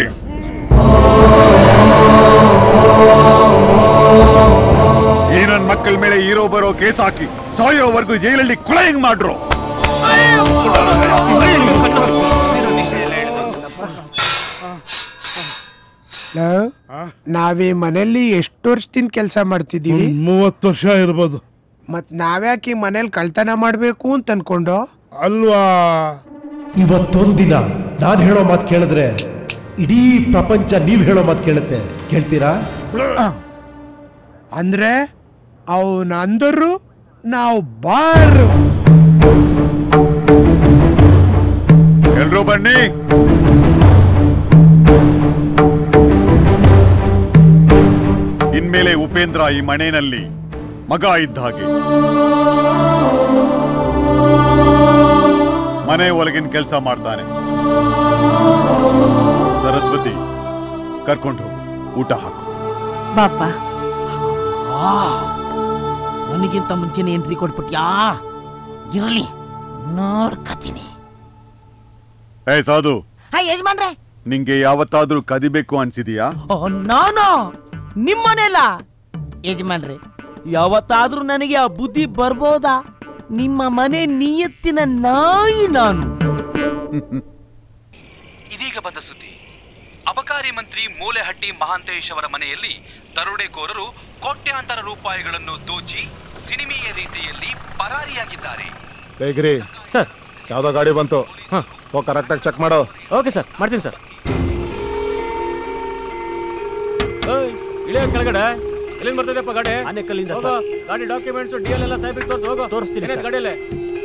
ಈ ನನ್ ಮಕ್ಕಳ ಮೇಲೆ ಇರೋ ಬರೋ ಕೇಸ್ ಹಾಕಿ ಸಾಯೋವರೆಗೂ ಜೈಲಲ್ಲಿ ಕೊಲೆ ಹೆಂಗ್ ಮಾಡ್ರು ನಾವೇ ಮನೆಯಲ್ಲಿ ಎಷ್ಟು ವರ್ಷದಿಂದ ಕೆಲಸ ಮಾಡ್ತಿದೀವಿ ಮೂವತ್ತು ವರ್ಷ ಇರ್ಬೋದು ಮತ್ ನಾವ್ಯಾಕೆ ಈ ಮನೇಲಿ ಕಳ್ತನ ಮಾಡ್ಬೇಕು ಅಂತ ಅನ್ಕೊಂಡು ಅಲ್ವಾ ಇವತ್ತೊಂದು ದಿನ ನಾನು ಹೇಳೋ ಮಾತು ಕೇಳಿದ್ರೆ ಇಡೀ ಪ್ರಪಂಚ ನೀವ್ ಹೇಳೋ ಮಾತು ಕೇಳುತ್ತೆ ಕೇಳ್ತೀರಾ ಅಂದ್ರೆ ಅವನ ಅಂದರು ನಾವು ಬಾರು ಎಲ್ರೂ ಬನ್ನಿ ಇನ್ಮೇಲೆ ಉಪೇಂದ್ರ ಈ ಮನೆಯಲ್ಲಿ ಮಗ ಇದ್ದ ಹಾಗೆ ಮನೆ ಒಳಗಿನ ಕೆಲಸ ಮಾಡ್ತಾನೆ ಸರಸ್ವತಿ ಕರ್ಕೊಂಡು ಹೋಗು ಊಟ ಹಾಕು ಬಾಪ ನನಗಿಂತ ಮುಂಚೆನೆ ಎಂಟ್ರಿ ಕೊಟ್ಬಿಟ್ಯಾ ಇರಲಿ ನೋಡ್ಕತೀನಿ ಏ ಸಾಧು ಹಾ ಯಜಮಾನ್ರೆ ನಿಂಗೆ ಯಾವತ್ತಾದ್ರೂ ಕದಿಬೇಕು ಅನ್ಸಿದೀಯಾ ಓ, ನಾನು ನಿಮ್ಮನೆಲ್ಲ ಯಜಮಾನ್ರೆ ಯಾವತ್ತಾದ್ರೂ ನನಗೆ ಆ ಬುದ್ಧಿ ಬರ್ಬೋದಾ ನಿಮ್ಮ ಮನೆ ನಿಯತ್ತಿನ ನಾಯಿ ನಾನು ಇದೀಗ ಬಂದ ಸುದ್ದಿ ಅಬಕಾರಿ ಮಂತ್ರಿ ಮೂಲೆಹಟ್ಟಿ ಮಹಾಂತೇಶ್ ಅವರ ಮನೆಯಲ್ಲಿ ದರೋಡೆಕೋರರು ಕೋಟ್ಯಾಂತರ ರೂಪಾಯಿಗಳನ್ನು ದೋಚಿ ಸಿನಿಮೀಯ ರೀತಿಯಲ್ಲಿ ಪರಾರಿಯಾಗಿದ್ದಾರೆ ಹೇಗ್ರಿ ಸರ್ ಯಾವ್ದೋ ಗಾಡಿ ಬಂತು ಓ ಕರೆಕ್ಟಾಗಿ ಚೆಕ್ ಮಾಡೋ ಓಕೆ ಸರ್ ಮಾಡ್ತೀನಿ ಸರ್ ಏಯ್, ಇಳಿಯೋ ಕೆಳಗಡೆ ಎಲ್ಲಿಂದ ಬರ್ತಿದೆಪ್ಪ ಗಾಡಿ ಆನೆಕಲ್ಲಿಂದ ಹೋಗೋ ಗಾಡಿ ಡಾಕ್ಯುಮೆಂಟ್ಸ್ ಡಿ ಎಲ್ ಎಲ್ಲ ಸಾಹೇಬ್ರಿಗೆ ತೋರಿಸು ಹೋಗೋ ತೋರಿಸ್ತೀನಿ ಏನಾಯ್ತು ಸರ್. ಗಾಡಿಯಲ್ಲೇ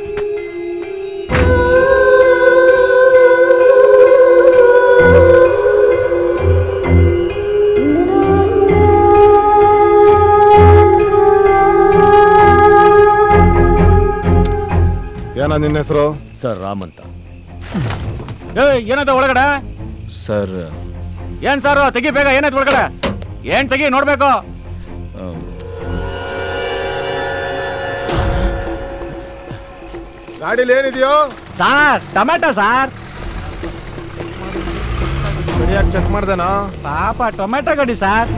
ಏನ ನಿನ್ನ ಹೆಸರು ಸರ್ ರಾಮ್ ಅಂತ ಏಯ್ ಏನಾಯ್ತು ಒಳಗಡೆ ಸರ್ ಏನ್ ಸರ್ ತೆಗಿ ಬೇಗ ಏನಾಯ್ತು ಒಳಗಡೆ ಏನ್ ತೆಗಿ ನೋಡ್ಬೇಕು ಗಾಡಿಲಿ ಏನಿದೆಯೋ ಸಾರ್ ಟೊಮೆಟೊ ಸಾರ್ ಸರಿಯಾಗಿ ಚೆಕ್ ಮಾಡ್ದೇನಾ ಪಾಪ ಟೊಮೆಟೊ ಗಾಡಿ ಸಾರ್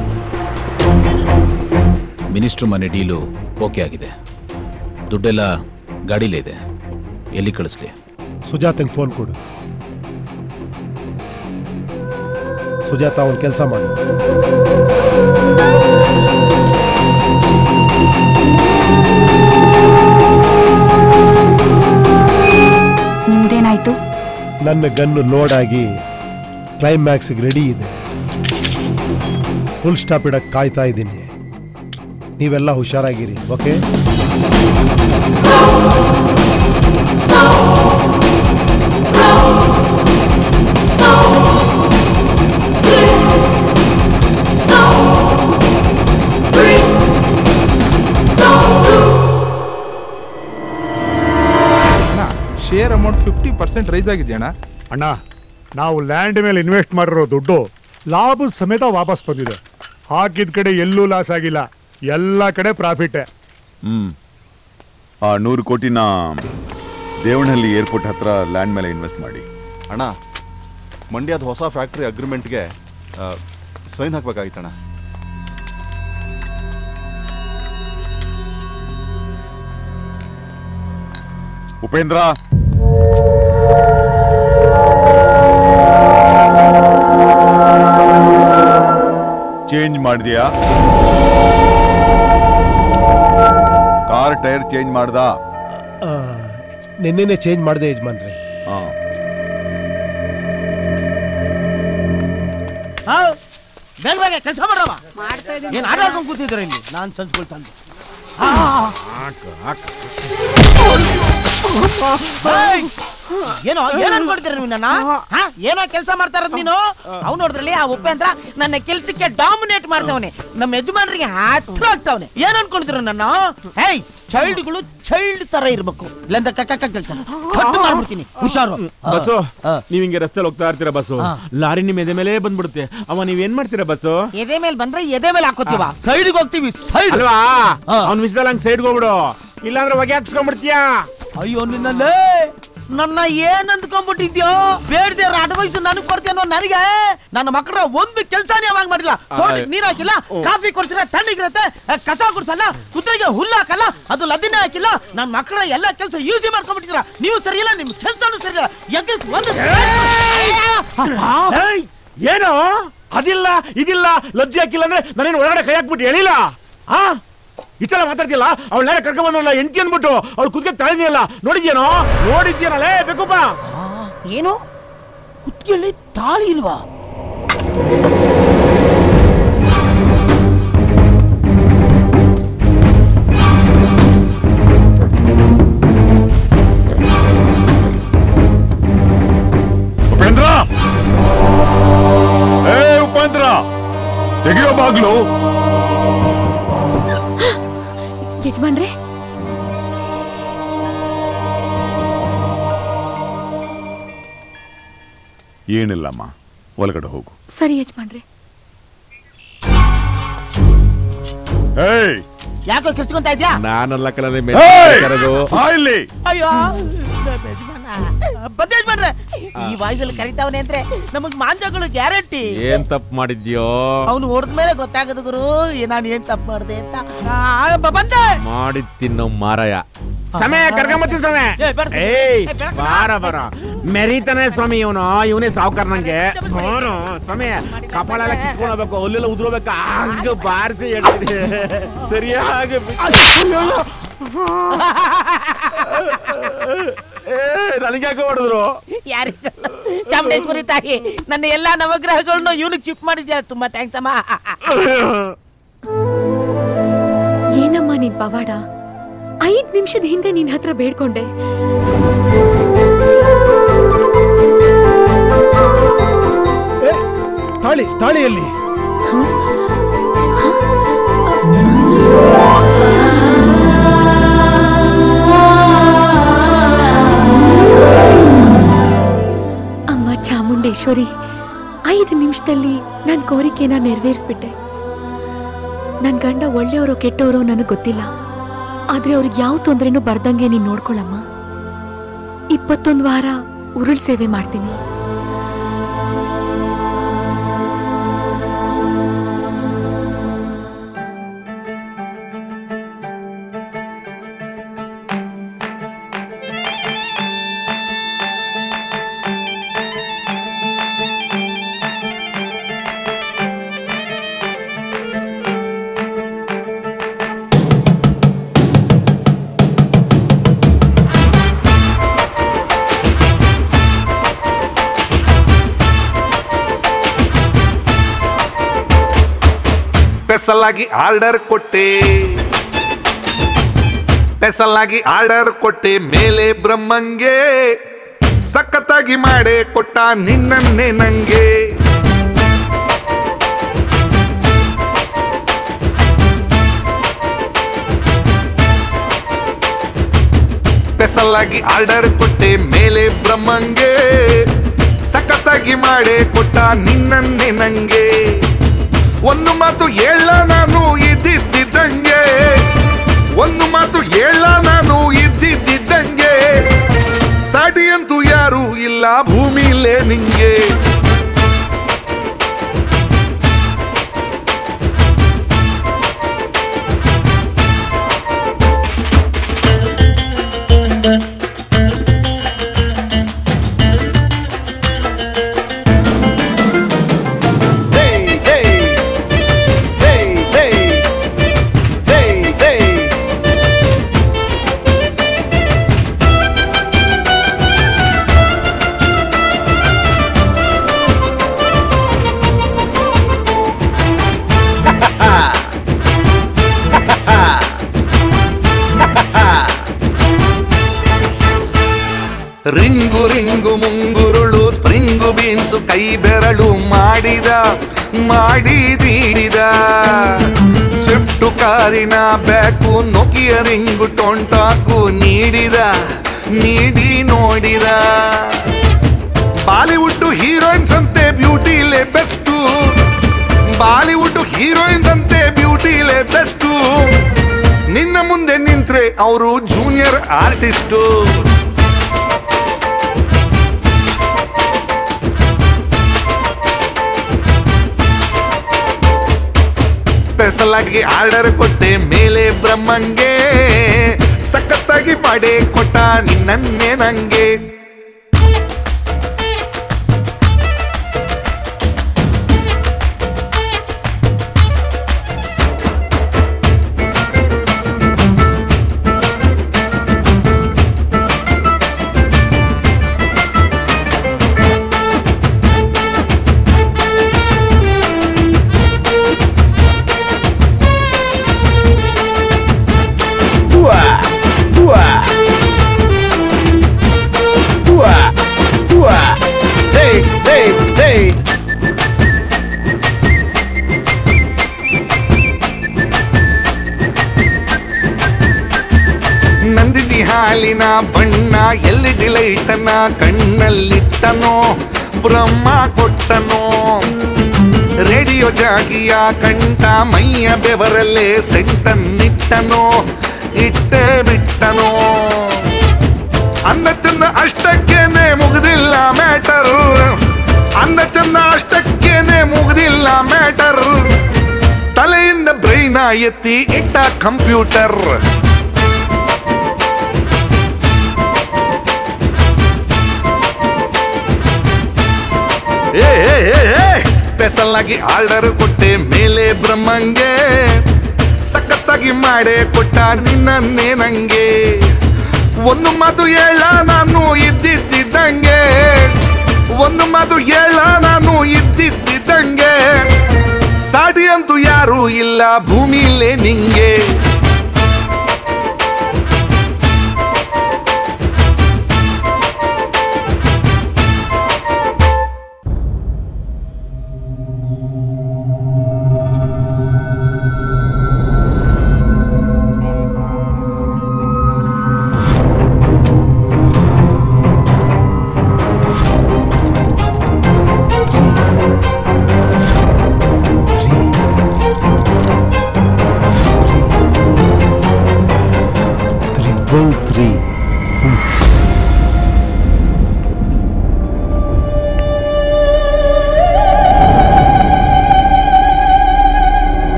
ಮಿನಿಸ್ಟ್ರ್ ಮನೆ ಡೀಲು ಓಕೆ ಆಗಿದೆ ದುಡ್ಡೆಲ್ಲ ಗಾಡಿಲೇ ಇದೆ ಎಲ್ಲಿ ಕಳಿಸ್ಲಿ ಸುಜಾತಂಗೆ ಫೋನ್ ಕೊಡು ಸುಜಾತ ಅವನ್ ಕೆಲಸ ಮಾಡು ನಿಮ್ದೇನಾಯ್ತು ನನ್ನ ಗನ್ನು ಲೋಡ್ ಆಗಿ ಕ್ಲೈಮ್ಯಾಕ್ಸ್ಗೆ ರೆಡಿ ಇದೆ ಫುಲ್ ಸ್ಟಾಪ್ ಇಡಕ್ಕೆ ಕಾಯ್ತಾ ಇದ್ದೀನಿ ನೀವೆಲ್ಲ ಹುಷಾರಾಗಿರಿ okay share amount fifty percent rise ಆಗಿದೆಯಣ್ಣ ಅಣ್ಣ ನಾವು ಲ್ಯಾಂಡ್ ಮೇಲೆ ಇನ್ವೆಸ್ಟ್ ಮಾಡಿರೋ ದುಡ್ಡು ಲಾಭದ ಸಮೇತ ವಾಪಸ್ ಬಂದಿದೆ ಹಾಕಿದ ಕಡೆ ಎಲ್ಲೂ ಲಾಸ್ ಆಗಿಲ್ಲ ಎಲ್ಲ ಕಡೆ ಪ್ರಾಫಿಟ್ಟೆ ಹ್ಮ್ ಆ ನೂರು ಕೋಟಿನ ದೇವನಹಳ್ಳಿ ಏರ್ಪೋರ್ಟ್ ಹತ್ರ ಲ್ಯಾಂಡ್ ಮೇಲೆ ಇನ್ವೆಸ್ಟ್ ಮಾಡಿ ಅಣ್ಣ ಮಂಡ್ಯದ ಹೊಸ ಫ್ಯಾಕ್ಟ್ರಿ ಅಗ್ರಿಮೆಂಟ್ಗೆ ಸೈನ್ ಹಾಕ್ಬೇಕಾಗಿತ್ತಣ್ಣ ಉಪೇಂದ್ರ ಚೇಂಜ್ ಮಾಡಿದ್ಯಾ ಕಾರ್ ಟೈರ್ ಚೇಂಜ್ ಮಾಡ್ದ ನಿನ್ನೆನೆ ಚೇಂಜ್ ಮಾಡಿದೆ ಯಜಮಾನ್ರೆ ಹಾ ಬೇಗ ಬೇಗ ಕೆಲಸ ಮಾಡವ ಏನ್ ಆಟ ಆಡ್ಕೊಂಡು ಕೂತಿದ್ರ ಇಲ್ಲಿ ನಾನ್ ಸಂಸ್ಕೊಳ್ತಾನೆ ಏನೋ ಏನ್ ಅನ್ಕೊಳ್ತೀರ ನೀವು ನನ್ನ ಹಾ? ಏನೋ ಕೆಲಸ ಮಾಡ್ತಾ ಇರೋದ್ ನೀನು ಅವ್ನು ನೋಡಿದ್ರಲ್ಲಿ ಆ ಉಪೇಂದ್ರ ನನ್ನ ಕೆಲ್ಸಕ್ಕೆ ಡಾಮಿನೇಟ್ ಮಾಡ್ತಾವನೆ ನಮ್ಮ ಯಜಮಾನರಿಗೆ ಹತ್ರ ಆಗ್ತಾವನೆ ಏನ್ ಅನ್ಕೊಳ್ತೀರ ನನ್ನ ಹೇಯ್ ಚೈಲ್ಡ್ಗಳು ಚೈಲ್ಡ್ ತರ ಇರ್ಬೇಕು ಇಲ್ಲಂದ ಕಕ್ಕ ಕೇಳ್ತಾನೆ ಕಟ್ ಮಾಡ್ಬಿಡ್ತೀನಿ ಹುಷಾರು ಬಸ್ಸು ನೀವ್ ಹಿಂಗೆ ರಸ್ತೆಲಿ ಹೋಗ್ತಾ ಇರ್ತೀರಾ ಬಸ್ಸು ಲಾರಿ ನಿಮ್ ಎದೆ ಮೇಲೆ ಬಂದ್ಬಿಡುತ್ತೆ ಅವ ನೀವೇನ್ ಮಾಡ್ತೀರಾ ಬಸ್ಸು ಎದೆ ಮೇಲೆ ಬಂದ್ರೆ ಎದೆ ಮೇಲೆ ಹಾಕೋತೀವ ಸೈಡ್ಗೆ ಹೋಗ್ತೀವಿ ಸೈಡ್ ಅಲ್ವಾ ಅವ್ನ್ ವಿಷಯದಲ್ಲಿ ಹಂಗ್ ಸೈಡ್ ಹೋಗ್ಬಿಡು ಇಲ್ಲಾಂದ್ರೆ ಹೊಗೆ ಹಾಕ್ಸ್ಕೊಂಡ್ಬಿಡ್ತೀಯಾ ಅಯ್ಯೋ ನಿನ್ನಲ್ಲೇ ನನ್ನ ಏನ್ ಅಂದ್ಕೊಂಡ್ಬಿಟ್ಟಿದ್ಯೋ ಬೇಡದೆ ಅಡ್ವೈಸ್ ನನಗ್ ಕೊಡ್ತೀನೋ ನನಗೆ ನನ್ನ ಮಕ್ಕಳ ಒಂದು ಕೆಲಸನೇ ಯಾವಾಗ ಮಾಡಿಲ್ಲ ತೋಟಕ್ಕೆ ನೀರ್ ಹಾಕಿಲ್ಲ ಕಾಫಿ ಕೊಡ್ತೀರಾ ತಣ್ಣಗಿರತ್ತೆ ಅಹ್, ಕಸ ಗುಡ್ಸಲ್ಲ ಕುದುರೆಗೆ ಹುಲ್ಲು ಹಾಕಲ್ಲ ಅದು ಲದ್ದಿನೇ ಹಾಕಿಲ್ಲ ನನ್ನ ಮಕ್ಕಳ ಎಲ್ಲ ಕೆಲಸ ಯೂಸಿ ಮಾಡ್ಕೊಂಡ್ಬಿಟ್ಟಿದ್ರ ನೀವು ಸರಿಯಿಲ್ಲ ನಿಮ್ ಕೆಲಸನೂ ಸರಿಯಿಲ್ಲ ಎಗ್ರಿಸ್ ಒಂದು ಏಯ್, ಏನು ಅದಿಲ್ಲ ಇದಿಲ್ಲ ಲಜ್ಜೆ ಹಾಕಿಲ್ಲ ಅಂದ್ರೆ ನಾನೇನು ಒಳಗಡೆ ಕೈ ಹಾಕ್ಬಿಟ್ಟು ಹೇಳಿಲ್ಲ ಆ ಇಷ್ಟೆಲ್ಲ ಮಾತಾಡ್ತಿಲ್ಲ ಅವಳ ನೇರ ಕರ್ಕೊಂಡ್ ಬಂದಲ್ಲ ಎಂಟಿ ಅಂದ್ಬಿಟ್ಟು ಅವ್ಳು ಕುದ್ಕೆ ತಾಳಿದ್ಯಲ್ಲ ನೋಡಿದ್ಯೇನೋ ನೋಡಿದ್ಯೇನಲ್ಲೇ ಬೇಕಪ್ಪ ಏನು ಕುತ್ತಿಗೆಯಲ್ಲಿ ತಾಳಿ ಇಲ್ವಾ ಉಪೇಂದ್ರ ಏ ಉಪೇಂದ್ರ ತೆಗಿಯೋ ಬಾಗ್ಲು ಯಜಮಾನ್ರೆ ಏನಿಲ್ಲಮ್ಮ ಒಳಗಡೆ ಹೋಗು ಸರಿ ಯಜಮಾನ್ರೆ ಏಯ್ ಯಾಕೋ ಕಿರ್ಚ್ಕೊಂತ ಇದ್ಯಾ ನಾನಲ್ಲ ಕಣನೆ ಏಯ್! ಕರೆದು ಬಾ ಇಲ್ಲಿ ಅಯ್ಯೋ ನಮ್ಮ ಯಜಮಾನ. ಬಂದೆ ಯಜಮಾನ್ರೆ ಈ ವಾಯ್ಸಲ್ಲಿ ಕರಿತಾವನೆ ಅಂದ್ರೆ ನಮಗ್ ಮಾಂಜಗಳು ಗ್ಯಾರಂಟಿ ಏನ್ ತಪ್ಪು ಮಾಡಿದ್ಯೋ ಅವನು ಹೊಡೆದ್ಮೇಲೆ ಗೊತ್ತಾಗದು ಗುರು ಏ, ನಾನು ಏನ್ ತಪ್ಪು ಮಾಡಿದೆ ಅಂತ ಆ, ಬ- ಬಂದೆ ಮಾಡಿ ತಿನ್ನೋ ಮಾರಾಯ ಸಮಯ ಕರ್ಕೊಂಬತ್ತೀನಿ ಸಮಯ ಏ, ಬೇಡ. ಏಯ್ ಏ, ಬೇಡ. ಬಾರ ಬಾರ ಮೆರೀತಾನೆ ಸ್ವಾಮಿ ಇವನು ಇವನೇ ಸಾವುಕಾರ ನಂಗೆ ಬಾರೋ ಸಮಯ ಕಪಾಳ ಎಲ್ಲ ಕಿತ್ಕೊಂಡು ಹೋಗ್ಬೇಕು ಅಲ್ಲೆಲ್ಲ ಉದ್ರೋಬೇಕು ಹಂಗ ಬಾರಿಸಿ ಹೇಳ್ತೀನಿ ಸರಿಯಾಗಿ ನನಗೆ ಯಾಕೆ ಹೊಡೆದ್ರು ಯಾರಿಗ ಚಾಮುಂಡೇಶ್ವರಿ ತಾಯಿ ನನ್ನ ಎಲ್ಲಾ ನವಗ್ರಹಗಳನ್ನ ಇವನಿಗೆ ಶಿಫ್ಟ್ ಮಾಡಿದ್ಯಾ ತುಂಬಾ ಥ್ಯಾಂಕ್ಸ್ ಅಮ್ಮ ಏನಮ್ಮ ನಿನ್ ಪವಾಡ ಐದ್ ನಿಮಿಷದ ಹಿಂದೆ ನಿನ್ ಹತ್ರ ಬೇಡ್ಕೊಂಡೆ ತಾಳಿ ತಾಳಿಯಲ್ಲಿ ಅಮ್ಮ ಚಾಮುಂಡೇಶ್ವರಿ ಐದು ನಿಮಿಷದಲ್ಲಿ ನನ್ನ ಕೋರಿಕೆನ ನೆರವೇರಿಸ್ಬಿಟ್ಟೆ ನನ್ನ ಗಂಡ ಒಳ್ಳೆಯವರು ಕೆಟ್ಟವರು ನನಗೆ ಗೊತ್ತಿಲ್ಲ ಆದ್ರೆ ಅವ್ರಿಗೆ ಯಾವ ತೊಂದರೆನೂ ಬರ್ದಂಗೆ ನೀನು ನೋಡ್ಕೊಳಮ್ಮ ಇಪ್ಪತ್ತೊಂದು ವಾರ ಉರುಳ್ ಸೇವೆ ಮಾಡ್ತೀನಿ ಸ್ಪೆಷಲ್ ಆಗಿ ಆರ್ಡರ್ ಕೊಟ್ಟೆ ಸ್ಪೆಷಲ್ ಆಗಿ ಆರ್ಡರ್ ಕೊಟ್ಟೆ ಮೇಲೆ ಬ್ರಹ್ಮಂಗೆ ಸಖತ್ತಾಗಿ ಮಾಡೇ ಕೊಟ್ಟ ನಿನ್ನನ್ನೇ ನಂಗೆ ಸ್ಪೆಷಲ್ ಆಗಿ ಆರ್ಡರ್ ಕೊಟ್ಟೆ ಮೇಲೆ ಬ್ರಹ್ಮಂಗೆ ಸಖತ್ತಾಗಿ ಮಾಡೇ ಕೊಟ್ಟ ನಿನ್ನನ್ನೇ ನಂಗೆ ಒಂದು ಮಾತು ಹೇಳ ನಾನು ಇದ್ದಿದ್ದಂಗೆ ಒಂದು ಮಾತು ಹೇಳ ನಾನು ಇದ್ದಿದ್ದಂಗೆ ಸಾಟಿ ಅಂತೂ ಯಾರು ಇಲ್ಲ ಭೂಮಿಲೇ ನಿಂಗೆ ರಿಂಗು ರಿಂಗು ಮುಂಗುರುಳು ಸ್ಪ್ರಿಂಗು ಬೀನ್ಸು ಕೈ ಬೆರಳು ಮಾಡಿದ ಮಾಡಿದೀಡಿದ ಸ್ವಿಫ್ಟ್ ಕಾರಿನ ಬ್ಯಾಕು ನೊಕಿಯ ರಿಂಗು ಟೊಂಟಾಕು ನೀಡಿದ ನೀಡಿ ನೋಡಿದ ಬಾಲಿವುಡ್ ಹೀರೋಯಿನ್ಸ್ ಅಂತೆ ಬ್ಯೂಟಿಲೇ ಬೆಸ್ಟು ಬಾಲಿವುಡ್ ಹೀರೋಯಿನ್ಸ್ ಅಂತೆ ಬ್ಯೂಟಿಲೇ ಬೆಸ್ಟು ನಿನ್ನ ಮುಂದೆ ನಿಂತ್ರೆ ಅವರು ಜೂನಿಯರ್ ಆರ್ಟಿಸ್ಟು ಸ್ಪೆಷಲಾಗಿ ಆರ್ಡರ್ ಕೊಟ್ಟೆ ಮೇಲೆ ಬ್ರಹ್ಮಂಗೆ ಸಖತ್ತಾಗಿ ಮಾಡಿ ಕೊಟ್ಟ ನಿನ್ನನ್ನೇ ನಂಗೆ Hey, hey, hey. ನಂದಿನಿ ಹಾಲಿನ ಬಣ್ಣ ಎಲ್ಲಿ ಡಿಲೈಟನ ಕಣ್ಣಲ್ಲಿಟ್ಟನೋ ಬ್ರಹ್ಮ ಕೊಟ್ಟನೋ ರೇಡಿಯೋ ಜಾಗಿಯ ಕಂಠ ಮೈಯ ಬೆವರಲ್ಲೇ ಸೆಂಟನ್ನಿಟ್ಟನೋ ಇಟ್ಟೇ ಬಿಟ್ಟನೋ ಅಂದ ಚಂದ ಅಷ್ಟಕ್ಕೇನೆ ಮುಗ್ದಿಲ್ಲ ಮ್ಯಾಟರ್ ಅಂದ ಚಂದ ಅಷ್ಟಕ್ಕೇನೆ ಮುಗ್ದಿಲ್ಲ ಮ್ಯಾಟರ್ ತಲೆಯಿಂದ ಬ್ರೈನ ಎತ್ತಿ ಇಟ್ಟ ಕಂಪ್ಯೂಟರ್ ಏ ಏ, ಏ, ಏ, ಸ್ಪೆಷಲ್ ಆಗಿ ಆರ್ಡರ್ ಕೊಟ್ಟೆ ಮೇಲೆ ಬ್ರಹ್ಮಂಗೆ ಸಖತ್ತಾಗಿ ಮಾಡೇ ಕೊಟ್ಟ ನಿನ್ನನ್ನೇ ನಂಗೆ ಒಂದು ಮಾತು ಹೇಳ ನಾನು ಇದ್ದಿದ್ದಂಗೆ ಒಂದು ಮಾತು ಹೇಳ ನಾನು ಇದ್ದಿದ್ದಂಗೆ ಸಾಡಿ ಅಂತೂ ಯಾರೂ ಇಲ್ಲ ಭೂಮಿಲೇ ನಿಂಗೆ Three,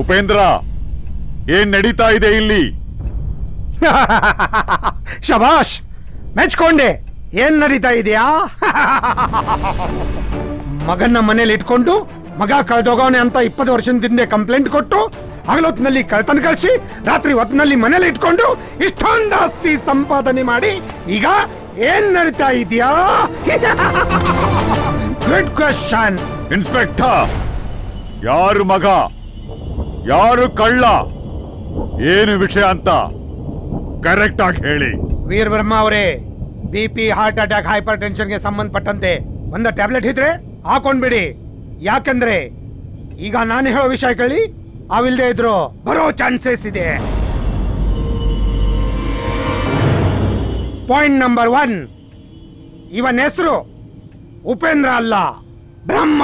ಉಪೇಂದ್ರ ಏನ್ ನಡೀತಾ ಇದೆ ಇಲ್ಲಿ ಶಬಾಷ್ ಮೆಚ್ಕೊಂಡೆ ಏನ್ ನಡೀತಾ ಇದೆಯಾ ಮಗನ್ನ ಮನೇಲಿ ಇಟ್ಕೊಂಡು ಮಗ ಕಳ್ದೋಗವನೆ ಅಂತ ಇಪ್ಪತ್ತು ವರ್ಷದಿಂದ ಕಂಪ್ಲೇಂಟ್ ಕೊಟ್ಟು ಹಗಲೊತ್ತಿನಲ್ಲಿ ಕಳ್ತನ ಕಳಿಸಿ ರಾತ್ರಿ ಹೊತ್ತಿನಲ್ಲಿ ಮನೇಲಿ ಇಟ್ಕೊಂಡು ಇಷ್ಟೊಂದು ಆಸ್ತಿ ಸಂಪಾದನೆ ಮಾಡಿ ಈಗ ಏನ್ ನಡೀತಾ ಇದೆಯಾ ಗುಡ್ ಕ್ವಶನ್ ಇನ್ಸ್ಪೆಕ್ಟರ್ ಯಾರು ಮಗ ಯಾರು ಕಳ್ಳ ಏನು ವಿಷಯ ಅಂತ ಕರೆಕ್ಟ್ ಆಗಿ ಹೇಳಿ ವೀರ್ ವರ್ಮಾ ಅವರೇ ಬಿ ಪಿ ಹಾರ್ಟ್ ಅಟ್ಯಾಕ್ ಹೈಪರ್ ಟೆನ್ಷನ್ಗೆ ಸಂಬಂಧಪಟ್ಟಂತೆ ಒಂದು ಟ್ಯಾಬ್ಲೆಟ್ ಇದ್ರೆ ಹಾಕೊಂಡ್ಬಿಡಿ ಯಾಕಂದ್ರೆ ಈಗ ನಾನು ಹೇಳೋ ವಿಷಯ ಕೇಳಿ ಅವಿಲ್ದೇ ಇದ್ರು ಬರೋ ಚಾನ್ಸಸ್ ಇದೆ ಪಾಯಿಂಟ್ ನಂಬರ್ ಒನ್ ಇವನ್ ಹೆಸರು ಉಪೇಂದ್ರ ಅಲ್ಲ ಬ್ರಹ್ಮ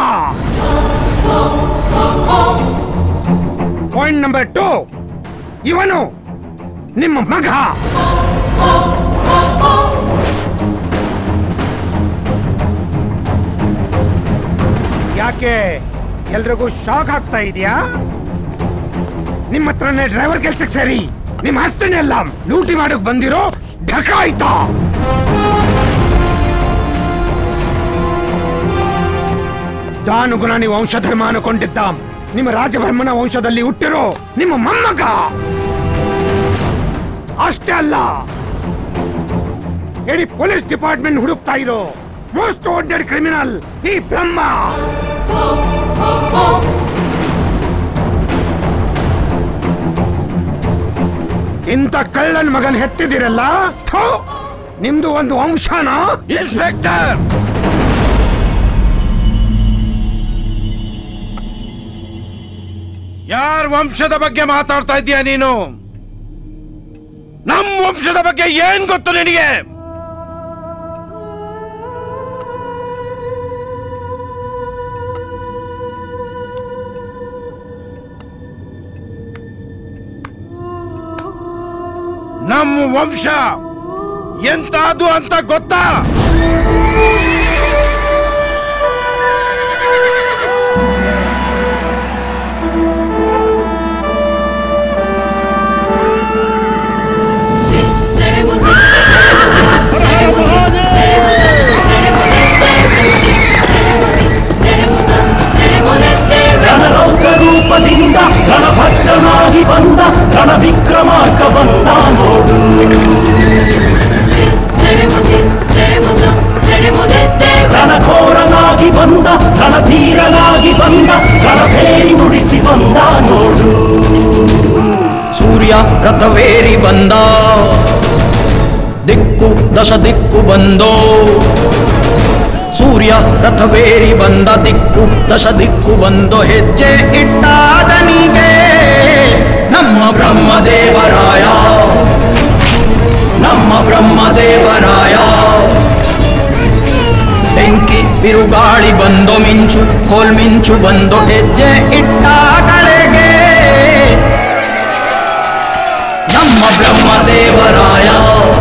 ಪಾಯಿಂಟ್ ನಂಬರ್ ಟೂ ಇವನು ನಿಮ್ಮ ಮಗ ಯಾಕೆ ಎಲ್ರಿಗೂ ಶಾಕ್ ಆಗ್ತಾ ಇದೆಯಾ ನಿಮ್ಮ ಹತ್ರನೇ ಡ್ರೈವರ್ ಕೆಲ್ಸಕ್ಕೆ ಸರಿ ನಿಮ್ಮ ಆಸ್ತಿನೆಲ್ಲ ಲೂಟಿ ಮಾಡಕ್ ಬಂದಿರೋ ಢಕ ಆಯ್ತಾ ದಾನುಗುಣ ನೀವು ವಂಶಧರ್ಮ ಅನ್ಕೊಂಡಿದ್ದ ನಿಮ್ಮ ರಾಜಭರ್ಮನ ವಂಶದಲ್ಲಿ ಹುಟ್ಟಿರೋ ನಿಮ್ಮ ಮೊಮ್ಮಗ ಅಷ್ಟೇ ಅಲ್ಲ ಇಡೀ ಪೊಲೀಸ್ ಡಿಪಾರ್ಟ್ಮೆಂಟ್ ಹುಡುಕ್ತಾ ಇರೋ ಮೋಸ್ಟ್ ವಾಂಟೆಡ್ ಕ್ರಿಮಿನಲ್ ಈ ಬ್ರಹ್ಮ ಇಂಥ ಕಳ್ಳನ್ ಮಗನ್ ಹೆತ್ತಿದಿರಲ್ಲ ಥು, ನಿಮ್ದು ಒಂದು ವಂಶನ ಇನ್ಸ್ಪೆಕ್ಟರ್ ಯಾರ ವಂಶದ ಬಗ್ಗೆ ಮಾತಾಡ್ತಾ ಇದ್ದೀಯ ನೀನು ನಮ್ ವಂಶದ ಬಗ್ಗೆ ಏನ್ ಗೊತ್ತು ನಿನಗೆ ನಮ್ಮ ವಂಶ ಎಂತಾದು ಅಂತ ಗೊತ್ತಾ ಗಣರೌದ್ರ ರೂಪದಿಂದ ಗಣಭದ್ರನಾಗಿ ಬಂದ ಗಣ ವಿಕ್ರಮಾರ್ಕ ಬಂದ ನೋಡು ರಣಘೋರನಾಗಿ ಬಂದ ರಣಧೀರನಾಗಿ ಬಂದ ರಣಭೇರಿ ನುಡಿಸಿ ಬಂದ ನೋಡು ಸೂರ್ಯ ರಥವೇರಿ ಬಂದ ದಿಕ್ಕು ದಶ ದಿಕ್ಕು ಬಂದೋ ಸೂರ್ಯ ರಥವೇರಿ ಬಂದ ದಿಕ್ಕು ದಶ ದಿಕ್ಕು ಬಂದೋ ಹೆಜ್ಜೆ ಇಟ್ಟಾದನಿಗೆ ನಮ್ಮ ಬ್ರಹ್ಮದೇವರಾಯ ನಮ್ಮ ಬ್ರಹ್ಮದೇವರಾಯ ಬೆಂಕಿ ಬಿರುಗಾಳಿ ಬಂದೋ ಮಿಂಚು ಕೋಲ್ಮಿಂಚು ಬಂದೋ ಹೆಜ್ಜೆ ಇಟ್ಟ ಕಡೆಗೆ ನಮ್ಮ ಬ್ರಹ್ಮದೇವರಾಯ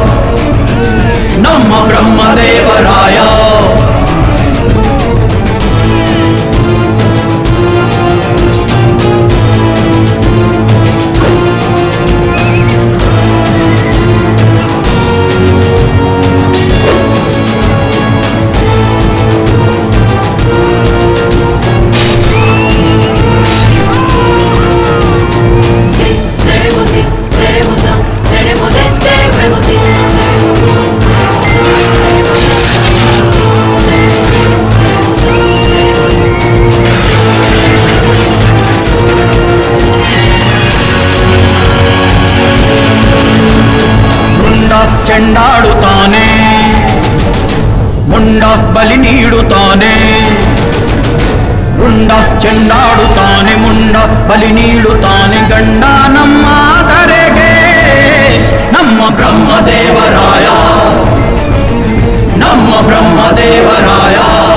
ನಮ್ಮ ಬ್ರಹ್ಮದೇವರಾಯ ಮುಂಡ ಚೆಂಡಾಡುತ್ತಾನೆ ಮುಂಡ ಬಲಿ ನೀಡುತ್ತಾನೆ ರುಂಡ ಚೆಂಡಾಡುತ್ತಾನೆ ಮುಂಡ ಬಲಿ ನೀಡುತ್ತಾನೆ ಗಂಡ ನಮ್ಮ ಕರೆಗೆ ನಮ್ಮ ಬ್ರಹ್ಮದೇವರಾಯ ನಮ್ಮ ಬ್ರಹ್ಮದೇವರಾಯ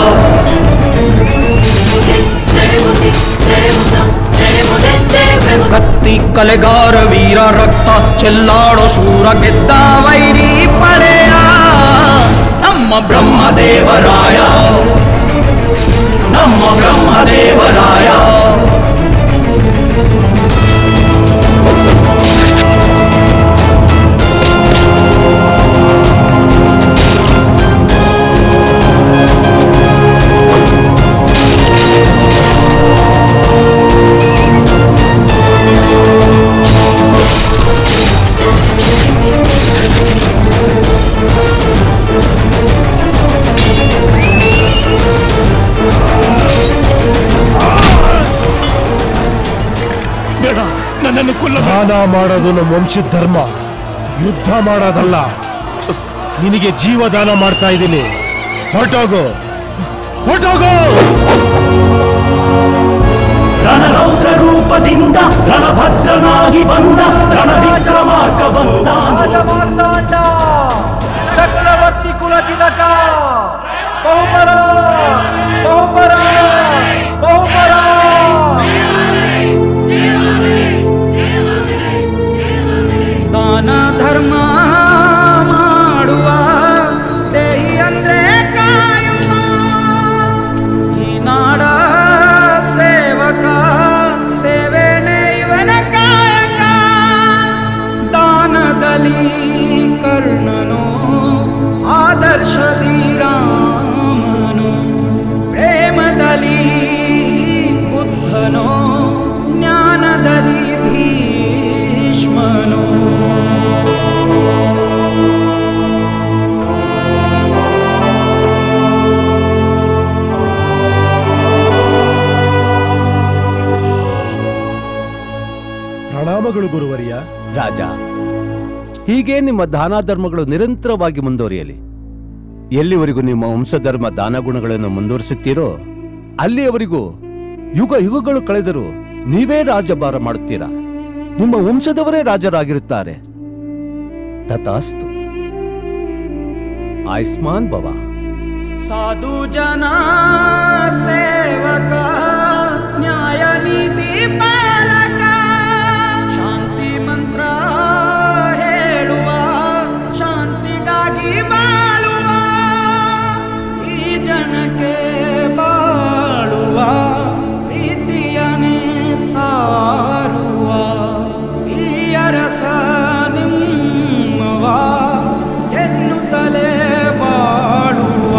ಕತ್ತಿ ಕಲೆಗಾರ ವೀರ ರಕ್ತ ಚೆಲ್ಲಾಡೋ ಶೂರ ಗೆದ್ದ ವೈರಿ ಪಡೆಯ ನಮ್ಮ ಬ್ರಹ್ಮದೇವರಾಯ ನಮ್ಮ ಬ್ರಹ್ಮದೇವರಾಯ ನನ್ನನ್ನು ಕೊಲ್ಲ ದಾನ ಮಾಡೋದು ನಮ್ಮ ವಂಶದ ಧರ್ಮ ಯುದ್ಧ ಮಾಡೋದಲ್ಲ ನಿನಗೆ ಜೀವದಾನ ಮಾಡ್ತಾ ಇದ್ದೀನಿ ಹೊರಟೋಗು ಹೊರಟೋಗು ರಣರೌದ್ರ ರೂಪದಿಂದ ರಣಭದ್ರನಾಗಿ ಬಂದ ರಣವಿಕ್ರಮಾರ್ಕ ಬಂದ ಚಕ್ರವರ್ತಿ ಕುಲ ತಿಲಕ ಬಹುಪರ ಬಹುಪರ ಬಹುಪರ ದಾನ ಧರ್ಮ ಮಾಡುವ ದೇಹಿ ಅಂದ್ರೆ ಕಾಯುವ ಈ ನಾಡ ಸೇವಕ ಸೇವೆನೆ ಇವನ ಕಾಯಕ ದಾನದಲ್ಲಿ ಕರ್ಣನು ಆದರ್ಶದಿ ರಾಮನು ಪ್ರೇಮದಲ್ಲಿ ಬುದ್ಧನು ಜ್ಞಾನದಲ್ಲಿ ಭೀಷ್ಮನು ಪ್ರಣಾಮಗಳು ಗುರುವರಿಯ ರಾಜ ಹೀಗೆ ನಿಮ್ಮ ದಾನ ಧರ್ಮಗಳು ನಿರಂತರವಾಗಿ ಮುಂದುವರಿಯಲಿ ಎಲ್ಲಿವರೆಗೂ ನಿಮ್ಮ ವಂಶಧರ್ಮ ದಾನ ಗುಣಗಳನ್ನು ಮುಂದುವರಿಸುತ್ತೀರೋ ಅಲ್ಲಿಯವರೆಗೂ ಯುಗ ಯುಗಗಳು ಕಳೆದರೂ ನೀವೇ ರಾಜ್ಯಭಾರ ಮಾಡುತ್ತೀರಾ ನಿಮ್ಮ ವಂಶದವರೇ ರಾಜರಾಗಿರುತ್ತಾರೆ ತಥಾಸ್ತು ಆಯುಷ್ಮಾನ್ ಭವ ಸಾಧು ಜನ ಸೇವಕ ನ್ಯಾಯ ನೀತಿ ಪಾಲಕ ಶಾಂತಿ ಮಂತ್ರ ಹೇಳುವ ಶಾಂತಿಗಾಗಿ ಬಾಳುವ ಈ ಜನಕ್ಕೆ ಬಾಳುವ ಪ್ರೀತಿಯನೇ ಸಾರುವ ಈ ಅರಸ ನಿಮ್ಮವ ಎನ್ನುತ್ತಲೇ ಬಾಳುವ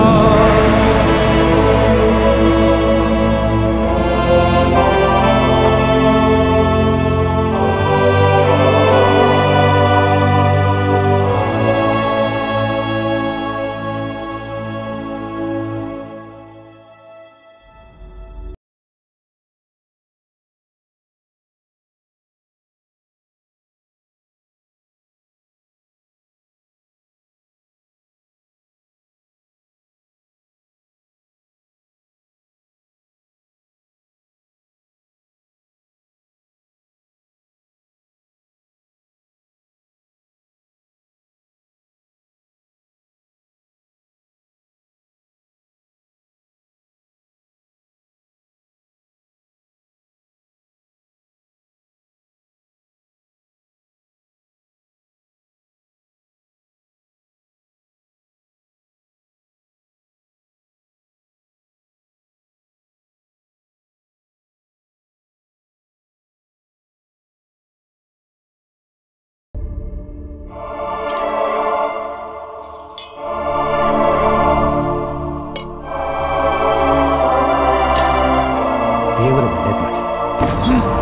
ದೇವರು ಒಳ್ಳೇದು ಮಾಡಿ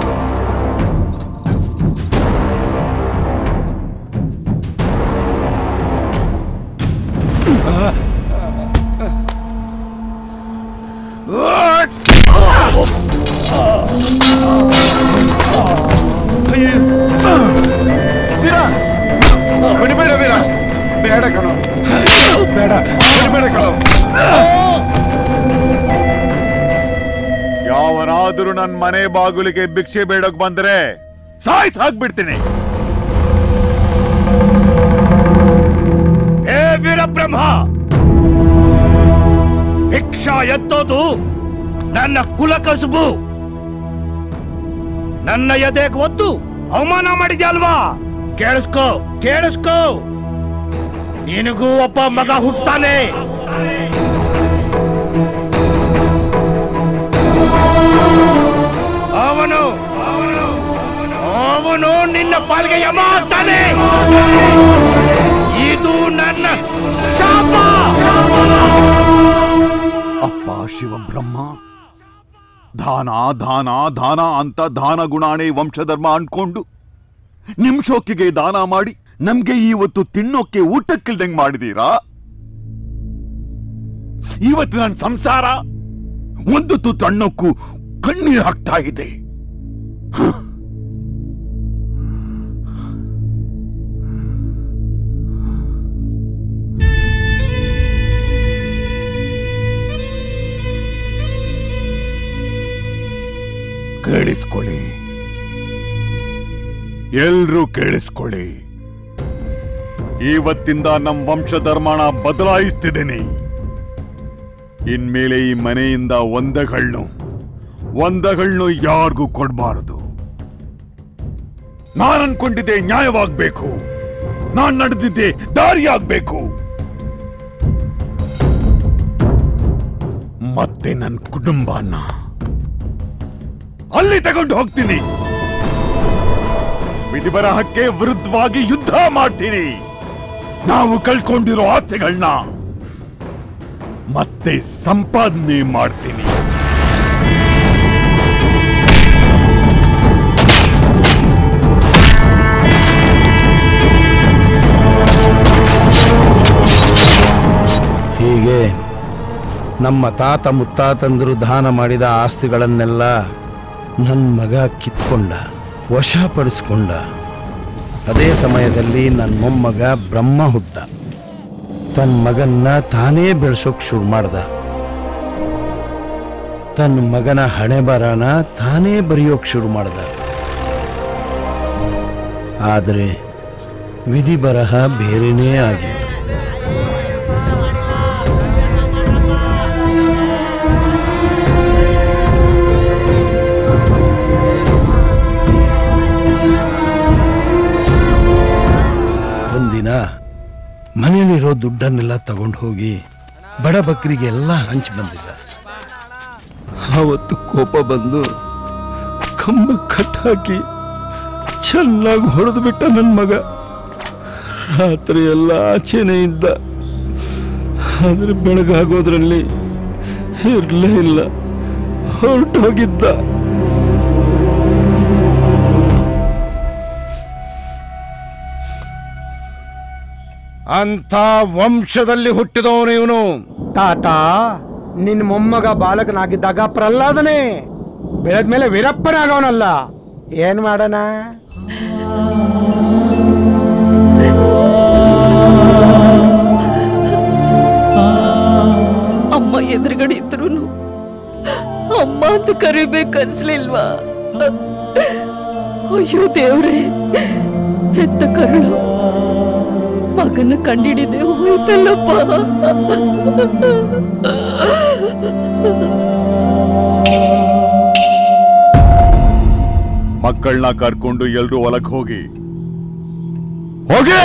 ವೀರ ಬಿಡಬೇಡ ವೀರ ಬೇಡ ಕಣೋ ಬೇಡ ಬಿಡಬೇಡ ಕಣೋ ಯಾವನಾದ್ರೂ ನನ್ ಮನೆ ಬಾಗಿಲಿಗೆ ಭಿಕ್ಷೆ ಬೇಡಕ್ ಬಂದ್ರೆ ಸಾಯ್ಸ್ ಹಾಕ್ಬಿಡ್ತೀನಿ ಏ ವೀರಬ್ರಹ್ಮ ಭಿಕ್ಷಾ ಎತ್ತೋದು ನನ್ನ ಕುಲ ಕಸುಬು ನನ್ನ ಎದೆಗೆ ಒತ್ತು ಅವಮಾನ ಮಾಡಿದ್ಯಲ್ವಾ ಕೇಳಿಸ್ಕೋ ಕೇಳಿಸ್ಕೋ ನಿನಗೂ ಒಬ್ಬ ಮಗ ಹುಟ್ತಾನೆ ಅವನು ಅವನು ನಿನ್ನ ಪಾಲ್ಗೆ ಯಮ ಆಗ್ತಾನೆ ಇದು ನನ್ನ ಶಾಪ ಅಪ್ಪ ಶಿವಬ್ರಹ್ಮ ದಾನ ದಾನ ದಾನ ಅಂತ ದಾನ ಗುಣಾಣೆ ವಂಶಧರ್ಮ ಅನ್ಕೊಂಡು ನಿಮ್ ಶೋಕಿಗೆ ದಾನ ಮಾಡಿ ನಮ್ಗೆ ಇವತ್ತು ತಿನ್ನೋಕೆ ಊಟಕ್ಕಿಲ್ದಂಗ್ ಮಾಡಿದೀರಾ ಇವತ್ತು ನನ್ನ ಸಂಸಾರ ಒಂದು ತುತ್ತು ಅಣ್ಣಕ್ಕೂ ಕಣ್ಣೀರ್ ಹಾಕ್ತಾ ಇದೆ ಹ. ಕೇಳಿಸ್ಕೊಳ್ಳಿ ಎಲ್ರೂ ಕೇಳಿಸ್ಕೊಳ್ಳಿ ಇವತ್ತಿಂದ ನಮ್ ವಂಶ ಧರ್ಮನ ಬದಲಾಯಿಸ್ತಿದ್ದೀನಿ ಇನ್ಮೇಲೆ ಈ ಮನೆಯಿಂದ ಒಂದಗಳನ್ನು ಒಂದಗಳನ್ನು ಯಾರಿಗೂ ಕೊಡಬಾರದು ನಾನು ಅನ್ಕೊಂಡಿದ್ದೆ ನ್ಯಾಯವಾಗ್ಬೇಕು ನಾನ್ ನಡೆದಿದ್ದೆ ದಾರಿ ಆಗ್ಬೇಕು ಮತ್ತೆ ನನ್ನ ಕುಟುಂಬನ ಅಲ್ಲಿ ತಗೊಂಡು ಹೋಗ್ತೀನಿ ವಿಧಿಬರಹಕ್ಕೆ ವಿರುದ್ಧವಾಗಿ ಯುದ್ಧ ಮಾಡ್ತೀನಿ ನಾವು ಕಳ್ಕೊಂಡಿರೋ ಆಸ್ತಿಗಳನ್ನ ಮತ್ತೆ ಸಂಪಾದನೆ ಮಾಡ್ತೀನಿ ಹೀಗೆ ನಮ್ಮ ತಾತ ಮುತ್ತಾತಂದರು ದಾನ ಮಾಡಿದ ಆಸ್ತಿಗಳನ್ನೆಲ್ಲ ನನ್ನ ಮಗ ಕಿತ್ಕೊಂಡ ವಶಪಡಿಸ್ಕೊಂಡ ಅದೇ ಸಮಯದಲ್ಲಿ ನನ್ನ ಮೊಮ್ಮಗ ಬ್ರಹ್ಮ ಹುಟ್ಟ ತನ್ನ ಮಗನ್ನ ತಾನೇ ಬೆಳೆಸೋಕ್ ಶುರು ಮಾಡ್ದ ತನ್ನ ಮಗನ ಹಣೆ ಬರನ ತಾನೇ ಬರೆಯೋಕ್ ಶುರು ಮಾಡ್ದ ಆದರೆ ವಿಧಿ ಬರಹ ಬೇರೆನೇ ಆಗಿತ್ತು ಒಂದಿನ ಮನೇಲಿರೋ ದುಡ್ಡನ್ನೆಲ್ಲ ತಗೊಂಡು ಹೋಗಿ ಬಡ ಬಕ್ರಿಗೆ ಎಲ್ಲ ಹಂಚಿ ಬಂದಿದ್ದ ಅವತ್ತು ಕೋಪ ಬಂದು ಕಂಬ ಕಟ್ ಹಾಕಿ ಚೆನ್ನಾಗಿ ಹೊಡೆದು ಬಿಟ್ಟ ನನ್ನ ಮಗ ರಾತ್ರಿ ಎಲ್ಲ ಆಚೆನೇ ಇದ್ದ ಆದ್ರೆ ಬೆಳಗಾಗೋದ್ರಲ್ಲಿ ಇರಲೇ ಇಲ್ಲ ಹೊರಟೋಗಿದ್ದ ಅಂಥ ವಂಶದಲ್ಲಿ ಹುಟ್ಟಿದವನು ಇವನು ತಾತ ನಿನ್ನ ಮೊಮ್ಮಗ ಬಾಲಕನಾಗಿದ್ದಾಗ ಪ್ರಹ್ಲಾದನೇ ಬೆಳೆದ್ಮೇಲೆ ವೀರಪ್ಪನಾಗವನಲ್ಲ ಏನ್ ಮಾಡೋಣ ಅಮ್ಮ ಎದುರುಗಡೆ ಇದ್ರು ಅಮ್ಮ ಅಂತ ಕರಿಬೇಕು ಅನ್ಸ್ಲಿಲ್ವಾ ಅಯ್ಯೋ ದೇವ್ರೆ ಹೆತ್ತ ಕರುಳು ಮಗನ ಕಂಡಿಡಿದೆ ಹೋಯ್ತಲ್ಲಪ್ಪ ಮಕ್ಕಳನ್ನ ಕರ್ಕೊಂಡು ಎಲ್ರೂ ಹೊಲಕ್ ಹೋಗಿ ಹೋಗಿ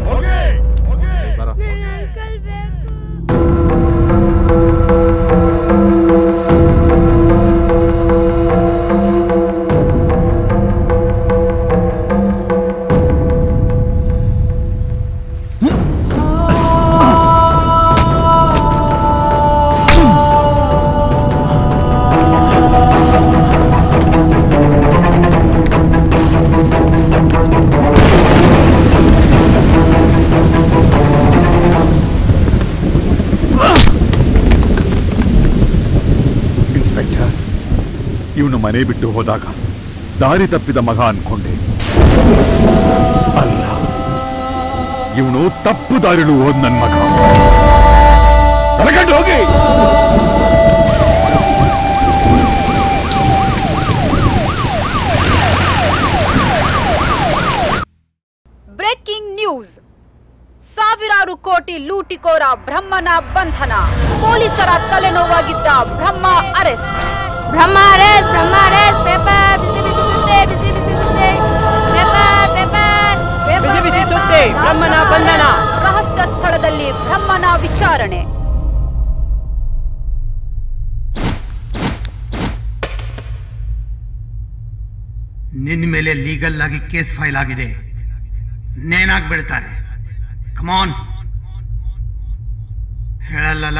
ಇನ್ಸ್ಪೆಕ್ಟರ್ ಇವನು ಮನೆ ಬಿಟ್ಟು ಹೋದಾಗ ದಾರಿ ತಪ್ಪಿದ ಮಗ ಅನ್ಕೊಂಡೆ ಅಲ್ಲ ಇವನು ತಪ್ಪು ದಾರಿಲು ಹೋದ್ ನನ್ ಮಗ ಕರ್ಕೊಂಡು ಹೋಗಿ ಬ್ರೇಕಿಂಗ್ ನ್ಯೂಸ್ ಸಾವಿರಾರು ಕೋಟಿ ಲೂಟಿಕೋರ ಬ್ರಹ್ಮನ ಬಂಧನ ಪೊಲೀಸರ ತಲೆನೋವಾಗಿದ್ದ Brahma arrest Brahma arrest Brahma arrest paper ಬಿಸಿ ಬಿಸಿ ಸುದ್ದಿ ಬಿಸಿ ಬಿಸಿ ಸುದ್ದಿ ಪೇಪರ್ ಪೇಪರ್ ಬಿಸಿ ಬಿಸಿ ಸುದ್ದಿ, ಬ್ರಹ್ಮನ ಬಂಧನ. ರಹಸ್ಯ ಸ್ಥಳದಲ್ಲಿ ಬ್ರಹ್ಮನ ವಿಚಾರಣೆ ನಿನ್ನ ಮೇಲೆ ಲೀಗಲ್ ಆಗಿ ಕೇಸ್ ಫೈಲ್ ಆಗಿದೆ ನೇನಾಗಿ ಬಿಡ್ತಾರೆ ಕಮಾನ್ ಹೇಳಲ್ಲ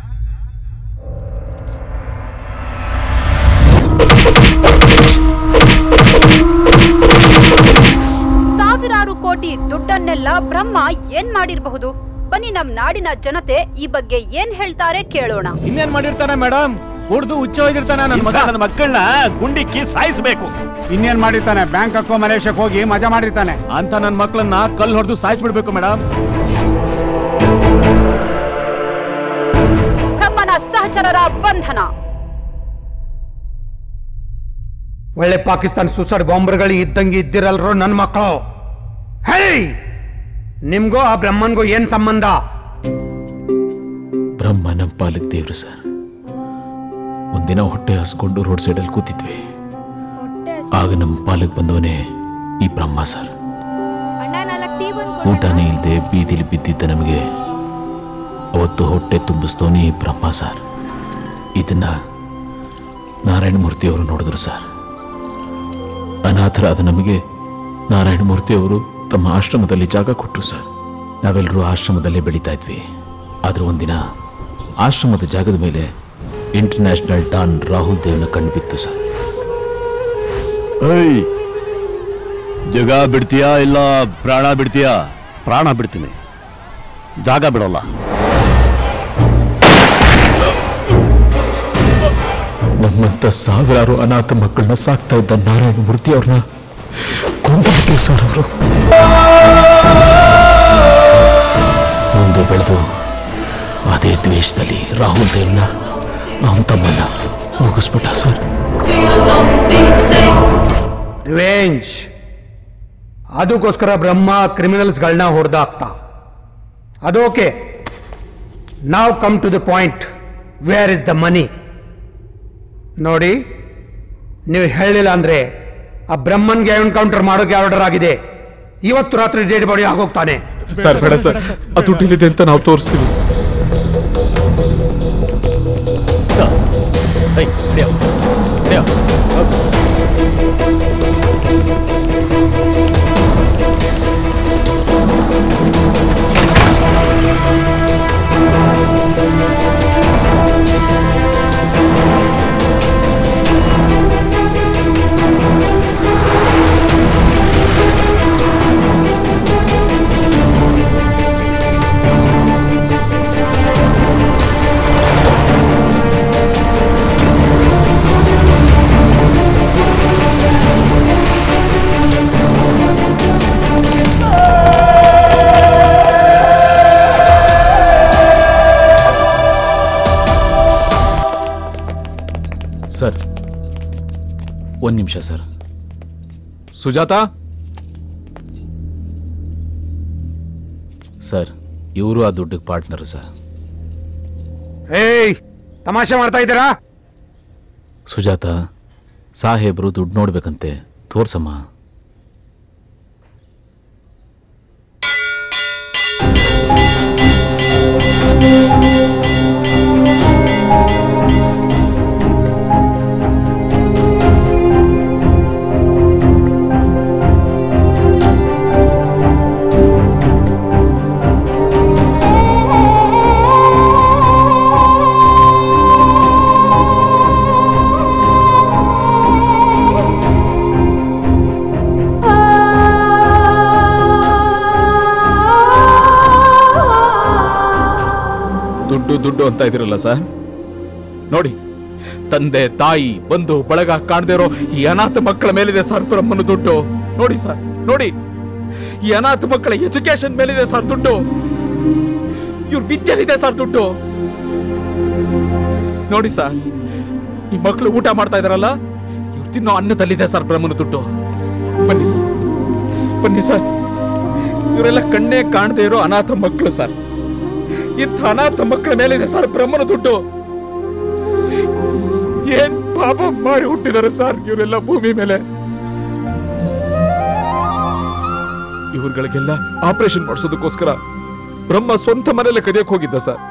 ಸಾವಿರಾರು ಕೋಟಿ ದುಡ್ಡನ್ನೆಲ್ಲ ಬ್ರಹ್ಮ ಏನ್ ಮಾಡಿರಬಹುದು ಬನ್ನಿ ನಮ್ ನಾಡಿನ ಜನತೆ ಈ ಬಗ್ಗೆ ಏನ್ ಹೇಳ್ತಾರೆ ಕೇಳೋಣ ಇನ್ನೇನ್ ಮಾಡಿರ್ತಾನೆ ಮೇಡಮ್ ಕುಡ್ದು ಹುಚ್ಚ ಹೋಗಿರ್ತಾನ ನನ್ನ ಮಗ ನನ್ನ ಮಕ್ಕಳನ್ನ ಗುಂಡಿಕ್ಕಿ ಸಾಯಿಸ್ಬೇಕು ಇನ್ನೇನ್ ಮಾಡಿರ್ತಾನೆ ಬ್ಯಾಂಕ್ ಹಾಕೋ ಮಲೇಷ್ಯಾಕ್ ಹೋಗಿ ಮಜಾ ಮಾಡಿರ್ತಾನೆ ಅಂತ ನನ್ನ ಮಕ್ಕಳನ್ನ ಕಲ್ಲು ಹೊಡೆದು ಸಾಯಿಸ್ಬಿಡ್ಬೇಕು ಮೇಡಮ್ ಬ್ರಹ್ಮನ ಸಹಚರರ ಬಂಧನ ಒಳ್ಳೆ ಪಾಕಿಸ್ತಾನ ಸೂಸೈಡ್ ಬಾಂಬರ್ಗಳು ಇದ್ದಂಗೆ ಇದ್ದಿರಲ್ರು ನನ್ನ ಮಕ್ಕಳು ಹೇ ನಿಮ್ಗೂ ಆ ಬ್ರಹ್ಮನ್ಗೂ ಏನ್ ಸಂಬಂಧ ಬ್ರಹ್ಮ ನಮ್ಮ ಪಾಲಿಗೆ ದೇವ್ರು ಸರ್ ಒಂದಿನ ಹೊಟ್ಟೆ ಹಸ್ಕೊಂಡು ರೋಡ್ ಸೈಡಲ್ಲಿ ಕೂತಿದ್ವಿ ಆಗ ನಮ್ಮ ಪಾಲಿಗೆ ಬಂದವನೇ ಈ ಬ್ರಹ್ಮ ಸರ್ ಊಟನೇ ಇಲ್ಲದೆ ಬೀದಿಲಿ ಬಿದ್ದಿದ್ದ ನಮಗೆ ಅವತ್ತು ಹೊಟ್ಟೆ ತುಂಬಿಸ್ತೋನಿ ಈ ಬ್ರಹ್ಮ ಸರ್ ಇದನ್ನ ನಾರಾಯಣ ಮೂರ್ತಿ ಅವರು ನೋಡಿದ್ರು ಸರ್ ಅನಾಥರಾದ ನಮಗೆ ನಾರಾಯಣ ಮೂರ್ತಿ ಅವರು ತಮ್ಮ ಆಶ್ರಮದಲ್ಲಿ ಜಾಗ ಕೊಟ್ಟರು ಸರ್ ನಾವೆಲ್ಲರೂ ಆಶ್ರಮದಲ್ಲೇ ಬೆಳೀತಾ ಇದ್ವಿ ಆದ್ರೆ ಒಂದಿನ ಆಶ್ರಮದ ಜಾಗದ ಮೇಲೆ ಇಂಟರ್ನ್ಯಾಷನಲ್ ಡಾನ್ ರಾಹುಲ್ ದೇವ್ನ ಕಣ್ಣು ಬಿತ್ತು ಸರ್ ಏಯ್ ಜಗ ಬಿಡ್ತೀಯಾ ಇಲ್ಲ ಪ್ರಾಣ ಬಿಡ್ತೀಯಾ ಪ್ರಾಣ ಬಿಡ್ತೀನಿ ಜಾಗ ಬಿಡೋಲ್ಲ ನಮ್ಮಂತ ಸಾವಿರಾರು ಅನಾಥ ಮಕ್ಕಳನ್ನ ಸಾಕ್ತಾ ಇದ್ದ ನಾರಾಯಣ ಮೂರ್ತಿ ಅವ್ರನ್ನ ಕೊಂದುಬಿಟ್ರು ಸರ್ ಅವರು ಮುಂದೆ ಬೆಳೆದು ಅದೇ ದ್ವೇಷದಲ್ಲಿ ರಾಹುಲ್ ದೇವ್ನ ಅವನ ತಮ್ಮನ್ನ ಮುಗಿಸ್ಬಿಟ್ಟ ಸರ್ ರಿವೆಂಜ್ ಅದಕ್ಕೋಸ್ಕರ ಬ್ರಹ್ಮ ಕ್ರಿಮಿನಲ್ಸ್ಗಳನ್ನ ಹೊಡೆದಾಕ್ತ ಅದೋಕೆ ನಾವು come to the point where is the money ನೋಡಿ ನೀವು ಹೇಳಿಲ್ಲ ಅಂದ್ರೆ ಆ ಬ್ರಹ್ಮನ್ಗೆ ಎನ್ಕೌಂಟರ್ ಮಾಡೋಕೆ ಆರ್ಡರ್ ಆಗಿದೆ ಇವತ್ತು ರಾತ್ರಿ ಡೆಡ್ ಬಾಡಿ ಆಗೋಗ್ತಾನೆ ಸರ್ ಬೇಡ ಸರ್ ಆ ದುಡ್ಡಿಲ್ಲಿದೆ ಅಂತ ನಾವು ತೋರಿಸ್ತೀವಿ ಸರ್ ಒಂದು ನಿಮಿಷ ಸರ್ ಸುಜಾತ ಸರ್ ಇವರು ಆ ದುಡ್ಡಿಗೆ ಪಾರ್ಟ್ನರು ಸರ್ ಏಯ್ ತಮಾಷೆ ಮಾಡ್ತಾ ಇದ್ದೀರಾ ಸುಜಾತ ಸಾಹೇಬ್ರು ದುಡ್ಡು ನೋಡ್ಬೇಕಂತೆ ತೋರ್ಸಮ್ಮ ದುಡ್ಡು ದುಡ್ಡು ಅಂತ ಇದಿರಲ್ಲ ಸರ್ ನೋಡಿ ತಂದೆ ತಾಯಿ ಬಂಧು ಬಳಗ ಕಾಣದೇ ಇರೋ ಈ ಅನಾಥ ಮಕ್ಕಳ ಮೇಲಿದೆ ಸರ್ ಬ್ರಹ್ಮನ ದುಡ್ಡು ನೋಡಿ ಸರ್ ನೋಡಿ ಈ ಅನಾಥ ಮಕ್ಕಳ ಎಜುಕೇಶನ್ ಮೇಲಿದೆ ಸರ್ ದುಡ್ಡು ಇವ್ರ ವಿದ್ಯೆಲಿದೆ ಸರ್ ದುಡ್ಡು ನೋಡಿ ಸರ್ ಈ ಮಕ್ಕಳು ಊಟ ಮಾಡ್ತಾ ಇದಾರಲ್ಲ ಇವ್ರು ತಿನ್ನೋ ಅನ್ನದಲ್ಲಿದೆ ಸರ್ ಬ್ರಹ್ಮನ ದುಡ್ಡು ಬನ್ನಿ ಸರ್ ಬನ್ನಿ ಸರ್ ಇವರೆಲ್ಲ ಕಣ್ಣೇ ಕಾಣದೇ ಇರೋ ಅನಾಥ ಮಕ್ಕಳು ಸರ್ ಇಂಥ ಅನಾಥ ಮಕ್ಕಳ ಮೇಲಿದೆ ಸರ್ ಬ್ರಹ್ಮನ ದುಡ್ಡು ಏನ್ ಪಾಪ ಮಾಡಿ ಹುಟ್ಟಿದಾರೆ ಸರ್ ಇವರೆಲ್ಲ ಭೂಮಿ ಮೇಲೆ ಇವ್ರುಗಳಿಗೆಲ್ಲ ಆಪರೇಷನ್ ಮಾಡಿಸೋದಕ್ಕೋಸ್ಕರ ಬ್ರಹ್ಮ ಸ್ವಂತ ಮನೆಯಲ್ಲೇ ಕದಿಯಕ್ ಹೋಗಿದ್ದ ಸರ್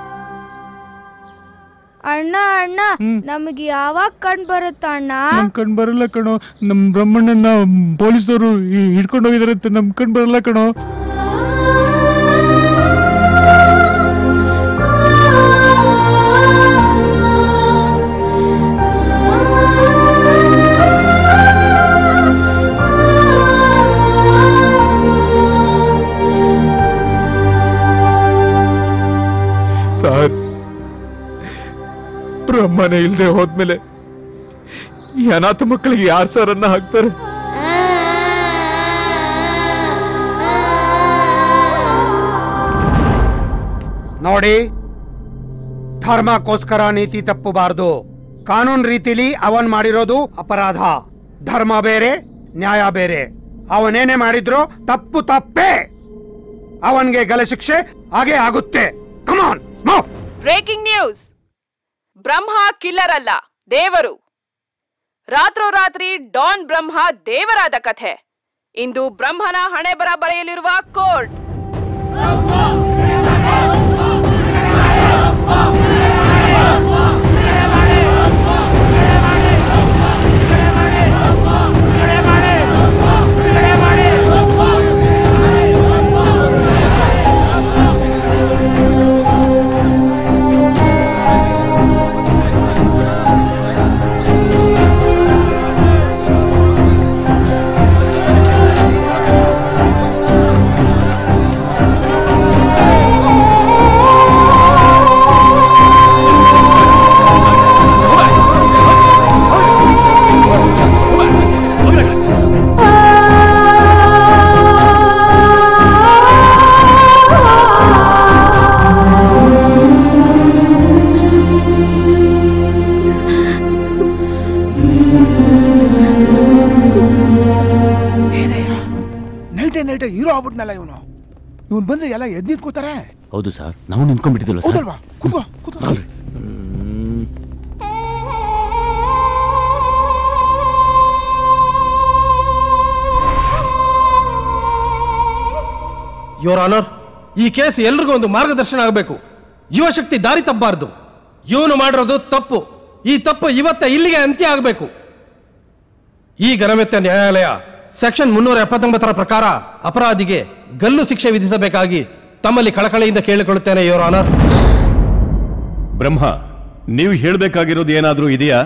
ಅಣ್ಣ ಅಣ್ಣ ನಮಗೆ ಯಾವಾಗ ಕಣ್ ಬರುತ್ತ ಅಣ್ಣ ನಮ್ ಕಣ್ ಬರಲ್ಲ ಕಣೋ ನಮ್ ಬ್ರಹ್ಮಣ್ಣನ ಪೊಲೀಸ್ನವರು ಹಿಡ್ಕೊಂಡು ಹೋಗಿದಾರೆ ಅಂತ ನಮ್ ಕಣ್ ಬರಲ್ಲ ಕಣೋ ಸರ್ ಬ್ರಹ್ಮನೇ ಇಲ್ದೆ ಹೋದ್ಮೇಲೆ ಈ ಅನಾಥ ಮಕ್ಕಳಿಗೆ ಯಾರು ಸರ್ ಅನ್ನ ಹಾಕ್ತಾರೆ ನೋಡಿ ಧರ್ಮಕ್ಕೋಸ್ಕರ ನೀತಿ ತಪ್ಪಬಾರದು ಕಾನೂನು ರೀತಿಲಿ ಅವನ್ ಮಾಡಿರೋದು ಅಪರಾಧ ಧರ್ಮ ಬೇರೆ ನ್ಯಾಯ ಬೇರೆ ಅವನೇನೇ ಮಾಡಿದ್ರು ತಪ್ಪು ತಪ್ಪೇ ಅವನ್ಗೆ ಗಲ ಶಿಕ್ಷೆ ಹಾಗೆ ಆಗುತ್ತೆ come on breaking news Brahma killer ಅಲ್ಲ ದೇವರು ರಾತ್ರೋರಾತ್ರಿ ಡಾನ್ ಬ್ರಹ್ಮ ದೇವರಾದ ಕಥೆ ಇಂದು ಬ್ರಹ್ಮನ ಹಣೆ ಬರ ಬರೆಯಲಿರುವ ಕೋರ್ಟ್ ನೈಟೇ ನೈಟೇ ಹೀರೋ ಆಗ್ಬಿಟ್ನಲ್ಲ ಇವನು ಇವನ್ ಬಂದ್ರೆ ಎಲ್ಲ ಎದ್ ನಿಂತ್ಕೋತಾರೆ ಹೌದು ಸರ್ ನಾವು ನಿಂತ್ಕೊಂಡ್ಬಿಟ್ಟಿದ್ವಲ್ಲ ಸರ್ ಹೌದಲ್ವಾ ಕೂತ್ಕೋ ಕೂತ್ಕೋ ಯೋರ್ ಆನರ್ ಈ ಕೇಸ್ ಎಲ್ರಿಗೂ ಒಂದು ಮಾರ್ಗದರ್ಶನ ಆಗಬೇಕು ಯುವಶಕ್ತಿ ದಾರಿ ತಪ್ಪಬಾರ್ದು ಇವನು ಮಾಡಿರೋದು ತಪ್ಪು ಈ ತಪ್ಪು ಇವತ್ತ ಇಲ್ಲಿಗೆ ಅಂತ್ಯ ಆಗಬೇಕು ಈ ಘನಮೆತ್ತ ನ್ಯಾಯಾಲಯ ಸೆಕ್ಷನ್ ಮುನ್ನೂರ ಎಪ್ಪತ್ತೊಂಬತ್ತರ ಪ್ರಕಾರ ಅಪರಾಧಿಗೆ ಗಲ್ಲು ಶಿಕ್ಷೆ ವಿಧಿಸಬೇಕಾಗಿ ತಮ್ಮಲ್ಲಿ ಕಳಕಳಿಯಿಂದ ಕೇಳಿಕೊಳ್ಳುತ್ತೇನೆ ಯೋರ್ ಆನರ್ ಬ್ರಹ್ಮ ನೀವು ಹೇಳಬೇಕಾಗಿರೋದು ಏನಾದರೂ ಇದೆಯಾ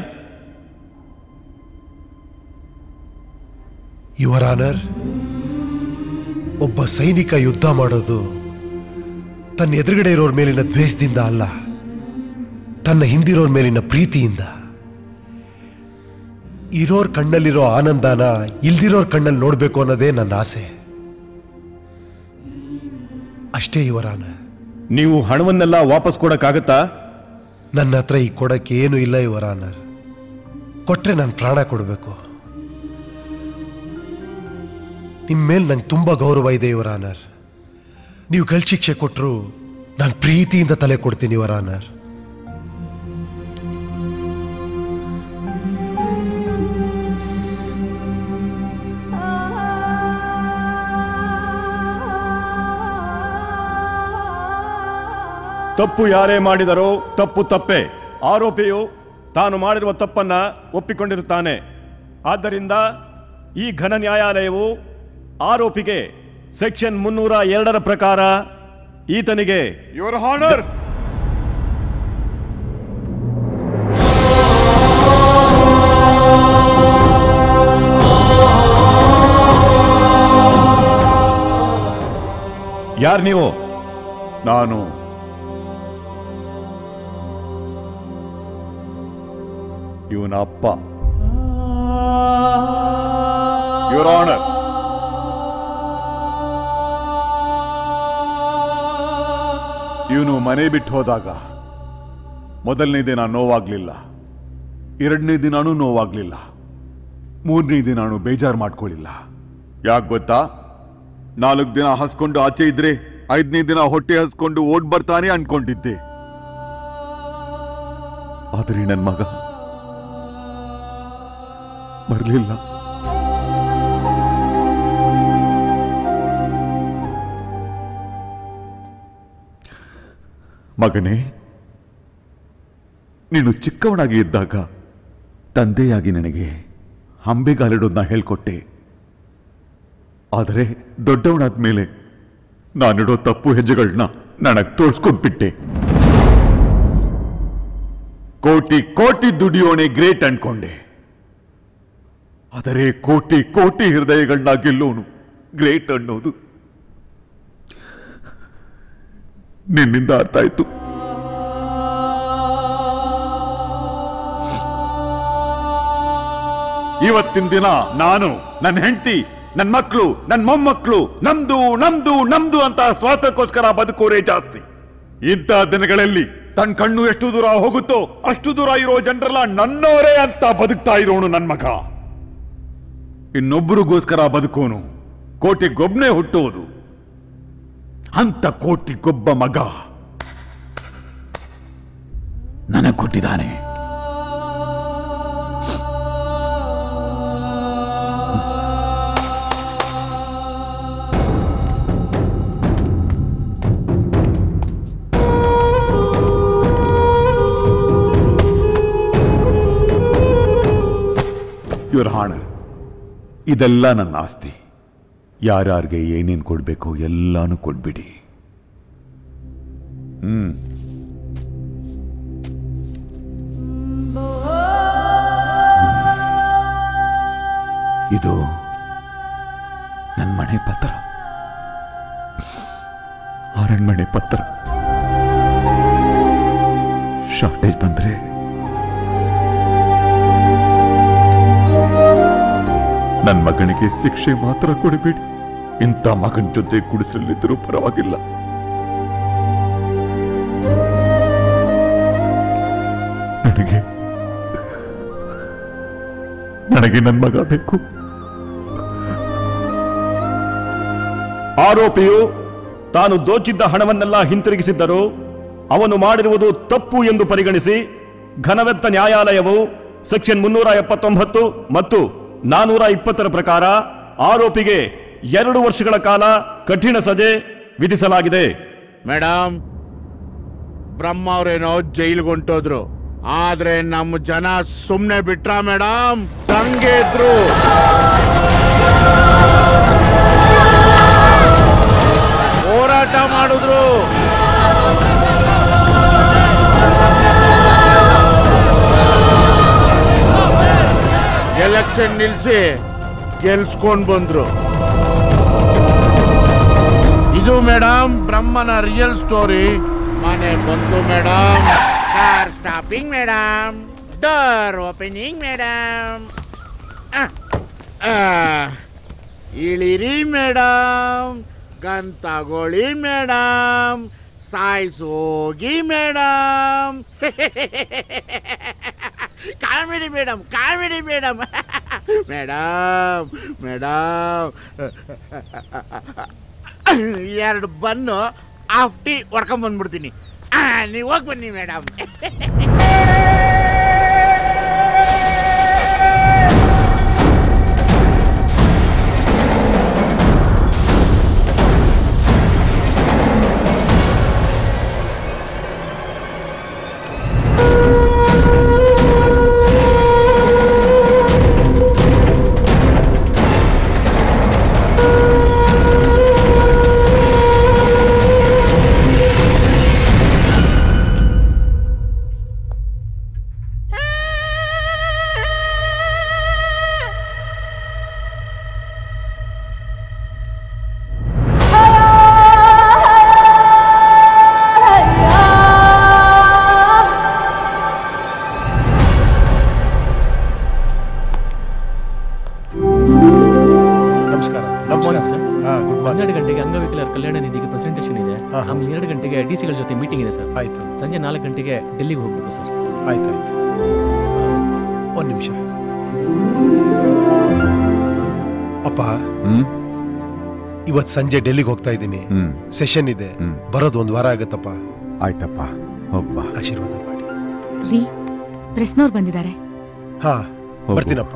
ಯುವರ್ ಆನರ್ ಒಬ್ಬ ಸೈನಿಕ ಯುದ್ಧ ಮಾಡೋದು ತನ್ನ ಎದುರುಗಡೆ ಇರೋರ್ ಮೇಲಿನ ದ್ವೇಷದಿಂದ ಅಲ್ಲ ತನ್ನ ಹಿಂದಿರೋರ್ ಮೇಲಿನ ಪ್ರೀತಿಯಿಂದ ಇರೋರ್ ಕಣ್ಣಲ್ಲಿರೋ ಆನಂದನ ಇಲ್ದಿರೋರ್ ಕಣ್ಣಲ್ಲಿ ನೋಡ್ಬೇಕು ಅನ್ನೋದೇ ನನ್ನ ಆಸೆ ಅಷ್ಟೇ ಯುವರ್ ಆನರ್ ನೀವು ಹಣವನ್ನೆಲ್ಲ ವಾಪಸ್ ಕೊಡಕ್ಕಾಗತ್ತಾ ನನ್ನ ಹತ್ರ ಈ ಕೊಡಕ್ಕೆ ಏನು ಇಲ್ಲ ಯುವರ್ ಆನರ್ ಕೊಟ್ರೆ ನಾನು ಪ್ರಾಣ ಕೊಡಬೇಕು ನಿಮ್ಮ ಮೇಲೆ ನಂಗೆ ತುಂಬಾ ಗೌರವ ಇದೆ ಯುವರ್ ಆನರ್ ನೀವು ಗಲ್ ಶಿಕ್ಷೆ ಕೊಟ್ಟರು ನಾನು ಪ್ರೀತಿಯಿಂದ ತಲೆ ಕೊಡ್ತೀನಿ ಯುವರ್ ಆನರ್ ತಪ್ಪು ಯಾರೇ ಮಾಡಿದರೋ ತಪ್ಪು ತಪ್ಪೆ ಆರೋಪಿಯು ತಾನು ಮಾಡಿರುವ ತಪ್ಪನ್ನ ಒಪ್ಪಿಕೊಂಡಿರುತ್ತಾನೆ ಆದ್ದರಿಂದ ಈ ಘನ ನ್ಯಾಯಾಲಯವು ಆರೋಪಿಗೆ ಸೆಕ್ಷನ್ ಮುನ್ನೂರ ಎರಡರ ಪ್ರಕಾರ ಈತನಿಗೆ ಯುವರ್ ಹಾನರ್ ಯಾರು ನೀವು ನಾನು ಇವನ ಅಪ್ಪ ಯುವರ್ ಆನರ್ ಇವನು ಮನೆ ಬಿಟ್ಟು ಹೋದಾಗ ಮೊದಲನೇ ದಿನ ನೋವಾಗ್ಲಿಲ್ಲ ಎರಡನೇ ದಿನಾನೂ ನೋವಾಗ್ಲಿಲ್ಲ ಮೂರನೇ ದಿನಾನು ಬೇಜಾರು ಮಾಡ್ಕೊಳ್ಳಿಲ್ಲ ಯಾಕೆ ಗೊತ್ತಾ ನಾಲ್ಕು ದಿನ ಹಸ್ಕೊಂಡು ಆಚೆ ಇದ್ರೆ ಐದನೇ ದಿನ ಹೊಟ್ಟೆ ಹಸ್ಕೊಂಡು ಓಡ್ ಬರ್ತಾನೆ ಅನ್ಕೊಂಡಿದ್ದೆ ಆದರೆ ನನ್ನ ಮಗ ಬರಲಿಲ್ಲ ಮಗನೇ ನೀನು ಚಿಕ್ಕವನಾಗಿ ಇದ್ದಾಗ ತಂದೆಯಾಗಿ ನನಗೆ ಅಂಬೆಗಾಲಿಡೋದನ್ನ ಹೇಳ್ಕೊಟ್ಟೆ ಆದರೆ ದೊಡ್ಡವನಾದ ಮೇಲೆ ನಾನಿಡೋ ತಪ್ಪು ಹೆಜ್ಜೆಗಳನ್ನ ನನಗೆ ತೋರಿಸ್ಕೊಟ್ಬಿಟ್ಟೆ ಕೋಟಿ ಕೋಟಿ ದುಡಿಯೋಣೆ ಗ್ರೇಟ್ ಅನ್ಕೊಂಡೆ ಆದರೆ ಕೋಟಿ ಕೋಟಿ ಹೃದಯಗಳನ್ನ ಗೆಲ್ಲೋನು ಗ್ರೇಟ್ ಅನ್ನೋದು ನಿನ್ನಿಂದ ಅರ್ಥ ಆಯ್ತು ಇವತ್ತಿನ ದಿನ ನಾನು ನನ್ನ ಹೆಂಡತಿ ನನ್ನ ಮಕ್ಕಳು ನನ್ನ ಮೊಮ್ಮಕ್ಕಳು ನಮ್ದು ನಮ್ದು ನಮ್ದು ಅಂತ ಸ್ವಾರ್ಥಕ್ಕೋಸ್ಕರ ಬದುಕೋರೇ ಜಾಸ್ತಿ ಇಂಥ ದಿನಗಳಲ್ಲಿ ತನ್ನ ಕಣ್ಣು ಎಷ್ಟು ದೂರ ಹೋಗುತ್ತೋ ಅಷ್ಟು ದೂರ ಇರೋ ಜನರೆಲ್ಲ ನನ್ನೋರೇ ಅಂತ ಬದುಕ್ತಾ ಇರೋನು ನನ್ನ ಮಗ ಇನ್ನೊಬ್ಬರಿಗೋಸ್ಕರ ಬದುಕೋನು ಕೋಟಿಗೊಬ್ಬನೇ ಹುಟ್ಟೋದು ಅಂತ ಕೋಟಿಗೊಬ್ಬ ಮಗ ನನಗೆ ಕೊಟ್ಟಿದ್ದಾನೆ ಯುವರ್ ಹಾಣರ್ ಇದೆಲ್ಲ ನನ್ನ ಆಸ್ತಿ ಯಾರ್ಯಾರಿಗೆ ಏನೇನು ಕೊಡಬೇಕು ಎಲ್ಲಾನು ಕೊಡ್ಬಿಡಿ ಹ್ಮ್ ಇದು ನನ್ನ ಮನೆ ಪತ್ರ ಅರಣ್ಮನೆ ಪತ್ರ ಶಾರ್ಟೇಜ್ ಬಂದ್ರೆ ನನ್ನ ಮಗನಿಗೆ ಶಿಕ್ಷೆ ಮಾತ್ರ ಕೊಡಬೇಡಿ ಇಂಥ ಮಗನ ಜೊತೆ ಗುಡಿಸಲಿದ್ದರೂ ಪರವಾಗಿಲ್ಲ ನನಗೆ ನನಗೆ ನನ್ನ ಮಗ ಬೇಕು ಆರೋಪಿಯು ತಾನು ದೋಚಿದ್ದ ಹಣವನ್ನೆಲ್ಲ ಹಿಂತಿರುಗಿಸಿದ್ದರೂ ಅವನು ಮಾಡಿರುವುದು ತಪ್ಪು ಎಂದು ಪರಿಗಣಿಸಿ ಘನವೆತ್ತ ನ್ಯಾಯಾಲಯವು ಸೆಕ್ಷನ್ ಮುನ್ನೂರ ಎಪ್ಪತ್ತೊಂಬತ್ತು ಮತ್ತು ನಾನೂರ ಇಪ್ಪತ್ತರ ಪ್ರಕಾರ ಆರೋಪಿಗೆ ಎರಡು ವರ್ಷಗಳ ಕಾಲ ಕಠಿಣ ಸಜೆ ವಿಧಿಸಲಾಗಿದೆ ಮೇಡಮ್ ಬ್ರಹ್ಮ ಅವ್ರೇನೋ ಜೈಲ್ಗೆ ಹೊಂಟೋದ್ರು ಆದ್ರೆ ನಮ್ಮ ಜನ ಸುಮ್ನೆ ಬಿಟ್ರ ಮೇಡಮ್ ತಂಗೆ ಇದ್ರು ಹೋರಾಟ ಮಾಡಿದ್ರು ಎಲೆಕ್ಷನ್ ನಿಲ್ಸಿ ಗೆಲ್ಸ್ಕೊಂಡ್ ಬಂದ್ರು ಇದು ಮೇಡಮ್ ಬ್ರಹ್ಮನ ರಿಯಲ್ ಸ್ಟೋರಿ ಮನೆ ಬಂತು madam car stopping madam door opening madam ಇಳಿರಿ ಮೇಡಮ್ ಗನ್ ತಗೊಳ್ಳಿ ಮೇಡಮ್ ಸಾಯಿಸೋಗಿ madam comedy madam comedy madam madam madam ಎರಡು ಬನ್ನು ಹಾಫ್ ಟೀ ಹೊಡ್ಕೊಂಡ್ ಬಂದ್ಬಿಡ್ತೀನಿ ನೀವು ಹೋಗಿ ಬನ್ನಿ ಮೇಡಮ್ ನಮಸ್ಕಾರ ನಮಸ್ಕಾರ ಸರ್ ಹಾ ಗುಡ್ ಮಾರ್ನಿಂಗ್ ಹನ್ನೆರಡು ಗಂಟೆಗೆ ಅಂಗವಿಕಲರ ಕಲ್ಯಾಣ ನಿಧಿಗೆ ಪ್ರೆಸೆಂಟೇಷನ್ ಇದೆ ಆಮೇಲೆ ಎರಡು ಗಂಟೆಗೆ ಡಿ ಸಿಗಳ ಜೊತೆ ಮೀಟಿಂಗ್ ಇದೆ ಸರ್ ಆಯ್ತು ಸಂಜೆ ನಾಲ್ಕು ಗಂಟೆಗೆ ಡೆಲ್ಲಿಗೆ ಹೋಗ್ಬೇಕು ಸರ್ ಆಯ್ತಾಯ್ತು ಒಂದು ನಿಮಿಷ ಅಪ್ಪ ಇವತ್ ಸಂಜೆ ಡೆಲ್ಲಿಗೆ ಹೋಗ್ತಾ ಇದ್ದೀನಿ ಸೆಷನ್ ಇದೆ ಬರೋದು ಒಂದು ವಾರ ಆಗತ್ತಪ್ಪ ಆಯ್ತಪ್ಪ ಹೋಗ್ಬಾ ಆಶೀರ್ವಾದ ಮಾಡಿ ರೀ ಪ್ರೆಸ್ನವ್ರು ಬಂದಿದ್ದಾರೆ ಹಾ ಬರ್ತೀನಪ್ಪ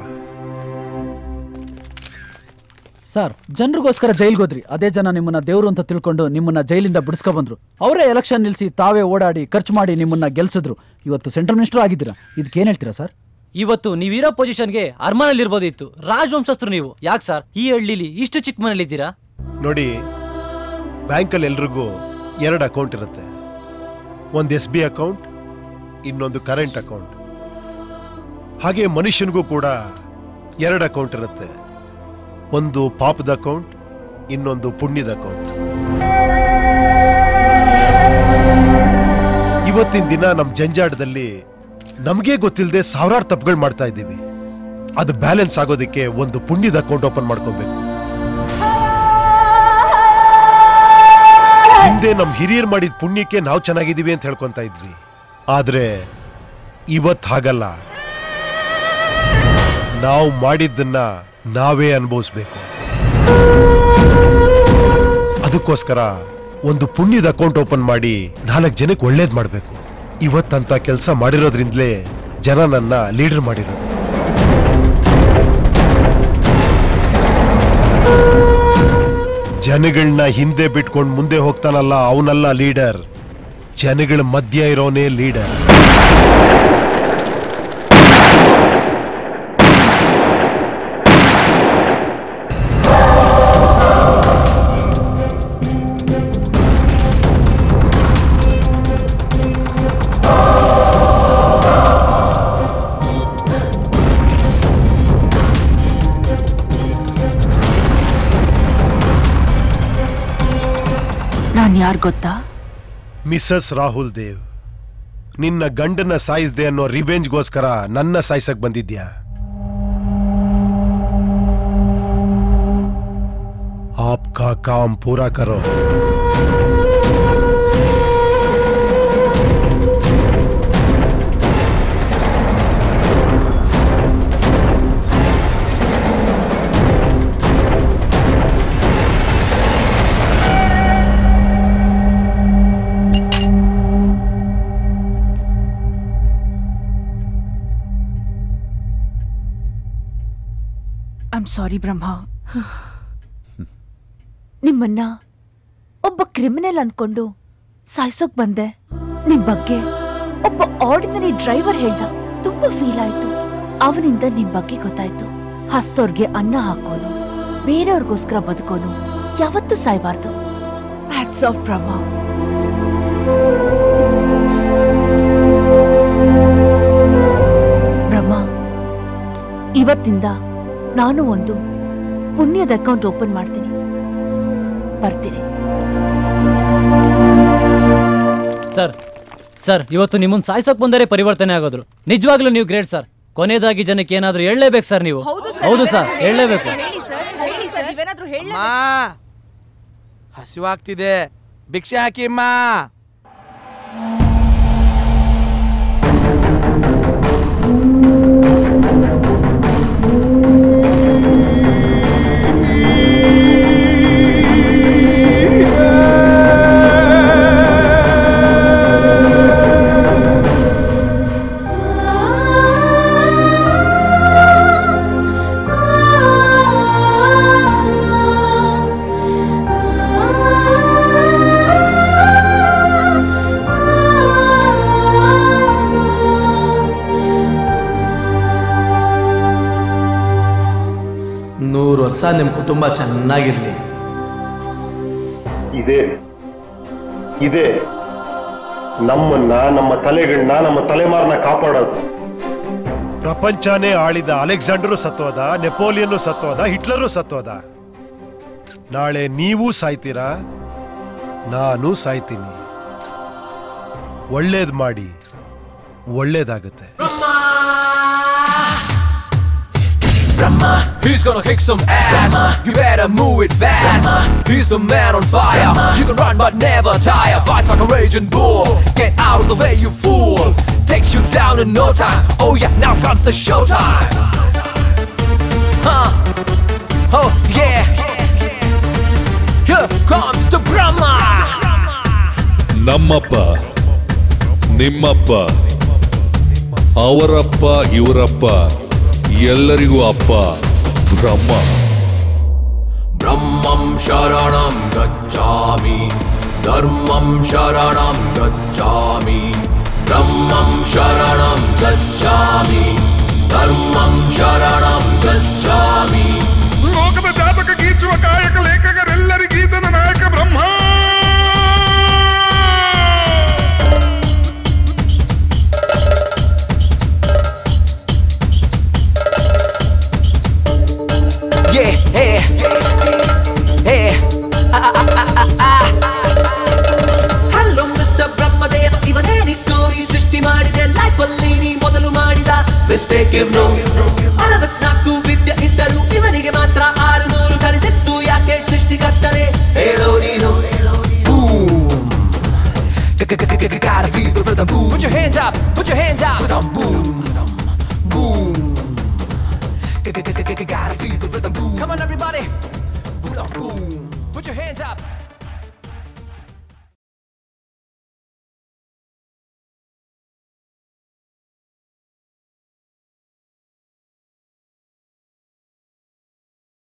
ಸರ್ ಜನರಿಗೋಸ್ಕರ ಜೈಲ್ಗೆ ಹೋದ್ರಿ ಅದೇ ಜನ ನಿಮ್ಮನ್ನ ದೇವ್ರು ಅಂತ ತಿಳ್ಕೊಂಡು ನಿಮ್ಮನ್ನ ಜೈಲಿಂದ ಬಿಡಿಸ್ಕೊ ಬಂದ್ರು ಅವರೇ ಎಲೆಕ್ಷನ್ ನಿಲ್ಸಿ ತಾವೇ ಓಡಾಡಿ ಖರ್ಚು ಮಾಡಿ ನಿಮ್ಮನ್ನ ಗೆಲ್ಸಿದ್ರು ಇವತ್ತು ಸೆಂಟ್ರಲ್ ಮಿನಿಸ್ಟರ್ ಆಗಿದ್ದೀರಾ ಇದಕ್ಕೆ ಏನ್ ಹೇಳ್ತೀರಾ ಸರ್ ಇವತ್ತು ನೀವಿರೋ ಪೊಸಿಷನ್ಗೆ ಅರ್ಮಾನಲ್ಲಿರ್ಬೋದಿತ್ತು ರಾಜವಂಶಸ್ಥರು ನೀವು ಯಾಕೆ ಸರ್ ಈ ಹಳ್ಳಿಲಿ ಇಷ್ಟು ಚಿಕ್ಕ ಮನೇಲಿದ್ದೀರಾ ನೋಡಿ ಬ್ಯಾಂಕಲ್ಲಿ ಎಲ್ರಿಗೂ ಎರಡು ಅಕೌಂಟ್ ಇರುತ್ತೆ ಒಂದು ಎಸ್ ಬಿ ಅಕೌಂಟ್ ಇನ್ನೊಂದು ಕರೆಂಟ್ ಅಕೌಂಟ್ ಹಾಗೆ ಮನುಷ್ಯನಿಗೂ ಕೂಡ ಎರಡು ಅಕೌಂಟ್ ಇರುತ್ತೆ ಒಂದು ಪಾಪದ ಅಕೌಂಟ್ ಇನ್ನೊಂದು ಪುಣ್ಯದ ಅಕೌಂಟ್ ಇವತ್ತಿನ ದಿನ ನಮ್ಮ ಜಂಜಾಟದಲ್ಲಿ ನಮಗೆ ಗೊತ್ತಿಲ್ಲದೆ ಸಾವಿರಾರು ತಪ್ಪುಗಳು ಮಾಡ್ತಾ ಇದ್ದೀವಿ ಅದು ಬ್ಯಾಲೆನ್ಸ್ ಆಗೋದಕ್ಕೆ ಒಂದು ಪುಣ್ಯದ ಅಕೌಂಟ್ ಓಪನ್ ಮಾಡ್ಕೋಬೇಕು ಹಿಂದೆ ನಮ್ ಹಿರಿಯರ್ ಮಾಡಿದ ಪುಣ್ಯಕ್ಕೆ ನಾವು ಚೆನ್ನಾಗಿದ್ದೀವಿ ಅಂತ ಹೇಳ್ಕೊಂತ ಇದ್ವಿ ಆದ್ರೆ ಇವತ್ ಹಾಗಲ್ಲ ನಾವು ಮಾಡಿದ್ದನ್ನ ನಾವೇ ಅನುಭವಿಸ್ಬೇಕು ಅದಕ್ಕೋಸ್ಕರ ಒಂದು ಪುಣ್ಯದ ಅಕೌಂಟ್ ಓಪನ್ ಮಾಡಿ ನಾಲ್ಕು ಜನಕ್ಕೆ ಒಳ್ಳೇದ್ ಮಾಡಬೇಕು ಇವತ್ತಂತ ಕೆಲಸ ಮಾಡಿರೋದ್ರಿಂದಲೇ ಜನ ನನ್ನ ಲೀಡರ್ ಮಾಡಿರೋದು ಜನಗಳನ್ನ ಹಿಂದೆ ಬಿಟ್ಕೊಂಡು ಮುಂದೆ ಹೋಗ್ತಾನಲ್ಲ ಅವನಲ್ಲ ಲೀಡರ್ ಜನಗಳ ಮಧ್ಯ ಇರೋನೇ ಲೀಡರ್ ನಾನ್ ಯಾರ್ ಗೊತ್ತಾ ಮಿಸಸ್ ರಾಹುಲ್ ದೇವ್ ನಿನ್ನ ಗಂಡನ ಸಾಯಿಸ್ದೆ ಅನ್ನೋ ರಿವೆಂಜ್ಗೋಸ್ಕರ ನನ್ನ ಸಾಯಿಸಕ್ ಬಂದಿದ್ಯಾ ಆಪ್ಕಾ ಕಾಮ್ ಪೂರಾ ಕರೋ ಐಮ್ ಸಾರಿ ಬ್ರಹ್ಮ ನಿಮ್ಮನ್ನ ಒಬ್ಬ ಕ್ರಿಮಿನಲ್ ಅನ್ಕೊಂಡು ಸಾಯ್ಸೋಕ್ ಬಂದೆ ನಿಮ್ ಬಗ್ಗೆ ಒಬ್ಬ ಆರ್ಡಿನರಿ ಡ್ರೈವರ್ ಹೇಳ್ದ ತುಂಬಾ ಫೀಲ್ ಆಯ್ತು ಅವನಿಂದ ನಿಮ್ ಬಗ್ಗೆ ಗೊತ್ತಾಯ್ತು ಹಸ್ತೋರ್ಗೆ ಅನ್ನ ಹಾಕೋನು ಬೇರೆಯವ್ರಿಗೋಸ್ಕರ ಬದುಕೋನು ಯಾವತ್ತೂ ಸಾಯ್ಬಾರ್ದು ಹ್ಯಾಟ್ಸ್ ಆಫ್ ಬ್ರಹ್ಮ ಬ್ರಹ್ಮ ಇವತ್ತಿಂದ ನಾನು ಒಂದು ಪುಣ್ಯದ ಅಕೌಂಟ್ ಓಪನ್ ಮಾಡ್ತೀನಿ ಬರ್ತೀನಿ ಸರ್ ಸರ್ ಇವತ್ತು ನಿಮ್ಮನ್ನ ಸಾಯ್ಸೋಕ್ ಬಂದರೆ ಪರಿವರ್ತನೆ ಆಗೋದ್ರು ನಿಜವಾಗ್ಲೂ ನೀವು ಗ್ರೇಟ್ ಸರ್ ಕೊನೆಯದಾಗಿ ಜನಕ್ಕೆ ಏನಾದ್ರೂ ಹೇಳಲೇಬೇಕು ಸರ್ ನೀವು ಹೌದು ಸರ್ ಹೇಳಲೇಬೇಕು ಅಮ್ಮ ಹಸಿವಾಗ್ತಿದೆ ಭಿಕ್ಷೆ ಹಾಕಿ ಅಮ್ಮ ನೂರು ವರ್ಷ ನಿಮ್ಮ ಕುಟುಂಬ ಚೆನ್ನಾಗಿರ್ಲಿ ಇದೆ ಇದೆ ನಮ್ಮನ್ನ ನಮ್ಮ ತಲೆಗಳನ್ನ ನಮ್ಮ ತಲೆಮಾರನ್ನ ಕಾಪಾಡೋದು ಪ್ರಪಂಚನೇ ಆಳಿದ ಅಲೆಕ್ಸಾಂಡರು ಸತ್ತೋದ ನೆಪೋಲಿಯನ್ ಸತ್ತೋದ ಹಿಟ್ಲರು ಸತ್ತೋದ ನಾಳೆ ನೀವು ಸಾಯ್ತೀರಾ ನಾನು ಸಾಯ್ತೀನಿ ಒಳ್ಳೇದ್ ಮಾಡಿ ಒಳ್ಳೇದಾಗುತ್ತೆ Brahma, he's gonna kick some ass. You better move it fast. He's the man on fire. You can run but never tire. Fights like a raging bull. Get out of the way, you fool. Takes you down in no time. Oh yeah, now comes the showtime. Huh? Oh yeah. Here comes the Brahma. ನಮ್ಮಪ್ಪ ನಿಮ್ಮಪ್ಪ ಅವರಪ್ಪ ಇವರಪ್ಪ ಎಲ್ಲರಿಗೂ ಅಪ್ಪ ಬ್ರಹ್ಮ ब्रह्मं शरणं गच्छामि धर्मं शरणं गच्छामि ब्रह्मं शरणं गच्छामि धर्मं शरणं गच्छामि ಲೋಕದ ಜಾತಕ ಗೀಚುವ ಕಾಯಕ ಲೇಖಕರೆಲ್ಲರಿಗೀತನ ನಾಯಕ Brahma Yeah, yeah, yeah. Ah, ah, ah, ah, ah. Hello, Mr. Brahmadeva ಇವನೇ ನಿಕ್ಕೋರಿ ಸೃಷ್ಟಿ ಮಾಡಿದೆ ಲೈಫ್ ಅಲ್ಲಿ ನೀ ಮೊದಲು ಮಾಡಿದ ಮಿಸ್ಟೇಕ್ ಇವ್ನು ಅರವತ್ನಾಲ್ಕು ವಿದ್ಯೆ ಇದ್ದರು ಇವನಿಗೆ ಮಾತ್ರ ಆರು ನೂರು ಕಲಿಸಿತ್ತು ಯಾಕೆ ಸೃಷ್ಟಿಕರ್ತನೆ ಹೇಳೋ ನೀನು Gotta feel the rhythm, boom. Put your hands up, put your hands up. Rhythm, boom, boom. boom. Put your hands up,